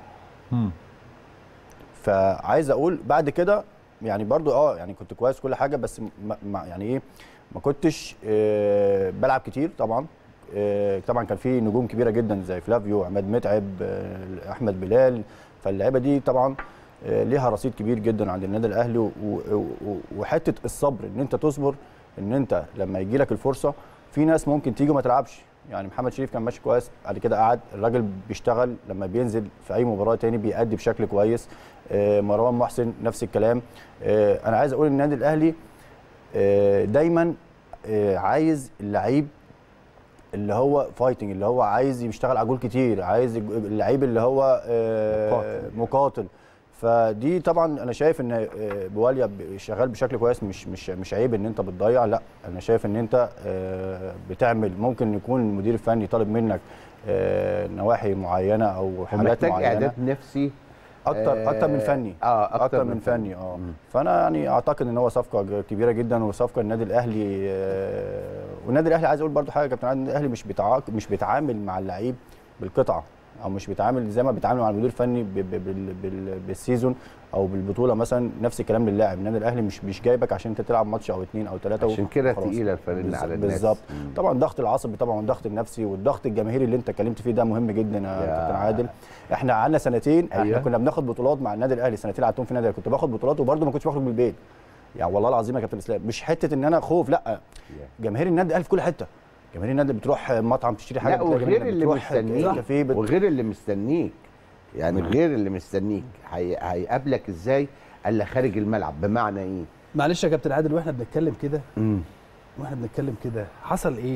فعايز اقول بعد كده يعني برضو اه يعني كنت كويس كل حاجه بس ما ما- يعني ايه ما كنتش آه، بلعب كتير طبعا آه، طبعا كان في نجوم كبيره جدا زي فلافيو عماد متعب آه، احمد بلال فاللعيبه دي طبعا آه، ليها رصيد كبير جدا عند النادي الاهلي و- و- و- وحته الصبر ان انت تصبر ان انت لما يجي لك الفرصه في ناس ممكن تيجي وما تلعبش يعني محمد شريف كان ماشي كويس بعد كده قعد الراجل بيشتغل لما بينزل في اي مباراه تاني بيأدي بشكل كويس آه، مروان محسن نفس الكلام آه، انا عايز اقول النادي الاهلي آه، دايما آه، عايز اللعيب اللي هو فايتنج اللي هو عايز يشتغل على جول كتير عايز الج- اللعيب اللي هو آه، مقاتل. مقاتل فدي طبعا انا شايف ان آه، بواليا ب- شغال بشكل كويس مش مش مش عيب ان انت بتضيع لا انا شايف ان انت آه، بتعمل ممكن يكون المدير الفني طالب منك آه، نواحي معينه او حاجات ومحتاج معينه اعداد نفسي اكتر اكتر من فني اه اكتر, اكتر من فني اه فانا يعني اعتقد ان هو صفقه ج- كبيره جدا وصفقه النادي الاهلي آه، والنادي الاهلي عايز اقول برضو حاجه يا كابتن عادل، النادي الاهلي مش بيتعاق مش بيتعامل مع اللعيب بالقطعه او مش بيتعامل زي ما بيتعامل مع المدير الفني ب- ب- بال- بال- بالسيزون او بالبطوله مثلا نفس الكلام للاعب النادي الاهلي مش مش جايبك عشان انت تلعب ماتش او اثنين او ثلاثه عشان كده وخلاص. تقيله الفانيلا بالز- على الناس بالظبط مم. طبعا الضغط العصبي طبعا والضغط النفسي والضغط الجماهيري اللي انت اتكلمت فيه ده مهم جدا يا يا. كابتن عادل احنا قعدنا سنتين احنا أيوة. كنا بناخد بطولات مع النادي الاهلي سنتين قعدتهم في النادي الأهلي. كنت باخد بطولات وبرده ما كنتش بخرج من البيت يعني والله العظيم يا كابتن اسلام مش حته ان انا خوف لا جماهير النادي الاهلي في كل حته جماهير النادي بتروح مطعم تشتري حاجه لا بتلاقي وغير جماهير اللي بتروح مستنيك كافيه بت... وغير اللي مستنيك يعني غير اللي مستنيك هي- هيقابلك ازاي الا خارج الملعب بمعنى ايه معلش يا كابتن عادل واحنا بنتكلم كده مم. واحنا بنتكلم كده حصل ايه؟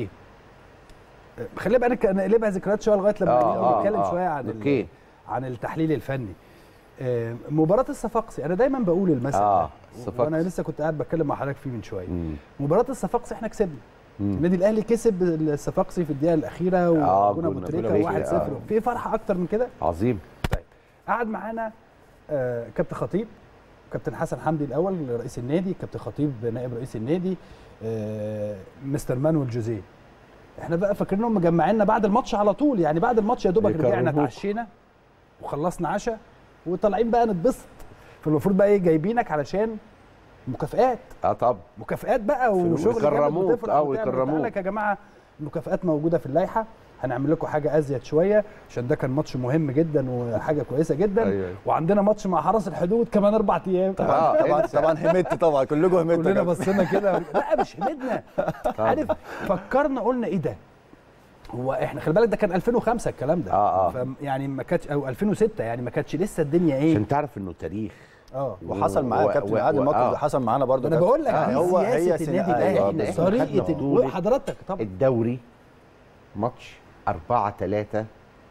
آه، خلينا بقى نك- نقلبها ذكريات شويه لغايه لما آه، نيجي آه، نتكلم آه. شويه عن ال- أوكي. عن التحليل الفني. آه، مباراة الصفاقسي انا دايما بقول المثل آه، ده، الصفاقسي. وانا لسه كنت قاعد بتكلم مع حضرتك فيه من شويه. مم. مباراة الصفاقسي احنا كسبنا. مم. النادي الاهلي كسب الصفاقسي في الدقيقه الاخيره آه، وجون جون ابو أبو تريكه تريكة، 1-0 آه. في فرحه اكتر من كده؟ عظيم قعد معانا آه، كابتن خطيب كابتن حسن حمدي الاول رئيس النادي كابتن خطيب نائب رئيس النادي آه، مستر مانويل جوزيه احنا بقى فاكرينهم مجمعيننا بعد الماتش على طول يعني بعد الماتش يا دوبك رجعنا يكرموك. اتعشينا وخلصنا عشاء وطالعين بقى نتبسط فالمفروض بقى ايه جايبينك علشان مكافآت اه طب مكافآت بقى وشغل جامد ويكرموك، بتفرح آه، وبتعمل. ويكرموك. قال لك يا جماعه المكافآت موجوده في اللائحه هنعمل لكم حاجه ازيد شويه عشان ده كان ماتش مهم جدا وحاجه كويسه جدا أيوة، أيوة. وعندنا ماتش مع حرس الحدود كمان اربع ايام آه، طبعا انسى. طبعا همت طبعا كلكم همتوا كلنا يا كابتن. بصينا كده لا مش همدنا عارف فكرنا قلنا ايه ده هو احنا خلي بالك ده كان 2005 الكلام ده آه، آه. ف يعني ما كانتش او 2006 يعني ما كانتش لسه الدنيا ايه عشان تعرف انه تاريخ اه وحصل معايا و- يا كابتن و- عادل و- الموقف آه. ده حصل معانا برضه انا كابتن. بقول لك آه، دي هو هي سياسه سن- النادي أيوة، الاهلي إحنا طريقه خدنا بطولة وحضرتك طبعا الدوري ماتش 4 3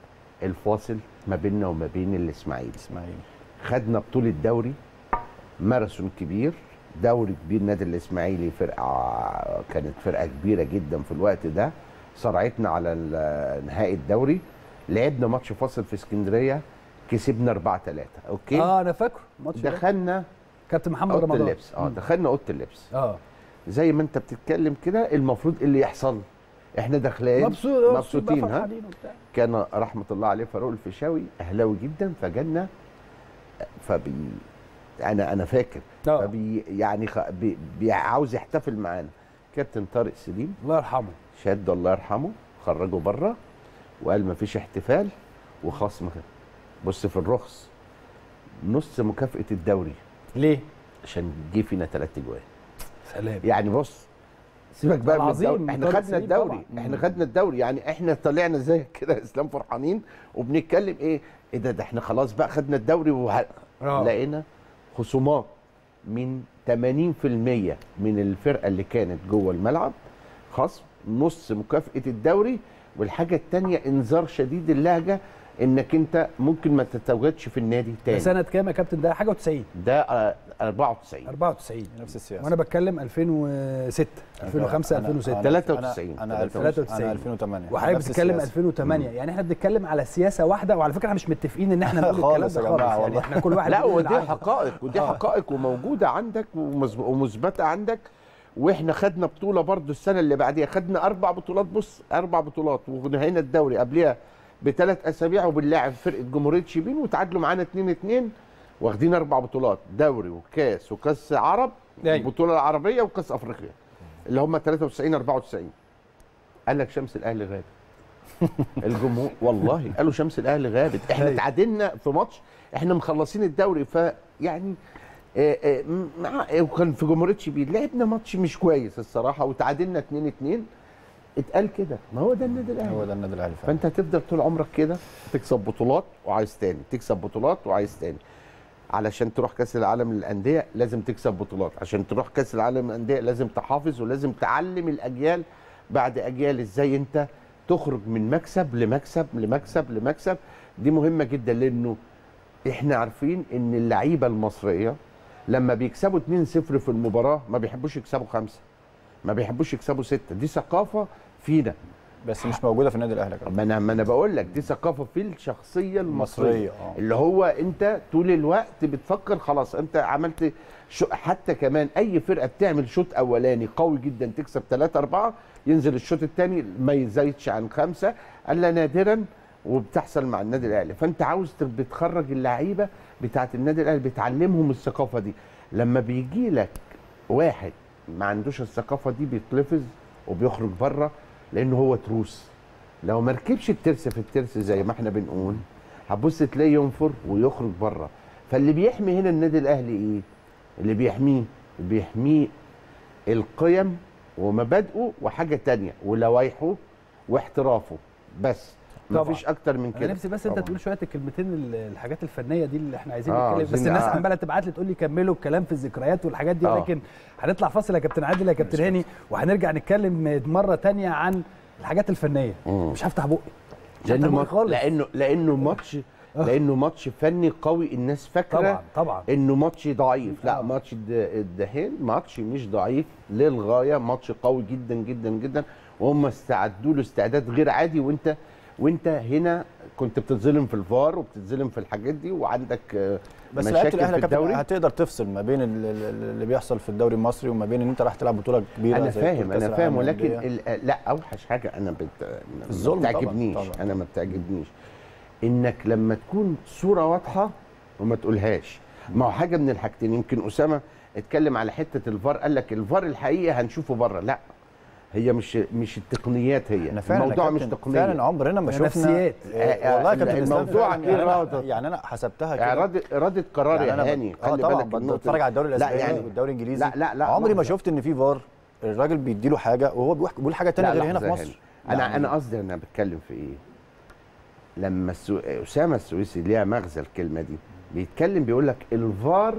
الفاصل ما بيننا وما بين الاسماعيلي اسماعيل خدنا بطولة دوري ماراثون كبير دوري كبير نادي الاسماعيلي فرقة كانت فرقة كبيرة جدا في الوقت ده صرعتنا على ال- نهائي الدوري لعبنا ماتش فاصل في اسكندرية كسبنا 4 3 اوكي اه انا فاكره الماتش ده دخلنا كابتن محمد اوضه رمضان اللبس اه مم. دخلنا اوضه اللبس اه زي ما انت بتتكلم كده المفروض اللي يحصل احنا داخلين مبسوط مبسوطين بقى ها فرحانين وبتاع. كان رحمه الله عليه فاروق الفيشاوي اهلاوي جدا فجالنا فبي انا انا فاكر آه. فبي يعني خ... بي... بي... عاوز يحتفل معانا كابتن طارق سليم الله يرحمه شاد الله يرحمه خرجه بره وقال ما فيش احتفال وخصم بص في الرخص نص مكافاه الدوري ليه؟ عشان جه فينا ثلاث اجوان سلام يعني بص سيبك بقى من العظيم الدوري احنا طارق خدنا سليم الدوري طبعاً. احنا خدنا الدوري يعني احنا طلعنا زي كده اسلام فرحانين وبنتكلم ايه ايه ده ده احنا خلاص بقى خدنا الدوري وه... آه. لقينا خصومات من 80% من الفرقه اللي كانت جوه الملعب خصم نص مكافاه الدوري والحاجه الثانيه انذار شديد اللهجه انك انت ممكن ما تتواجدش في النادي ده تاني سنه كام يا كابتن ده حاجه و90 ده آه، 94 94 نفس السياسه وانا بتكلم 2006 2005 أنا- 2006 أنا- 93. انا انا 93. انا 2008 وحضرتك نفس بتتكلم السياسة. 2008 يعني احنا بنتكلم على سياسه واحده وعلى فكره احنا مش متفقين ان احنا نقول الكلام خالص ده يا خالص جماعة يعني والله. احنا كل واحد لا بيقول ودي اللي عنده. حقائق ودي حقائق وموجوده عندك ومز- ومثبته عندك واحنا خدنا بطوله برضو السنه اللي بعديها خدنا اربع بطولات بص اربع بطولات ونهينا الدوري قبلها بثلاث اسابيع وبنلاعب فرقه جمهوريه شبين وتعادلوا معانا 2 2 واخدين اربع بطولات دوري وكاس وكاس عرب أيوة. البطوله العربيه وكاس افريقيا اللي هم 93 94 قال لك شمس الاهلي غاب الجمهور والله قالوا شمس الاهلي غابت احنا أيوة. تعادلنا في ماتش احنا مخلصين الدوري فيعني آه، آه، مع وكان في جمهوريه شبين لعبنا ماتش مش كويس الصراحه وتعادلنا 2 2 اتقال كده ما هو ده النادي الاهلي هو ده النادي الاهلي فعلا فانت هتفضل طول عمرك كده تكسب بطولات وعايز تاني تكسب بطولات وعايز تاني علشان تروح كاس العالم للانديه لازم تكسب بطولات عشان تروح كاس العالم للانديه لازم تحافظ ولازم تعلم الاجيال بعد اجيال ازاي انت تخرج من مكسب لمكسب لمكسب لمكسب دي مهمه جدا لانه احنا عارفين ان اللعيبه المصريه لما بيكسبوا 2-0 في المباراه ما بيحبوش يكسبوا خمسه ما بيحبوش يكسبوا سته دي ثقافه فينا بس مش موجوده في النادي الاهلي يا كابتن. ما انا ما انا بقول لك دي ثقافه في الشخصيه المصريه المصرية، آه. اللي هو انت طول الوقت بتفكر خلاص انت عملت شو حتى كمان اي فرقه بتعمل شوط اولاني قوي جدا تكسب 3 4 ينزل الشوط الثاني ما يزيدش عن خمسه الا نادرا وبتحصل مع النادي الاهلي فانت عاوز تب- بتخرج اللعيبه بتاعه النادي الاهلي بتعلمهم الثقافه دي لما بيجي لك واحد ما عندوش الثقافه دي بيتلفظ وبيخرج بره لانه هو تروس لو ما ركبش الترس في الترس زي ما احنا بنقول هتبص تلاقيه ينفر ويخرج بره فاللي بيحمي هنا النادي الاهلي ايه اللي بيحميه بيحميه القيم ومبادئه وحاجه تانية ولوائحه واحترافه بس طبعاً. مفيش اكتر من انا كده نفسي بس انت طبعاً. تقول شويه الكلمتين ال- الحاجات الفنيه دي اللي احنا عايزين آه، نتكلم بس عايزين- الناس آه. عماله تبعت لي تقول لي كملوا الكلام في الذكريات والحاجات دي آه. ولكن هنطلع فاصل يا كابتن عادل يا كابتن هاني وهنرجع نتكلم مره تانية عن الحاجات الفنيه مم. مش هفتح بقي مش لانه هفتح بقي ما- خالص لانه لانه ماتش لانه ماتش فني قوي الناس فاكره طبعا طبعا انه ماتش ضعيف لا آه. ماتش الد- الدهان ماتش مش ضعيف للغايه ماتش قوي جدا جدا جدا وهم استعدوا له استعداد غير عادي وانت وانت هنا كنت بتتظلم في الفار وبتتظلم في الحاجات دي وعندك آه، بس لعيبه مشاكل الاهلي في يا كابتن الدوري هتقدر تفصل ما بين ال- ال- اللي بيحصل في الدوري المصري وما بين ان انت راح تلعب بطوله كبيره انا زي فاهم بطولة كأس انا فاهم العالم ولكن للأندية. ال- لا اوحش حاجه انا بت... ما الظلم طبعاً، بتعجبنيش طبعاً. انا ما بتعجبنيش انك لما تكون صوره واضحه وما تقولهاش ما هو حاجه من الحاجتين يمكن اسامه اتكلم على حته الفار قال لك الفار الحقيقه هنشوفه بره لا هي مش مش التقنيات هي احنا فعلا يا الموضوع مش كابتن تقنيه فعلا عمرنا ما ده شفنا نفسيات. آه، والله يا كابتن إسلام الموضوع فعلاً يعني إرادة. أنا- يعني انا حسبتها كده اراده اراده قرار يعني يا انا هاني اه خلي طبعا بالك النقطة بتفرج دي. على الدوري لا الاسباني يعني والدوري الانجليزي لا لا لا عمري ما لحظة. شفت ان في فار الراجل بيديله حاجه وهو بيحك- بيقول حاجه تانية لا غير هنا في لحظة يا مصر هاني. انا يعني انا قصدي انا بتكلم في ايه لما السو... اسامه السويسي ليها مغزى الكلمه دي بيتكلم بيقول لك الفار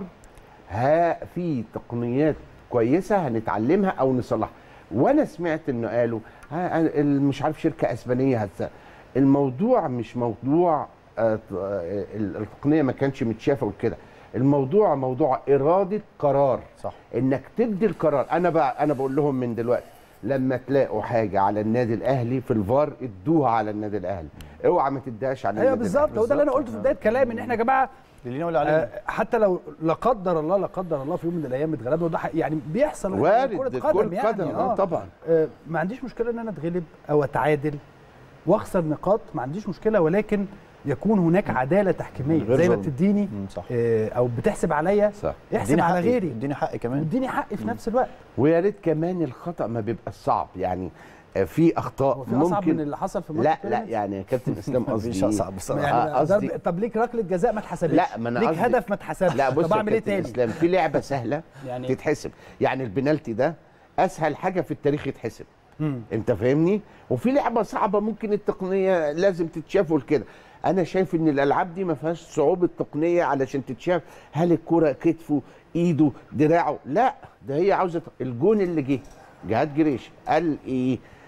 ها في تقنيات كويسه هنتعلمها او نصلحها وانا سمعت انه قالوا ها ال- مش عارف شركه اسبانيه هتس... الموضوع مش موضوع آه، آه، التقنيه ما كانش متشافه وكده الموضوع موضوع اراده قرار صح انك تدي القرار انا بقى انا بقول لهم من دلوقتي لما تلاقوا حاجه على النادي الاهلي في الفار ادوها على النادي الاهلي اوعى ما تديهاش على ايوه النادي بالظبط هو ده اللي انا قلته في بدايه كلامي ان احنا يا جماعه اللي لينا ولا علينا آه، حتى لو لا قدر الله لا قدر الله في يوم من الايام اتغلبنا وده حق- يعني بيحصل وارد كرة كرة قدم يعني قدم اه طبعا آه، ما عنديش مشكله ان انا اتغلب او اتعادل واخسر نقاط ما عنديش مشكله ولكن يكون هناك عداله تحكيميه غير زي ما ظلم. بتديني مم، صح آه، او بتحسب عليا صح احسب اديني على حقي، غيري اديني حقي كمان واديني حقي في نفس الوقت ويا ريت كمان الخطا ما بيبقى صعب يعني آه، في اخطاء هو في اصعب من ممكن اللي حصل في ماتش لا لا بيراميدز؟ يعني يا كابتن اسلام قصدي مفيش إيه؟ اصعب بصراحه يعني آه، قصدي- ضرب- طب ليك ركله جزاء ما اتحسبتش لا ما انا ليك قصدي- هدف ما اتحسبش لا بص طب يا اعمل ايه كابتن تاني اسلام في لعبه سهله يعني تتحسب يعني البنالتي ده اسهل حاجه في التاريخ يتحسب مم. انت فاهمني وفي لعبه صعبه ممكن التقنيه لازم تتشاف والكده انا شايف ان الالعاب دي ما فيهاش صعوبه تقنيه علشان تتشاف هل الكره كتفه ايده دراعه لا ده هي عاوزه الجون اللي جه جهاد جريش قال ايه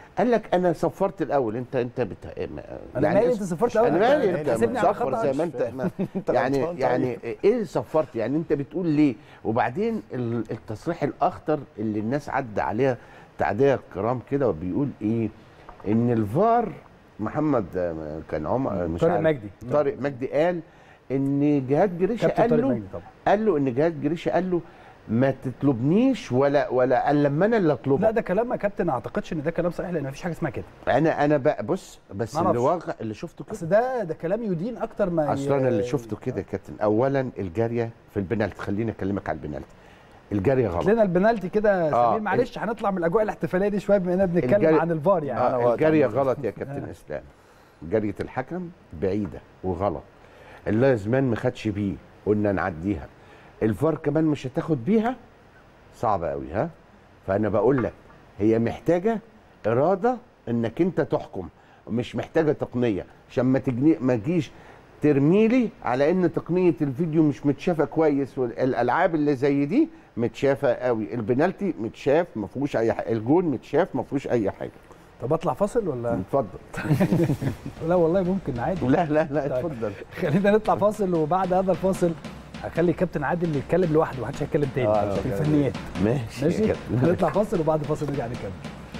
قال لك انا صفرت الاول انت انت بت... انا مالي انت صفرت انا الاول مالي أنت انت بتحاسبني على متصفر خطأ زي ما انت ما أنت يعني غلطان يعني ايه صفرت يعني انت بتقول ليه وبعدين ال- التصريح الاخطر اللي الناس عدى عليها تعديه كرام كده وبيقول ايه ان الفار محمد آه، كان عمر مش طارق عارف. مجدي. طارق مجدي قال ان جهاد جريشه كابتن قال طارق له مجدي طبعا قال له ان جهاد جريشه قال له ما تطلبنيش ولا ولا قال لما انا اللي اطلبك لا ده كلام يا كابتن ما اعتقدش ان ده كلام صحيح لان مفيش حاجه اسمها كده انا انا بقى بص بس ما اللي أعرفش. واقع اللي شفته كده اصل ده ده كلام يدين اكتر ما ي- اصل انا اللي شفته كده يا كابتن اولا الجاريه في البنالتي خليني اكلمك على البنالتي الجاريه هات غلط لنا البنالتي كده يا آه. سمير معلش هنطلع من الاجواء الاحتفاليه دي شويه بما اننا بنتكلم الجري- عن الفار يعني أنا آه واقع. الجاريه غلط يا كابتن اسلام جاريه الحكم بعيده وغلط اللازمان ما خدش بيه قلنا نعديها الفار كمان مش هتاخد بيها صعبه قوي ها فانا بقول لك هي محتاجه اراده انك انت تحكم مش محتاجه تقنيه عشان ما تجني ما تجيش ترميلي على ان تقنيه الفيديو مش متشافه كويس والالعاب اللي زي دي متشافه قوي البنالتي متشاف ما فيهوش اي حاجه الجون متشاف ما فيهوش اي حاجه طب اطلع فاصل ولا اتفضل لا والله ممكن عادي لا لا لا طيب. اتفضل خلينا نطلع فاصل وبعد هذا الفاصل هخلي كابتن عادل يتكلم لوحده محدش هيتكلم تاني آه، في أوكي. الفنيات ماشي ماشي يا كابتن. هنطلع فاصل وبعد الفاصل نرجع نكمل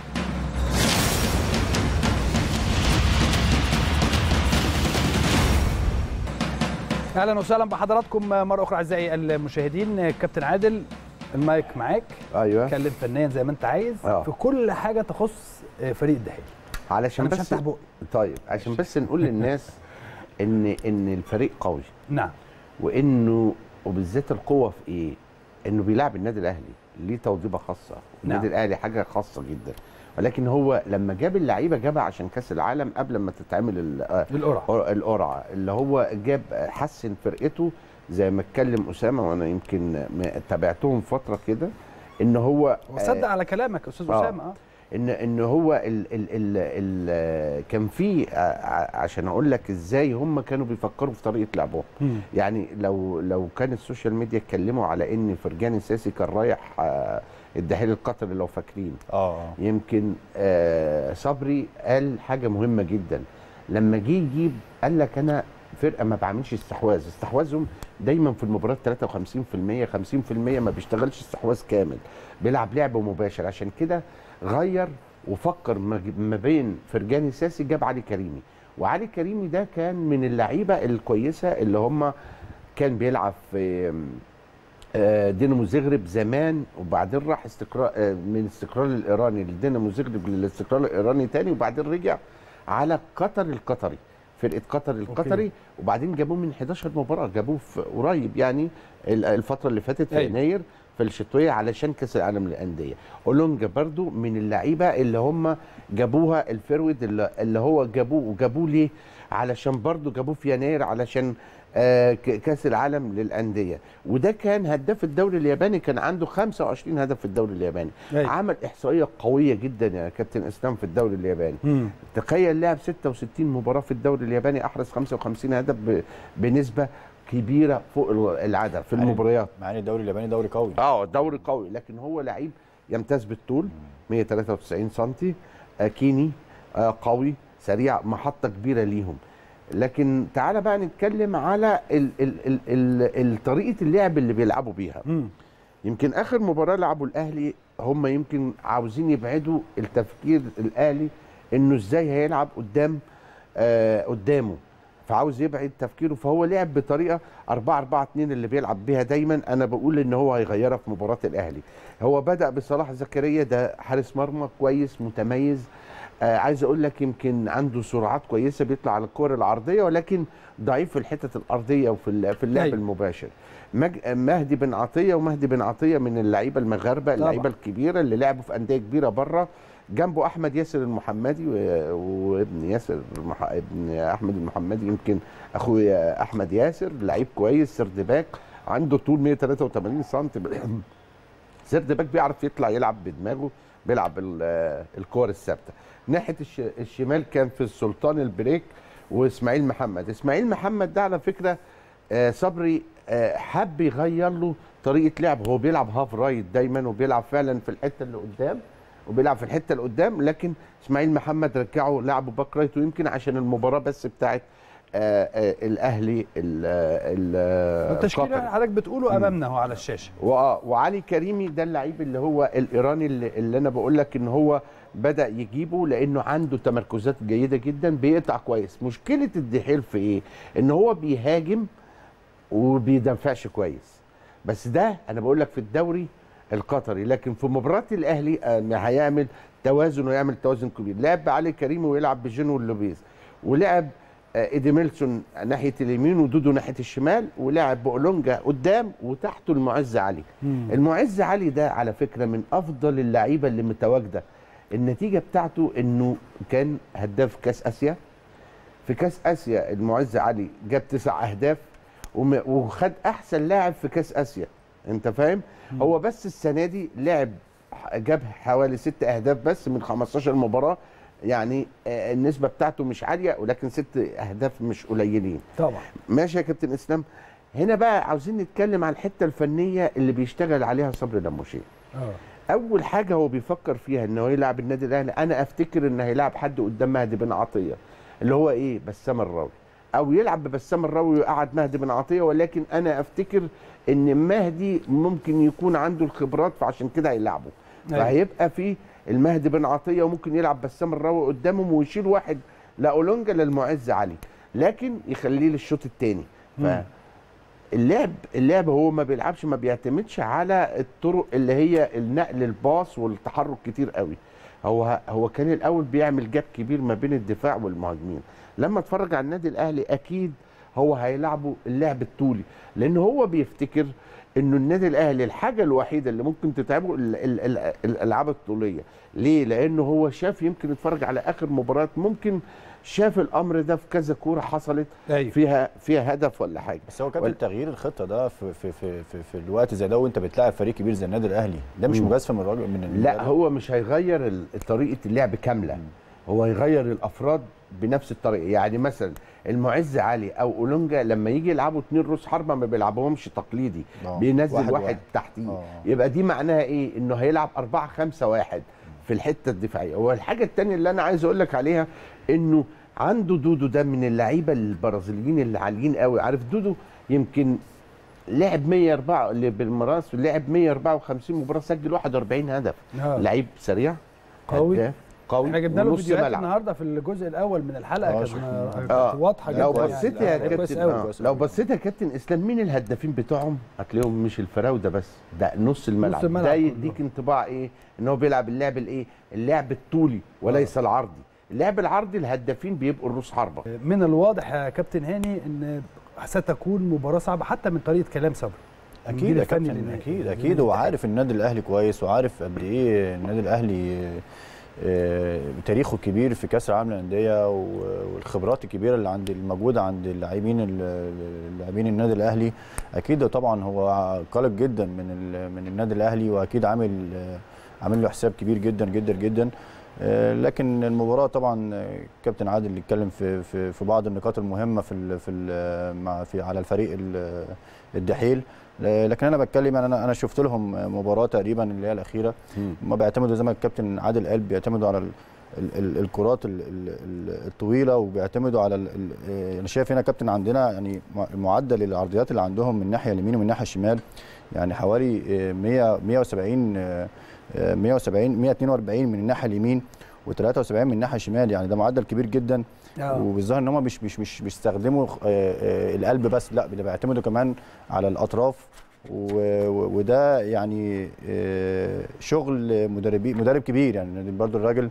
اهلا وسهلا بحضراتكم مره اخرى اعزائي المشاهدين كابتن عادل المايك معاك ايوه اتكلم فنيا زي ما انت عايز آه. في كل حاجه تخص فريق الدحيل علشان انا مش بس هفتح بقي طيب عشان بس نقول للناس ان ان الفريق قوي نعم وانه وبالذات القوه في ايه؟ انه بيلعب النادي الاهلي ليه توظيفه خاصه النادي نعم. الاهلي حاجه خاصه جدا ولكن هو لما جاب اللعيبه جابها عشان كاس العالم قبل ما تتعمل ال- آه، القرعه القرعه اللي هو جاب حسن فرقته زي ما اتكلم اسامه وانا يمكن م- تابعتهم فتره كده ان هو وصدق على كلامك يا استاذ آه. اسامه اه ان ان هو ال ال ال ال كان في ع- ع- عشان اقول لك ازاي هم كانوا بيفكروا في طريقه لعبهم مم. يعني لو لو كان السوشيال ميديا اتكلموا على ان فرجاني الساسي كان رايح آه، الدحيل القطري لو فاكرين اه اه يمكن آه، صبري قال حاجه مهمه جدا لما جه يجيب قال لك انا فرقه ما بعملش استحواذ استحواذهم دايما في المباراه 53% 50% ما بيشتغلش استحواذ كامل بيلعب لعب مباشر عشان كده غير وفكر ما ما بين فرجاني ساسي جاب علي كريمي وعلي كريمي ده كان من اللعيبه الكويسه اللي هم كان بيلعب في آه، دينامو زغرب زمان وبعدين راح استقرار آه، من استقرار الايراني لدينامو زغرب للاستقرار الايراني تاني وبعدين رجع على قطر القطري فرقه قطر القطري وبعدين جابوه من 11 مباراه جابوه في قريب يعني ال- الفتره اللي فاتت في أيوة. يناير في الشتويه علشان كاس العالم للانديه اولونجا برضو من اللعيبه اللي هم جابوها الفيرود اللي, اللي هو جابوه وجابوه ليه علشان برضو جابوه في يناير علشان آه، ك- كاس العالم للانديه وده كان هداف الدوري الياباني كان عنده 25 هدف في الدوري الياباني أيوة. عمل احصائيه قويه جدا يا كابتن اسلام في الدوري الياباني مم. تخيل لعب 66 مباراه في الدوري الياباني احرز 55 هدف ب- بنسبه كبيره فوق ال- العدد في يعني المباريات مع ان الدوري الياباني دوري قوي اه دوري قوي لكن هو لعيب يمتاز بالطول 193 سم آه كيني آه قوي سريع محطه كبيره ليهم لكن تعالى بقى نتكلم على ال ال ال ال ال طريقه اللعب اللي بيلعبوا بيها مم. يمكن اخر مباراه لعبوا الاهلي هم يمكن عاوزين يبعدوا التفكير الاهلي انه ازاي هيلعب قدام آه قدامه فعاوز يبعد تفكيره فهو لعب بطريقه 4 4 2 اللي بيلعب بيها دايما انا بقول ان هو هيغيرها في مباراه الاهلي هو بدا بصلاح زكريا ده حارس مرمى كويس متميز آه عايز اقول لك يمكن عنده سرعات كويسه بيطلع على الكور العرضيه ولكن ضعيف في الحتت الارضيه وفي ال- في اللعب أيوة. المباشر مج... مهدي بن عطيه ومهدي بن عطيه من اللعيبه المغاربه اللعيبه الكبيره اللي لعبوا في انديه كبيره بره جنبه احمد ياسر المحمدي و- وابن ياسر المح... ابن احمد المحمدي يمكن اخويا احمد ياسر لعيب كويس سرد باك عنده طول 183 سم سرد باك بيعرف يطلع يلعب بدماغه بيلعب ال- الكور الثابته ناحيه الش... الشمال كان في السلطان البريك واسماعيل محمد اسماعيل محمد ده على فكره آه، صبري آه، حب يغير له طريقه لعب هو بيلعب هاف رايت دايما وبيلعب فعلا في الحته اللي قدام وبيلعب في الحته اللي قدام لكن اسماعيل محمد رجعه لعبه باك رايت ويمكن عشان المباراه بس بتاعت آه آه الاهلي ال- ال- التشكيل القطري. اللي حضرتك بتقوله امامنا اهو على الشاشه وآه، وعلي كريمي ده اللعيب اللي هو الايراني اللي, اللي انا بقول لك ان هو بدا يجيبه لانه عنده تمركزات جيده جدا بيقطع كويس مشكله الدحيل في ايه ان هو بيهاجم وبيدافعش كويس بس ده انا بقول لك في الدوري القطري لكن في مباراه الاهلي آه، هيعمل توازن ويعمل توازن كبير لعب علي كريمي ويلعب بجنو اللوبيز ولعب آه، ايدي ميلسون ناحيه اليمين ودودو ناحيه الشمال ولعب بولونجا قدام وتحته المعز علي المعز علي ده على فكره من افضل اللعيبه اللي متواجده النتيجه بتاعته انه كان هداف كاس اسيا في كاس اسيا المعز علي جاب تسع اهداف وم- وخد احسن لاعب في كاس اسيا انت فاهم هو بس السنه دي لعب جاب حوالي ست اهداف بس من 15 مباراه يعني آه، النسبه بتاعته مش عاليه ولكن ست اهداف مش قليلين طبعا ماشي يا كابتن اسلام هنا بقى عاوزين نتكلم عن الحته الفنيه اللي بيشتغل عليها صبري لموشيه اه اول حاجه هو بيفكر فيها ان هو يلعب النادي الاهلي انا افتكر ان هيلعب حد قدام مهدي بن عطيه اللي هو ايه بسام الراوي او يلعب ببسام الراوي ويقعد مهدي بن عطيه ولكن انا افتكر ان مهدي ممكن يكون عنده الخبرات فعشان كده هيلعبه أيوة. فهيبقى في المهدي بن عطيه وممكن يلعب بسام الراوي قدامهم ويشيل واحد لاولونجا للمعز علي لكن يخليه للشوط الثاني ف اللعب اللعب هو ما بيلعبش ما بيعتمدش على الطرق اللي هي النقل الباص والتحرك كتير قوي هو هو كان الاول بيعمل جاب كبير ما بين الدفاع والمهاجمين لما اتفرج على النادي الاهلي اكيد هو هيلعبوا اللعب الطولي لان هو بيفتكر انه النادي الاهلي الحاجه الوحيده اللي ممكن تتعبه ال- ال- ال- الالعاب الطوليه ليه لانه هو شاف يمكن اتفرج على اخر مباراه ممكن شاف الامر ده في كذا كوره حصلت ايوه فيها فيها هدف ولا حاجه بس هو كابتن ولا- تغيير الخطه ده في في في في, في الوقت زي ده وانت بتلاعب فريق كبير زي النادي الاهلي ده مش مم. مجازفه من الراجل من لا المدرب؟ هو مش هيغير ال- طريقه اللعب كامله هو هيغير الافراد بنفس الطريقه يعني مثلا المعز علي او اولونجا لما يجي يلعبوا اتنين روس حربه ما بيلعبوهمش تقليدي آه. بينزل واحد واحد, واحد. تحتيه آه. يبقى دي معناها ايه انه هيلعب 4 5 1 في الحته الدفاعيه والحاجه الثانيه اللي انا عايز اقول لك عليها انه عنده دودو ده من اللعيبه البرازيليين اللي عاليين قوي عارف دودو يمكن لعب 104 اللي بالمراس لعب 154 مباراه سجل 41 هدف آه. لعيب سريع قوي. هداف، قوي احنا جبنا له ونص فيديوهات ملعب. النهارده في الجزء الاول من الحلقه آه، كانت شفنا. كانت آه. واضحه جدا لو يعني. بصيت يا لا، كويس كابتن قوي آه. كويس لو أوي. بصيت يا كابتن اسلام مين الهدافين بتوعهم هتلاقيهم مش الفراوده بس ده نص الملعب, الملعب ده كله. يديك انطباع ايه ان هو بيلعب اللعب الايه اللعب الطولي وليس العرضي اللعب العرضي الهدافين بيبقوا الروس حربه من الواضح يا كابتن هاني ان ستكون مباراه صعبه حتى من طريقه كلام صبري اكيد المدير يا الفني كابتن للنادي. اكيد اكيد هو عارف النادي الاهلي كويس وعارف قد ايه النادي الاهلي آه، تاريخه كبير في كاس العالم للانديه و- والخبرات الكبيره اللي عند الموجوده عند اللاعبين ال- اللاعبين النادي الاهلي اكيد طبعا هو قلق جدا من ال- من النادي الاهلي واكيد عامل آه، عامل له حساب كبير جدا جدا جدا آه، لكن المباراه طبعا آه، كابتن عادل اتكلم في في في بعض النقاط المهمه في ال في ال مع في على الفريق ال- الدحيل آه، لكن انا بتكلم يعني انا انا شفت لهم مباراه تقريبا اللي هي الاخيره هم بيعتمدوا زي ما الكابتن عادل قال بيعتمدوا على ال ال ال الكرات ال ال ال الطويله وبيعتمدوا على ال ال آه، انا شايف هنا كابتن عندنا يعني مع- معدل العرضيات اللي عندهم من الناحيه اليمين ومن الناحيه الشمال يعني حوالي آه، 100 170 آه، آه، 170 142 من الناحيه اليمين و73 من الناحيه الشمال يعني ده معدل كبير جدا آه. وبالظاهر ان هم مش مش مش بيستخدموا آه، آه، القلب بس لا ده بيعتمدوا كمان على الاطراف و- و- وده يعني آه، شغل مدربي مدرب كبير يعني برضو الراجل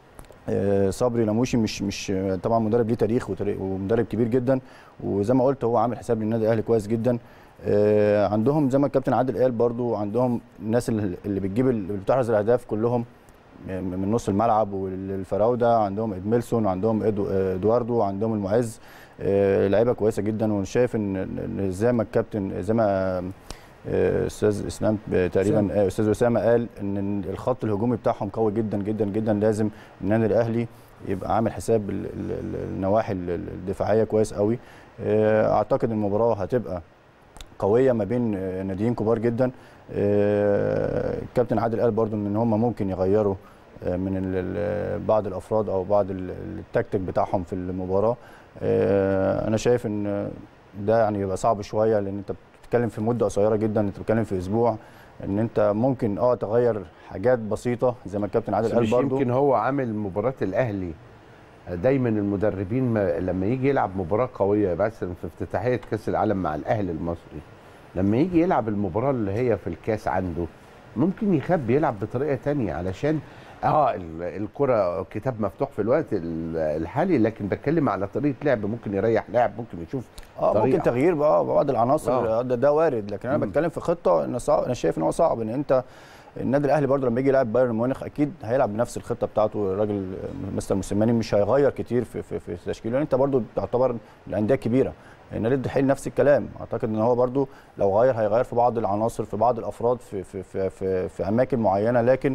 آه، صبري لموشي مش مش طبعا مدرب ليه تاريخ وتاريخ- ومدرب كبير جدا وزي ما قلت هو عامل حساب للنادي الاهلي كويس جدا آه، عندهم زي ما الكابتن عادل قال برضو عندهم الناس اللي اللي بتجيب اللي بتحرز الاهداف كلهم من نص الملعب والفراوده عندهم ادميلسون وعندهم إدو- ادواردو وعندهم المعز آه، لعيبه كويسه جدا وانا شايف ان إن زي ما الكابتن زي ما آه، استاذ اسلام تقريبا آه، استاذ اسامه قال ان الخط الهجومي بتاعهم قوي جدا جدا جدا لازم النادي الاهلي يبقى عامل حساب ال- ال- ال- النواحي ال- ال- الدفاعيه كويس قوي آه، اعتقد المباراه هتبقى قويه ما بين آه، ناديين كبار جدا آه، الكابتن عادل قال برضو ان هم ممكن يغيروا آه، من ال- ال- بعض الافراد او بعض ال- التكتيك بتاعهم في المباراه آه، انا شايف ان ده يعني يبقى صعب شويه لان انت بتتكلم في مده قصيره جدا انت بتتكلم في اسبوع ان انت ممكن اه تغير حاجات بسيطه زي ما الكابتن عادل بس قال مش برضو يمكن هو عامل مباراه الاهلي دايما المدربين ما لما يجي يلعب مباراه قويه مثلا في افتتاحيه كاس العالم مع الاهلي المصري لما يجي يلعب المباراه اللي هي في الكاس عنده ممكن يخبي يلعب بطريقه تانية علشان اه ال- الكره كتاب مفتوح في الوقت ال- الحالي لكن بتكلم على طريقه لعب ممكن يريح لاعب ممكن يشوف اه طريقة. ممكن تغيير بقى بعض العناصر آه. آه. ده, ده وارد لكن انا مم. بتكلم في خطه ان صعب انا شايف ان هو صعب ان انت النادي الاهلي برضه لما يجي يلعب بايرن ميونخ اكيد هيلعب بنفس الخطه بتاعته الراجل مستر موسيماني مش هيغير كتير في في, في تشكيله لان انت برضه تعتبر الانديه كبيره النادي الدحيل نفس الكلام اعتقد ان هو برضه لو غير هيغير في بعض العناصر في بعض الافراد في في في في, في اماكن معينه لكن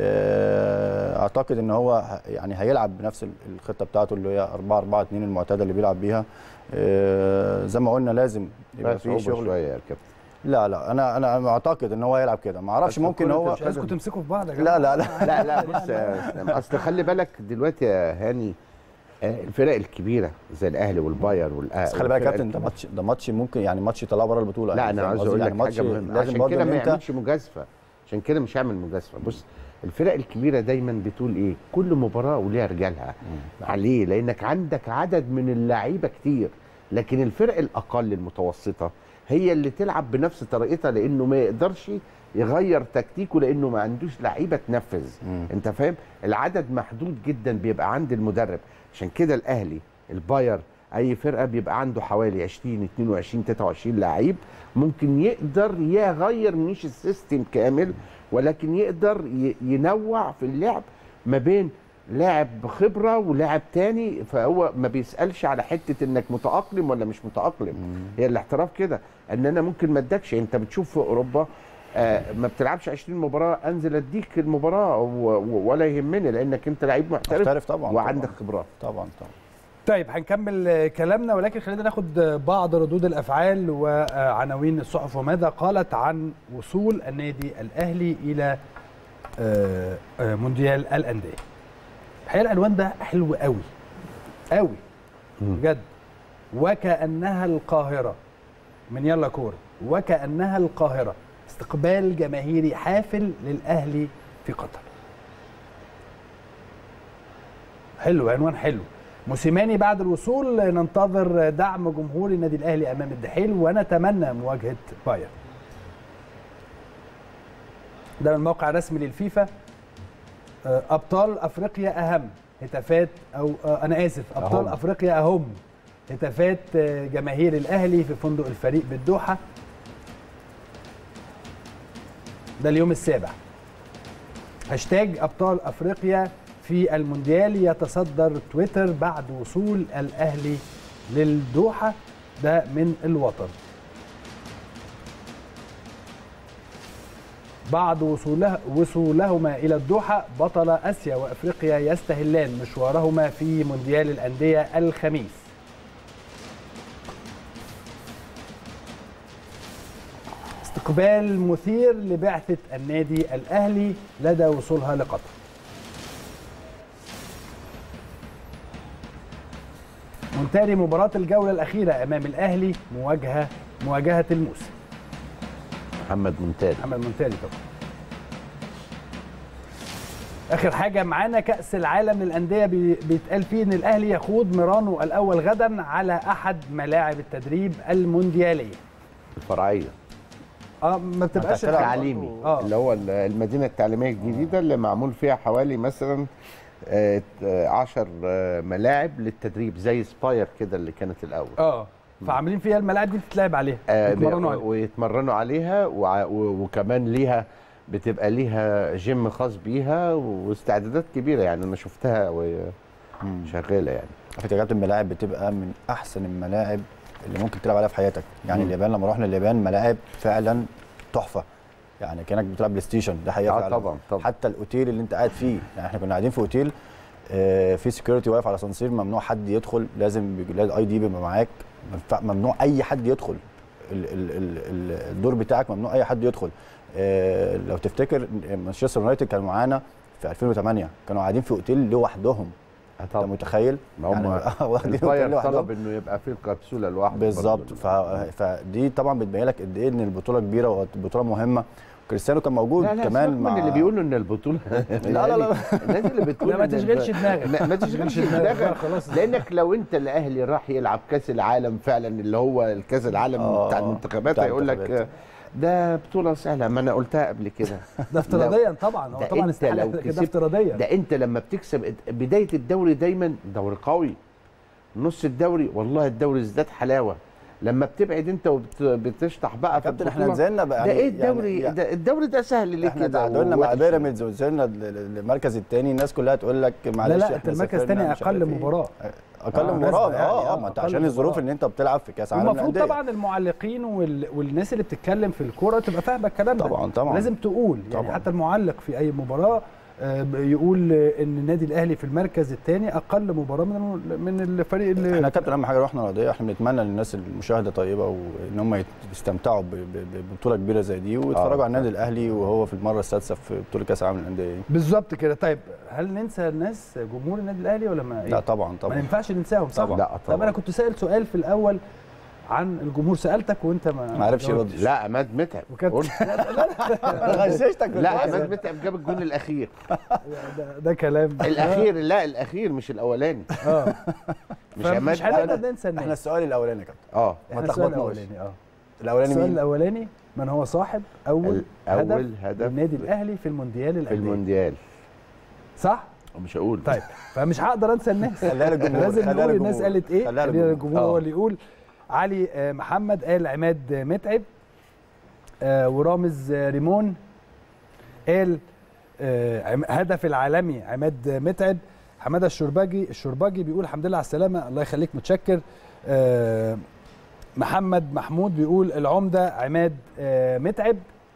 آه، اعتقد ان هو ه- يعني هيلعب بنفس الخطه بتاعته اللي هي 4 4 2 المعتاده اللي بيلعب بيها آه، زي ما قلنا لازم يبقى بس في شغل شويه يا كابتن لا لا انا انا اعتقد ان هو هيلعب كده ما اعرفش بس ممكن الكرة هو مش عايزكم تمسكوا في بعض يا لا جماعه لا لا لا لا بص يا اسلام اصل خلي بالك دلوقتي يا هاني آه، الفرق الكبيره زي الاهلي والباير والاهلي بس خلي بالك يا كابتن ده ماتش ده ماتش ممكن يعني ماتش يطلعه بره البطوله لا يعني انا فاهم عاوز قصدي؟ اقول لك يعني ماتش حاجه مهمه لازم عشان برضه كده ان ما انت يعملش مجازفه عشان كده مش هعمل مجازفه بص الفرق الكبيره دايما بتقول ايه كل مباراه وليها رجالها عليه لانك عندك عدد من اللعيبه كتير لكن الفرق الاقل المتوسطه هي اللي تلعب بنفس طريقتها لانه ما يقدرش يغير تكتيكه لانه ما عندوش لعيبه تنفذ مم. انت فاهم العدد محدود جدا بيبقى عند المدرب عشان كده الاهلي الباير اي فرقه بيبقى عنده حوالي 20 22 23 لعيب ممكن يقدر يغير مش السيستم كامل ولكن يقدر ي- ينوع في اللعب ما بين لاعب خبره ولاعب تاني فهو ما بيسالش على حته انك متاقلم ولا مش متاقلم هي الاحتراف كده ان انا ممكن ما ادكش انت بتشوف في اوروبا آه ما بتلعبش 20 مباراه انزل اديك المباراه و- و- ولا يهمني لانك انت لعيب محترف محترف طبعا وعندك طبعاً. خبرات طبعا طبعا طيب هنكمل آه، كلامنا ولكن خلينا ناخد آه، بعض ردود الافعال وعناوين الصحف وماذا قالت عن وصول النادي الاهلي الى آه، آه، مونديال الانديه. الحقيقه العنوان ده حلو قوي قوي بجد وكانها القاهره من يلا كوره وكانها القاهره استقبال جماهيري حافل للاهلي في قطر. حلو عنوان حلو موسيماني بعد الوصول ننتظر دعم جمهور النادي الاهلي امام الدحيل ونتمنى مواجهه بايرن ده من الموقع الرسمي للفيفا آه، ابطال افريقيا اهم هتافات او آه، انا اسف ابطال أهم. افريقيا اهم هتافات آه، جماهير الاهلي في فندق الفريق بالدوحه ده اليوم السابع هاشتاج ابطال افريقيا في المونديال يتصدر تويتر بعد وصول الاهلي للدوحه ده من الوطن بعد وصوله وصولهما الى الدوحه بطل اسيا وافريقيا يستهلان مشوارهما في مونديال الانديه الخميس استقبال مثير لبعثه النادي الاهلي لدى وصولها لقطر منتهي مباراة الجولة الأخيرة أمام الأهلي مواجهة مواجهة الموسم محمد منتاري محمد منتهي طبعا آخر حاجة معانا كأس العالم للأندية بي- بيتقال فيه إن الأهلي يخوض ميرانو الأول غدا على أحد ملاعب التدريب المونديالية الفرعيه اه ما بتبقاش هتلعب تعليمي آه. اللي هو ال- المدينه التعليميه الجديده اللي معمول فيها حوالي مثلا 10 ملاعب للتدريب زي سباير كده اللي كانت الاول اه فعاملين فيها الملاعب دي تتلعب عليها آه، يتمرنوا عليها. ويتمرنوا عليها وع- و- وكمان ليها بتبقى ليها جيم خاص بيها واستعدادات كبيره يعني انا شفتها وهي شغاله يعني على فكره يا كابتن الملاعب بتبقى من احسن الملاعب اللي ممكن تلعب عليها في حياتك يعني مم. اليابان لما رحنا اليابان ملاعب فعلا تحفه يعني كانك بتلعب بلاي ستيشن ده حقيقه آه فعلا طبعاً، طبعاً. حتى الاوتيل اللي انت قاعد فيه يعني احنا كنا قاعدين في اوتيل آه، في سكيورتي واقف على سنسير ممنوع حد يدخل لازم بيج- لازم اي دي بيبقى معاك ممنوع- ممنوع اي حد يدخل ال- ال- ال- ال- الدور بتاعك ممنوع اي حد يدخل آه، لو تفتكر مانشستر يونايتد كان معانا في 2008 كانوا قاعدين في اوتيل لوحدهم آه انت طبعا متخيل ما هم واخدين اوتيل الباير لوحدهم طلب انه يبقى في الكبسوله لوحده بالظبط برضه. ف... فدي طبعا بتبين لك قد ايه ان البطوله كبيره وبطوله مهمه كريستيانو كان موجود لا لا كمان كمان مع من اللي بيقولوا ان البطوله لا، لا، لا. الناس اللي بتقول لا ما إن تشغلش الب- دماغك لا ما تشغلش دماغك بقى دماغك خلاص. لانك لو انت الاهلي راح يلعب كاس العالم فعلا اللي هو الكاس العالم آه، بتاع المنتخبات بتاع هيقول لك المنتخبات. ده بطوله سهله ما انا قلتها قبل كده ده افتراضيا طبعا هو ده طبعا انت استحاله لو كده كسبت افتراضيا ده انت لما بتكسب بدايه الدوري دايما دوري قوي نص الدوري والله الدوري ازداد حلاوه لما بتبعد انت وبتشطح بقى في كابتن احنا البطولة، نزلنا بقى ده يعني- ايه الدوري يعني- ده الدوري ده سهل ليه احنا كده تعادلنا مع ووحش؟ بيراميدز وصلنا لل- للمركز الثاني الناس كلها تقول لك لا معلش لا احنا انت المركز سافرنا الثاني مش اقل عارف ايه. مباراه اقل آه، مباراه نسبة يعني، اه آه، اه ما انت أقل عشان الظروف مباراة. ان انت بتلعب في كاس عالم المفروض للأندية. طبعا المعلقين وال... والناس اللي بتتكلم في الكوره تبقى فاهمه الكلام ده طبعاً، طبعاً. لازم تقول يعني طبعاً. حتى المعلق في اي مباراه آه، يقول آه، ان النادي الاهلي في المركز الثاني اقل مباراه من الم- من الفريق اللي احنا كابتن اهم حاجه روحنا رياضيه احنا بنتمنى للناس المشاهده طيبه وان هم يستمتعوا ب- ب- ببطوله كبيره زي دي ويتفرجوا على النادي الاهلي وهو في المره السادسه في بطوله كاس العالم للانديه دي. بالظبط كده طيب هل ننسى الناس جمهور النادي الاهلي ولا ما لا إيه؟ طبعا ما طبعا ينفعش ننساهم صح؟ طبعاً. لا طب طبعا انا كنت سائل سؤال في الاول عن الجمهور سالتك وانت ما ما عرفش جاوبتش. يرد لا عماد متعب وكابتن قلت غششتك لا عماد متعب جاب الجون الاخير ده, ده كلام الاخير لا الاخير مش الاولاني اه مش عماد مش هنقدر متعب. ننسى احنا الناس السؤال الاولاني يا كابتن اه احنا ما السؤال تلخبطناش. الاولاني اه الاولاني السؤال مين؟ الاولاني من هو صاحب اول اول هدف هدف النادي الاهلي في المونديال في الانديه المونديال صح مش هقول طيب فمش هقدر انسى الناس خليها للجمهور، لازم خليها نقول للجمهور. الناس قالت ايه خليها خلينا للجمهور. الجمهور هو آه. اللي يقول علي آه، محمد قال عماد آه، متعب آه، ورامز آه، ريمون قال آه، عم- هدف العالمي عماد آه، متعب حماده الشرباجي الشرباجي بيقول الحمد لله على السلامه الله يخليك متشكر آه، محمد محمود بيقول العمده عماد آه، متعب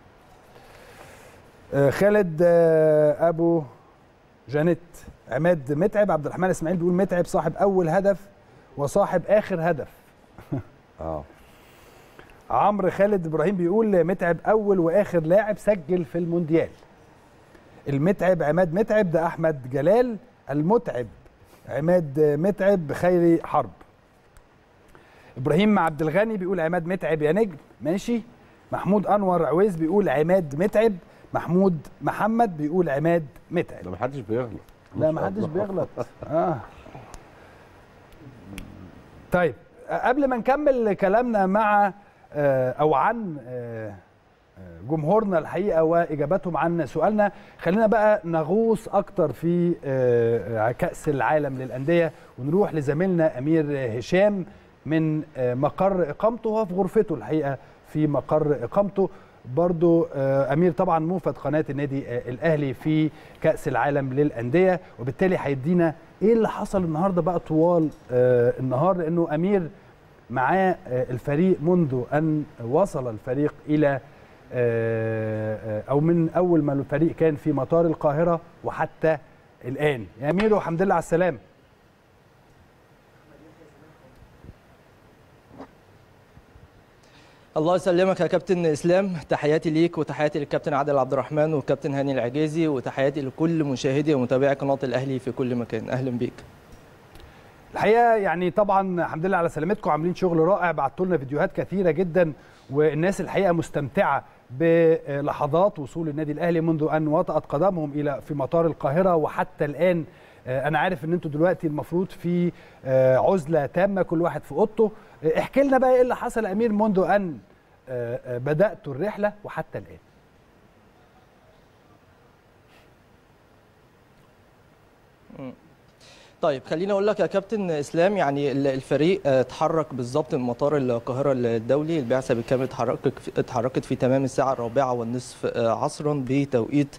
آه، خالد آه، ابو جانيت عماد متعب عبد الرحمن اسماعيل بيقول متعب صاحب اول هدف وصاحب اخر هدف اه عمرو خالد ابراهيم بيقول متعب اول واخر لاعب سجل في المونديال المتعب عماد متعب ده احمد جلال المتعب عماد متعب خيري حرب ابراهيم عبد الغني بيقول عماد متعب يا نجم ماشي محمود انور عويز بيقول عماد متعب محمود محمد بيقول عماد متعب ده محدش بيغلط لا ما ما شاء حدش الله. بيغلط اه طيب قبل ما نكمل كلامنا مع آه، او عن آه، آه، جمهورنا الحقيقه واجاباتهم عن سؤالنا خلينا بقى نغوص اكتر في آه، كاس العالم للانديه ونروح لزميلنا امير هشام من آه، مقر اقامته هو في غرفته الحقيقه في مقر اقامته برضو آه، امير طبعا موفد قناه النادي آه، الاهلي في كاس العالم للانديه وبالتالي هيدينا ايه اللي حصل النهارده بقى طوال آه، النهار لانه امير معاه آه، الفريق منذ ان وصل الفريق الى آه، آه، او من اول ما الفريق كان في مطار القاهره وحتى الان يا امير والحمد لله على السلامه الله يسلمك يا كابتن اسلام تحياتي ليك وتحياتي للكابتن عادل عبد الرحمن والكابتن هاني العجيزي وتحياتي لكل مشاهدي ومتابعي قناه الاهلي في كل مكان اهلا بيك الحقيقه يعني طبعا الحمد لله على سلامتكم عاملين شغل رائع بعتوا لنا فيديوهات كثيره جدا والناس الحقيقه مستمتعه بلحظات وصول النادي الاهلي منذ ان وطأت قدمهم الى في مطار القاهره وحتى الان آه، انا عارف ان انتوا دلوقتي المفروض في آه، عزله تامه كل واحد في اوضته آه، احكي لنا بقى ايه اللي حصل يا امير منذ ان آه، آه، بداتوا الرحله وحتى الان طيب خليني اقول لك يا كابتن اسلام يعني ال- الفريق آه، اتحرك بالظبط من مطار القاهره الدولي البعثه بالكامل اتحركت اتحركت في تمام الساعه الرابعه والنصف آه، عصرا بتوقيت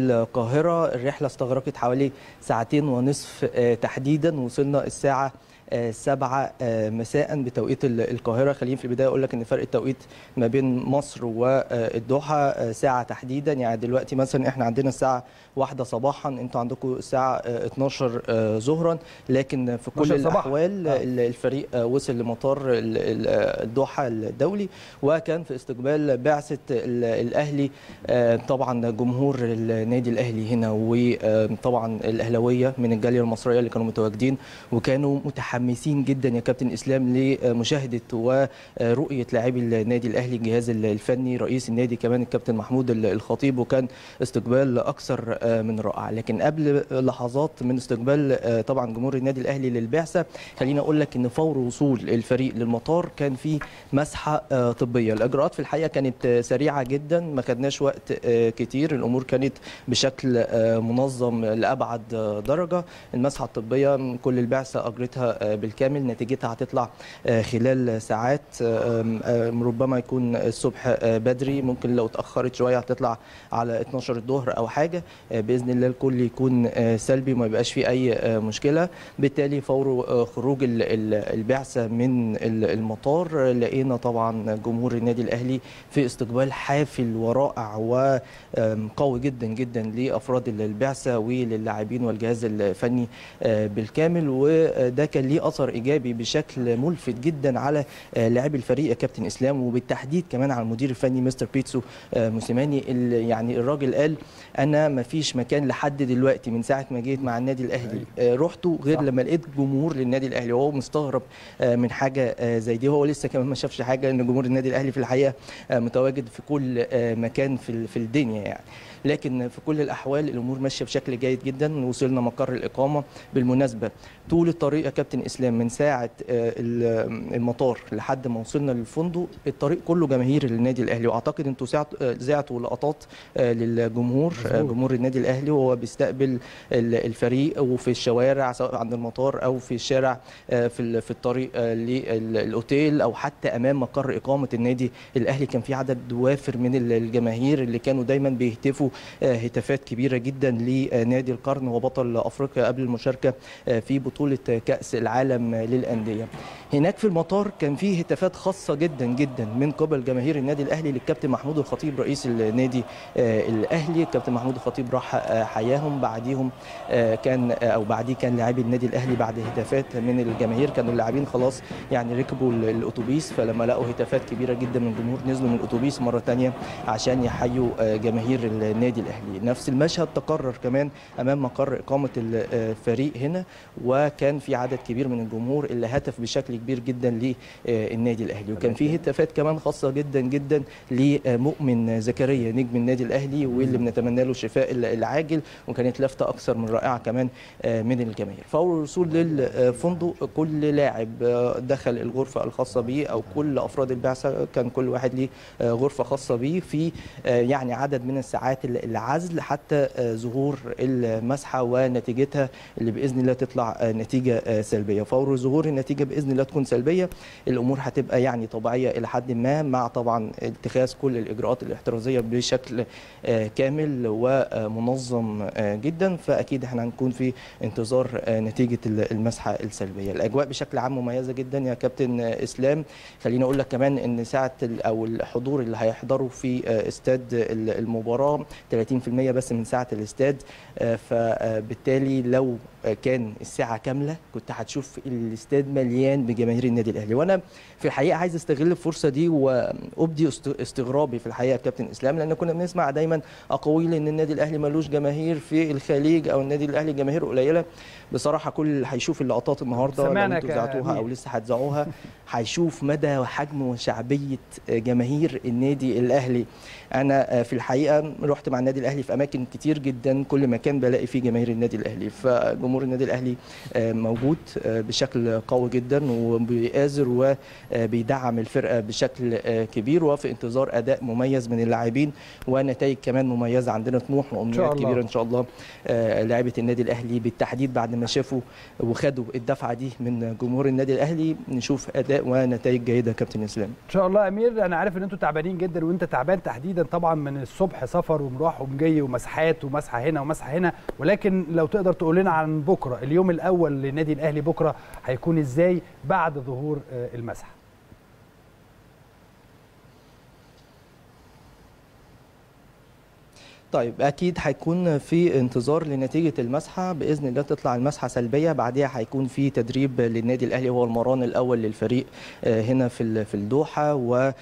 القاهره الرحله استغرقت حوالي ساعتين ونصف آه، تحديدا وصلنا الساعه 7 مساء بتوقيت القاهره خليني في البدايه اقول لك ان فرق التوقيت ما بين مصر والدوحه ساعه تحديدا يعني دلوقتي مثلا احنا عندنا الساعه واحدة صباحا انتوا عندكم الساعه 12 ظهرا لكن في كل 12 صباحاً. الاحوال آه. الفريق وصل لمطار ال- ال- الدوحه الدولي وكان في استقبال بعثه ال- الاهلي آه، طبعا جمهور النادي الاهلي هنا وطبعا الاهلاويه من الجاليه المصريه اللي كانوا متواجدين وكانوا متحمسين جدا يا كابتن اسلام لمشاهده ورؤيه لاعبي النادي الاهلي الجهاز الفني رئيس النادي كمان الكابتن محمود الخطيب وكان استقبال اكثر من رائع لكن قبل لحظات من استقبال آه، طبعا جمهور النادي الاهلي للبعثه خليني اقول لك ان فور وصول الفريق للمطار كان في مسحه آه، طبيه الاجراءات في الحقيقه كانت آه، سريعه جدا ما خدناش وقت آه، كتير الامور كانت بشكل آه، منظم لابعد آه، درجه المسحه الطبيه كل البعثه اجرتها آه، بالكامل نتيجتها هتطلع آه، خلال ساعات آه، آه، ربما يكون الصبح آه، بدري ممكن لو اتاخرت شويه هتطلع على 12 الظهر او حاجه آه، باذن الله الكل يكون آه، سلبي وما يبقاش فيه اي آه، مشكله بالتالي فور آه، خروج ال- ال- البعثه من ال- المطار آه، لقينا طبعا جمهور النادي الاهلي في استقبال حافل ورائع وقوي جدا جدا لافراد البعثه وللاعبين والجهاز الفني آه، بالكامل وده كان ليه اثر ايجابي بشكل ملفت جدا على آه، لاعبي الفريق يا كابتن اسلام وبالتحديد كمان على المدير الفني مستر بيتسو آه، موسيماني اللي يعني الراجل قال انا ما فيش مكان لحد دلوقتي من ساعه ما جيت مع النادي الاهلي آه، رحته غير صح. لما لقيت جمهور للنادي الاهلي وهو مستغرب آه، من حاجه آه، زي دي هو لسه كمان ما شافش حاجه ان جمهور النادي الاهلي في الحقيقه آه، متواجد في كل آه، مكان في ال- في الدنيا يعني لكن في كل الاحوال الامور ماشيه بشكل جيد جدا وصلنا مقر الاقامه بالمناسبه طول الطريق يا كابتن اسلام من ساعه آه، ال- المطار لحد ما وصلنا للفندق الطريق كله جماهير للنادي الاهلي واعتقد انتوا ساعت- آه، زعتوا لقطات آه، للجمهور آه، مظبوط. جمهور النادي الاهلي وهو بيستقبل ال- الفريق وفي الشوارع سواء عند المطار او في الشارع آه، في ال- في الطريق آه، للاوتيل او حتى امام مقر اقامه النادي الاهلي كان في عدد وافر من ال- الجماهير اللي كانوا دايما بيهتفوا آه، هتافات كبيره جدا لنادي القرن وبطل افريقيا قبل المشاركه آه، في بطوله كاس العالم للانديه هناك في المطار كان في هتافات خاصه جدا جدا من قبل جماهير النادي الاهلي للكابتن محمود الخطيب رئيس النادي آه، الاهلي الكابتن محمود الخطيب راح آه، حياهم بعديهم آه، كان آه، او بعديه كان لاعبي النادي الاهلي بعد هتافات من الجماهير كانوا اللاعبين خلاص يعني ركبوا ال- الاتوبيس فلما لقوا هتافات كبيره جدا من الجمهور نزلوا من الاتوبيس مره ثانيه عشان يحيوا آه، جماهير النادي الاهلي نفس المشهد تكرر كمان امام مقر اقامه الفريق هنا وكان في عدد كبير من الجمهور اللي هتف بشكل كبير جدا للنادي الاهلي وكان في هتافات كمان خاصه جدا جدا لمؤمن زكريا نجم النادي الاهلي واللي بنتمنى له الشفاء العاجل وكانت لفته اكثر من رائعه كمان آه، من الجماهير فور الوصول للفندق كل لاعب آه، دخل الغرفه الخاصه به او كل افراد البعثه كان كل واحد ليه آه، غرفه خاصه به في آه، يعني عدد من الساعات العزل حتى آه، ظهور المسحه ونتيجتها اللي باذن الله تطلع آه، نتيجه آه، سلبيه فور ظهور النتيجه باذن الله تكون سلبيه الامور هتبقى يعني طبيعيه الى حد ما مع طبعا اتخاذ كل الاجراءات الاحترازيه بشكل آه، كامل ومنظم آه، جدا فاكيد احنا هنكون في انتظار آه، نتيجه ال- المسحه السلبيه الاجواء بشكل عام مميزه جدا يا كابتن آه، اسلام خليني اقول لك كمان ان ساعه ال- او الحضور اللي هيحضروا في آه، استاد ال- المباراه 30% بس من ساعه الاستاد آه، فبالتالي لو آه، كان الساعه كامله كنت هتشوف الاستاد مليان بجماهير النادي الاهلي وانا في الحقيقه عايز استغل الفرصه دي وابدي است- استغرابي في الحقيقه يا كابتن اسلام لان كنا بنسمع دايما اقاويل ان النادي الاهلي ملوش جماهير في الخليج او النادي الاهلي جماهير قليله بصراحه كل اللي هيشوف اللقطات النهارده لو سمعنا انتوا ك- ذاعتوها او أمير. لسه هتذاعوها هيشوف مدى وحجم وشعبيه جماهير النادي الاهلي انا في الحقيقه رحت مع النادي الاهلي في اماكن كتير جدا كل مكان بلاقي فيه جماهير النادي الاهلي فجمهور النادي الاهلي موجود بشكل قوي جدا وبيآزر وبيدعم الفرقه بشكل كبير وفي انتظار اداء مميز من اللاعبين ونتائج كمان مميزه عندنا طموح شاء وامنيات الله. كبيره ان شاء الله آه، لاعيبه النادي الاهلي بالتحديد بعد ما شافوا وخدوا الدفعه دي من جمهور النادي الاهلي نشوف اداء ونتائج جيده يا كابتن اسلام ان شاء الله يا امير انا عارف ان انتوا تعبانين جدا وانت تعبان تحديدا طبعا من الصبح سفر ومروح ومجي ومسحات ومسحه هنا ومسحه هنا ولكن لو تقدر تقول لنا عن من بكره اليوم الاول للنادي الاهلي بكره هيكون ازاي بعد ظهور آه، المسحه طيب اكيد هيكون في انتظار لنتيجه المسحه باذن الله تطلع المسحه سلبيه بعدها هيكون في تدريب للنادي الاهلي هو المران الاول للفريق آه، هنا في ال- في الدوحه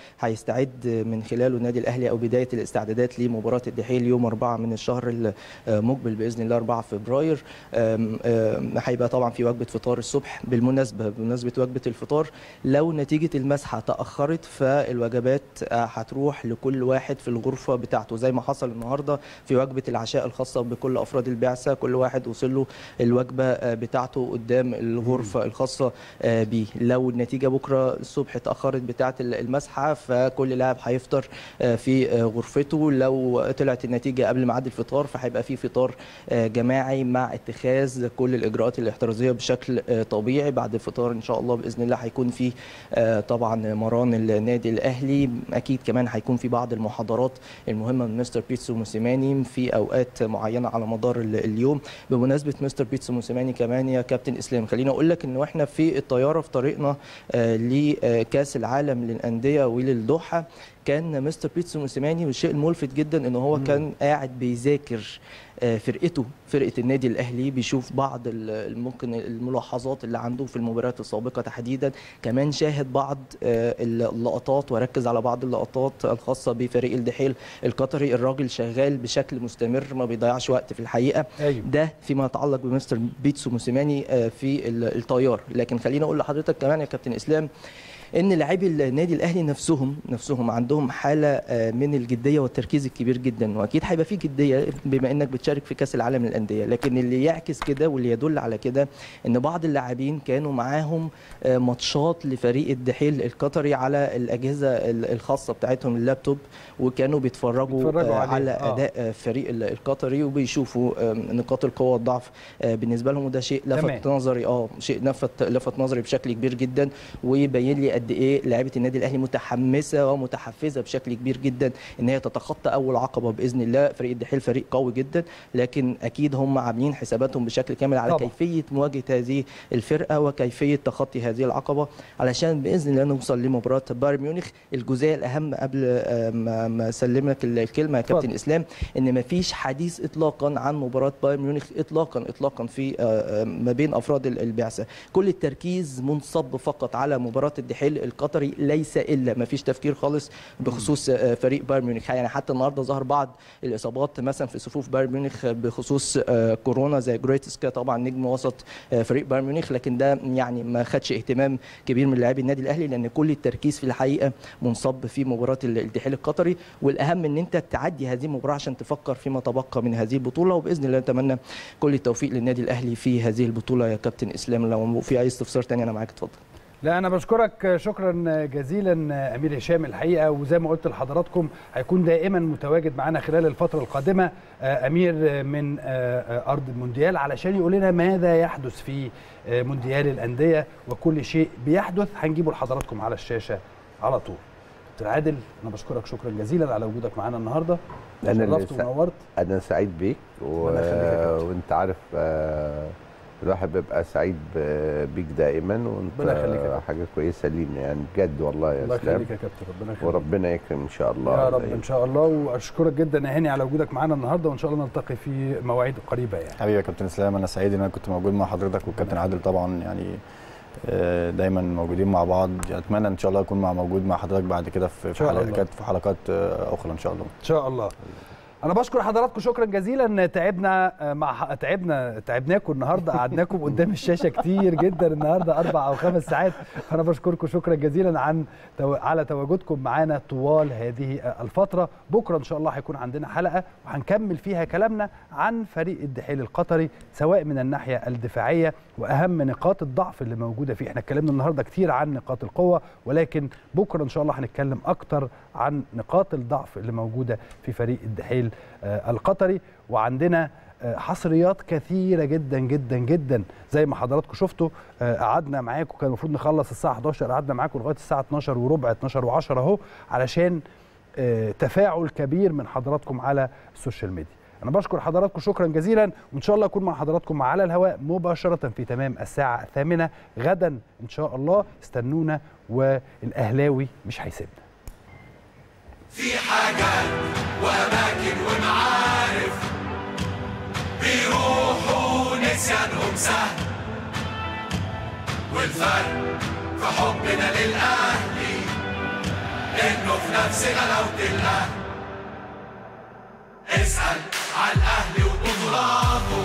وهيستعد من خلاله النادي الاهلي او بدايه الاستعدادات لمباراه الدحيل يوم 4 من الشهر المقبل باذن الله 4 فبراير آم، آم، هيبقى طبعا في وجبه فطار الصبح بالمناسبه بمناسبه وجبه الفطار لو نتيجه المسحه تاخرت فالوجبات آه، هتروح لكل واحد في الغرفه بتاعته زي ما حصل النهارده في وجبه العشاء الخاصه بكل افراد البعثه كل واحد وصل له الوجبه آه، بتاعته قدام الغرفه الخاصه آه، بيه لو النتيجه بكره الصبح اتاخرت بتاعه المسحه فكل لاعب هيفطر آه، في آه، غرفته لو طلعت النتيجه قبل ميعاد الفطار فهيبقى في فطار آه، جماعي مع اتخاذ كل الاجراءات الاحترازيه بشكل آه، طبيعي بعد الفطار ان شاء الله باذن الله هيكون في آه، طبعا مران النادي الاهلي اكيد كمان هيكون في بعض المحاضرات المهمه من مستر بيتسو موسيماني في اوقات معينه على مدار ال- اليوم بمناسبه مستر بيتسو موسيماني كمان يا كابتن اسلام خليني اقول لك ان واحنا في الطياره في طريقنا آه، لكاس العالم للانديه وللدوحه كان مستر بيتسو موسيماني والشيء الملفت جدا ان هو كان قاعد بيذاكر آه، فرقته فرقه النادي الاهلي بيشوف بعض ال- ممكن الملاحظات اللي عنده في المباريات السابقه تحديدا كمان شاهد بعض آه، اللقطات وركز على بعض اللقطات الخاصه بفريق الدحيل القطري الراجل شغال بشكل مستمر ما بيضيعش وقت في الحقيقه ايوه ده فيما يتعلق بمستر بيتسو موسيماني آه، في ال- الطيار لكن خليني اقول لحضرتك كمان يا كابتن اسلام ان لاعبي النادي الاهلي نفسهم نفسهم عندهم حاله آه، من الجديه والتركيز الكبير جدا واكيد هيبقى في جديه بما انك بتشارك في كاس العالم للانديه لكن اللي يعكس كده واللي يدل على كده ان بعض اللاعبين كانوا معاهم آه، ماتشات لفريق الدحيل القطري على الاجهزه ال- الخاصه بتاعتهم اللابتوب وكانوا بيتفرجوا, بيتفرجوا آه، عليه. على آه. اداء آه، فريق ال- القطري وبيشوفوا آه، نقاط القوه والضعف آه، بالنسبه لهم وده شيء تمام. لفت نظري اه شيء لفت لفت نظري بشكل كبير جدا ويبين لي قد ايه لعيبه النادي الاهلي متحمسه ومتحفزه بشكل كبير جدا ان هي تتخطى اول عقبه باذن الله فريق الدحيل فريق قوي جدا لكن اكيد هم عاملين حساباتهم بشكل كامل على طبعا. كيفيه مواجهه هذه الفرقه وكيفيه تخطي هذه العقبه علشان باذن الله نوصل لمباراه بايرن ميونخ الجزئيه الاهم قبل آه، ما ما اسلم لك الكلمه يا كابتن اتفضل. اسلام ان ما فيش حديث اطلاقا عن مباراه بايرن ميونخ اطلاقا اطلاقا في آه، آه، ما بين افراد ال- البعثه كل التركيز منصب فقط على مباراه الدحيل القطري ليس الا ما فيش تفكير خالص بخصوص آه، فريق بايرن ميونخ يعني حتى النهارده ظهر بعض الاصابات مثلا في صفوف بايرن ميونخ بخصوص آه، كورونا زي جريتسكا طبعا نجم وسط آه، فريق بايرن ميونخ لكن ده يعني ما خدش اهتمام كبير من لاعبي النادي الاهلي لان كل التركيز في الحقيقه منصب في مباراه ال- الدحيل القطري والاهم ان انت تعدي هذه المباراه عشان تفكر فيما تبقى من هذه البطوله وباذن الله نتمنى كل التوفيق للنادي الاهلي في هذه البطوله يا كابتن اسلام لو في اي استفسار تاني انا معاك اتفضل لا انا بشكرك شكرا جزيلا امير هشام الحقيقه وزي ما قلت لحضراتكم هيكون دائما متواجد معنا خلال الفتره القادمه آه، امير من آه، آه، ارض المونديال علشان يقول لنا ماذا يحدث في آه، مونديال الانديه وكل شيء بيحدث هنجيبه لحضراتكم على الشاشه على طول كابتن عادل انا بشكرك شكرا جزيلا على وجودك معانا النهارده أنا اللي شرفت سع- ونورت انا سعيد بيك و... ربنا يخليك يا كابتن. وانت عارف آه، الواحد بيبقى سعيد ب- بيك دائما وانت ربنا يخليك يا كابتن. حاجه كويسه لينا يعني بجد والله يا الله اسلام يخليك يا كابتن ربنا يخليك وربنا يكرم ان شاء الله يا رب ان شاء الله واشكرك جدا يا هاني على وجودك معانا النهارده وان شاء الله نلتقي في مواعيد قريبه يعني حبيبي يا كابتن اسلام انا سعيد ان انا كنت موجود مع حضرتك والكابتن عادل طبعا يعني آه، دايما موجودين مع بعض اتمنى ان شاء الله اكون مع موجود مع حضرتك بعد كده في في شاء الله. حلقات في حلقات آه، اخرى ان شاء الله ان شاء الله انا بشكر حضراتكم شكرا جزيلا تعبنا مع تعبنا تعبناكم النهارده قعدناكم قدام الشاشه كتير جدا النهارده اربع او خمس ساعات فانا بشكركم شكرا جزيلا عن تو... على تواجدكم معانا طوال هذه الفتره بكره ان شاء الله هيكون عندنا حلقه وهنكمل فيها كلامنا عن فريق الدحيل القطري سواء من الناحيه الدفاعيه واهم نقاط الضعف اللي موجوده فيه احنا اتكلمنا النهارده كتير عن نقاط القوه ولكن بكره ان شاء الله هنتكلم اكتر عن نقاط الضعف اللي موجوده في فريق الدحيل آه، القطري وعندنا آه، حصريات كثيره جدا جدا جدا زي ما حضراتكم شفتوا آه، قعدنا معاكم كان المفروض نخلص الساعه 11 قعدنا معاكم لغايه الساعه 12 وربع 12 و10 اهو علشان آه، تفاعل كبير من حضراتكم على السوشيال ميديا انا بشكر حضراتكم شكرا جزيلا وان شاء الله اكون مع حضراتكم على الهواء مباشره في تمام الساعه الثامنه غدا ان شاء الله استنونا والاهلاوي مش هيسيبنا في حاجات وأماكن ومعارف بيروحوا نسيانهم سهل والفرق في حبنا للأهلي إنه في نفس غلاوة الأهل اسأل على الأهلي وبطولاته